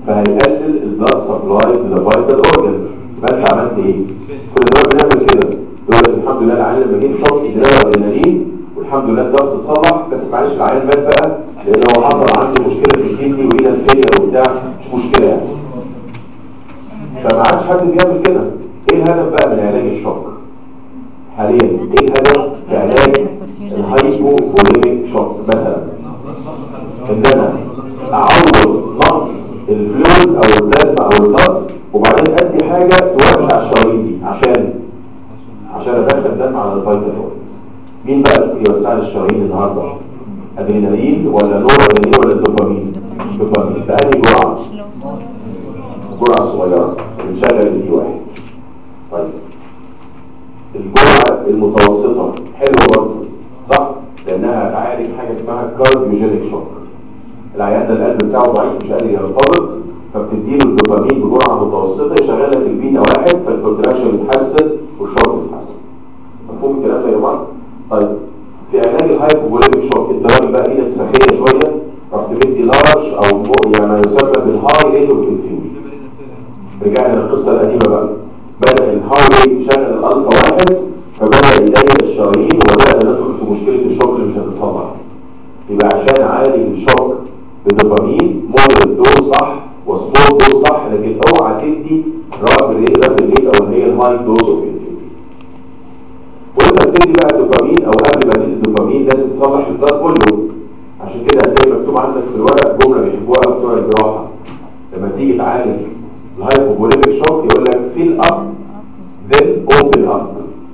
فهيقلل البلاد سبلاي تو ذا فايتال اورجنز يبقى انت عملت ايه؟ كل زمان بنعمل كده يقول لك الحمد لله العيان لما جه شوط اداله ادرينالين والحمد لله الضغط اتصلح بس معلش العيان مات بقى لان هو حصل عنده مشكله في الكدني وايده الفيلير وبتاع مش مشكله يعني فما عادش حد بيعمل كده ايه الهدف بقى من علاج الشوك حاليا ايه الهدف في علاج الهايبو فوليميك شوك مثلا ان انا اعوض نقص الفلويدز او البلازما او الضغط وبعدين ادي حاجه توسع الشرايين دي عشان عشان ادخل دم على الفيتال اورجنز مين بقى اللي يوسع لي الشرايين النهارده ادرينالين ولا نور ادرينالين ولا دوبامين دوبامين بأنهي جرعه جرعه صغيره بنشغل الاي واحد طيب الجرعه المتوسطه حلوه برضه صح لانها تعالج حاجه اسمها كارديوجينيك شوك العيان ده القلب بتاعه ضعيف مش قادر ينقبض فبتديله الدوبامين بجرعه متوسطه يشغل لك البيتا واحد فالكونتراكشن يتحسن والشوك يتحسن مفهوم الكلام ده يا جماعه طيب في علاج الهايبوفوليميك شوك الدرجه بقى ايدك سخيه شويه رحت مدي لارج او مو- يعني ما يسمى بالهاي ريت اوف انفيوجن رجعنا للقصه القديمه بقى بدا الهاي ريت يشغل الالفا واحد فبدا يضيق الشرايين وبدانا ندخل في مشكله الشوك اللي مش هتتصلح يبقى عشان اعالج الشوك بدوبامين مودريت دوز صح وسمول دوز صح لكن اوعى تدي رابط ريت رابط ريت او اللي هي الهاي دوز اوف انفيوجن وانت بتدي بقى دوبامين او قبل ما تدي الدوبامين لازم تصلح البلاد كله عشان كده هتلاقي مكتوب عندك في الورق جمله بيحبوها قوي بتوع الجراحه لما تيجي تعالج الهايبوفوليميك شوك يقول لك فيل اب then open up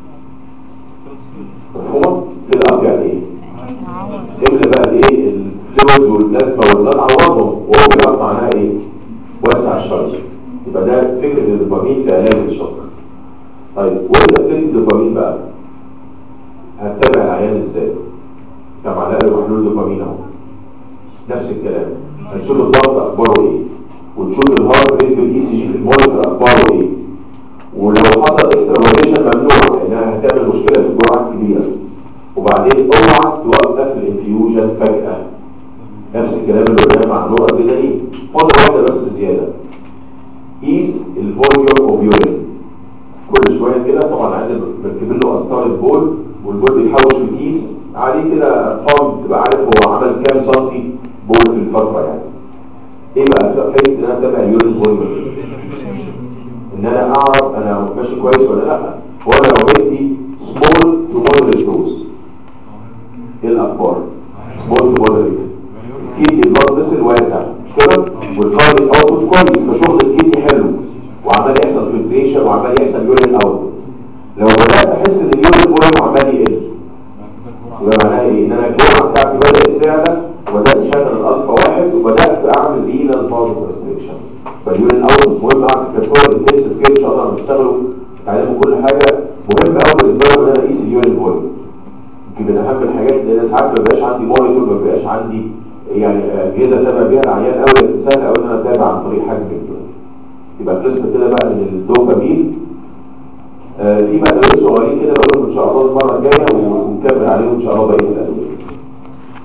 مفهومه؟ فيل اب يعني ايه؟ املى بقى الايه الفلويدز والبلازما والبلاد عوضهم واوبن اب معناها ايه؟ وسع الشرج يبقى ده فكره الدوبامين في علاج الشوك طيب وانت بتدي الدوبامين بقى هتتابع العيان ازاي؟ طبعا لا محلول دوبامين اهو نفس الكلام هنشوف الضغط اخباره ايه ونشوف الهارت ريت بالاي سي جي في المونيتور اخباره ايه ولو حصل اكسترا ممنوع لانها هتعمل مشكله في الجرعه الكبيره وبعدين اوعى توقف الانفيوجن فجاه نفس الكلام اللي قلناه مع نور ادرينالين فاضل واحده بس زياده قيس الفوليوم اوف يورين كل شويه كده طبعا عندنا مركبين له قسطره بول والبول بيتحوش في كيس عليه كده ارقام تبقى عارف هو عمل كام سنتي بول في الفتره يعني ايه بقى فكره ان انا اتابع اليورين فوليوم ان انا اعرف انا ماشي كويس ولا لا هو انا لو بدي سمول تو مودريت دوز ايه الاخبار سمول تو مودريت الكيدني البلاد فيسل واسع مش كده والكارديك اوتبوت كويس فشغل الكيدني حلو وعمال يحصل فلتريشن وعمال يحصل يورين اوتبوت لو بدات احس ان اليورين فوليوم عمال يقل يبقى معناها ايه ان انا الجرعه بتاعتي بدات تعلى وبدات اشغل الالفا واحد وبدات اعمل رينال بازو ريستريكشن فاليورين اوتبوت مهم اعمل كنترول انتنسيف كده ان شاء الله هنشتغلوا تعلموا كل حاجه مهم قوي بالنسبه لهم ان انا اقيس اليورين فوليوم يمكن من اهم الحاجات لان ساعات ما بيبقاش عندي مونيتور ما بيبقاش عندي يعني اجهزه اتابع بيها العيان قوي لكن سهل قوي ان انا اتابع عن طريق حجم اليورين يبقى خلصنا كده بقى من الدوبامين آه في بقى دول صغيرين كده بقولهم ان شاء الله المره الجايه ونكمل عليهم ان شاء الله بقيه الادويه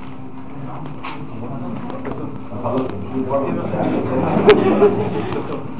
خلاص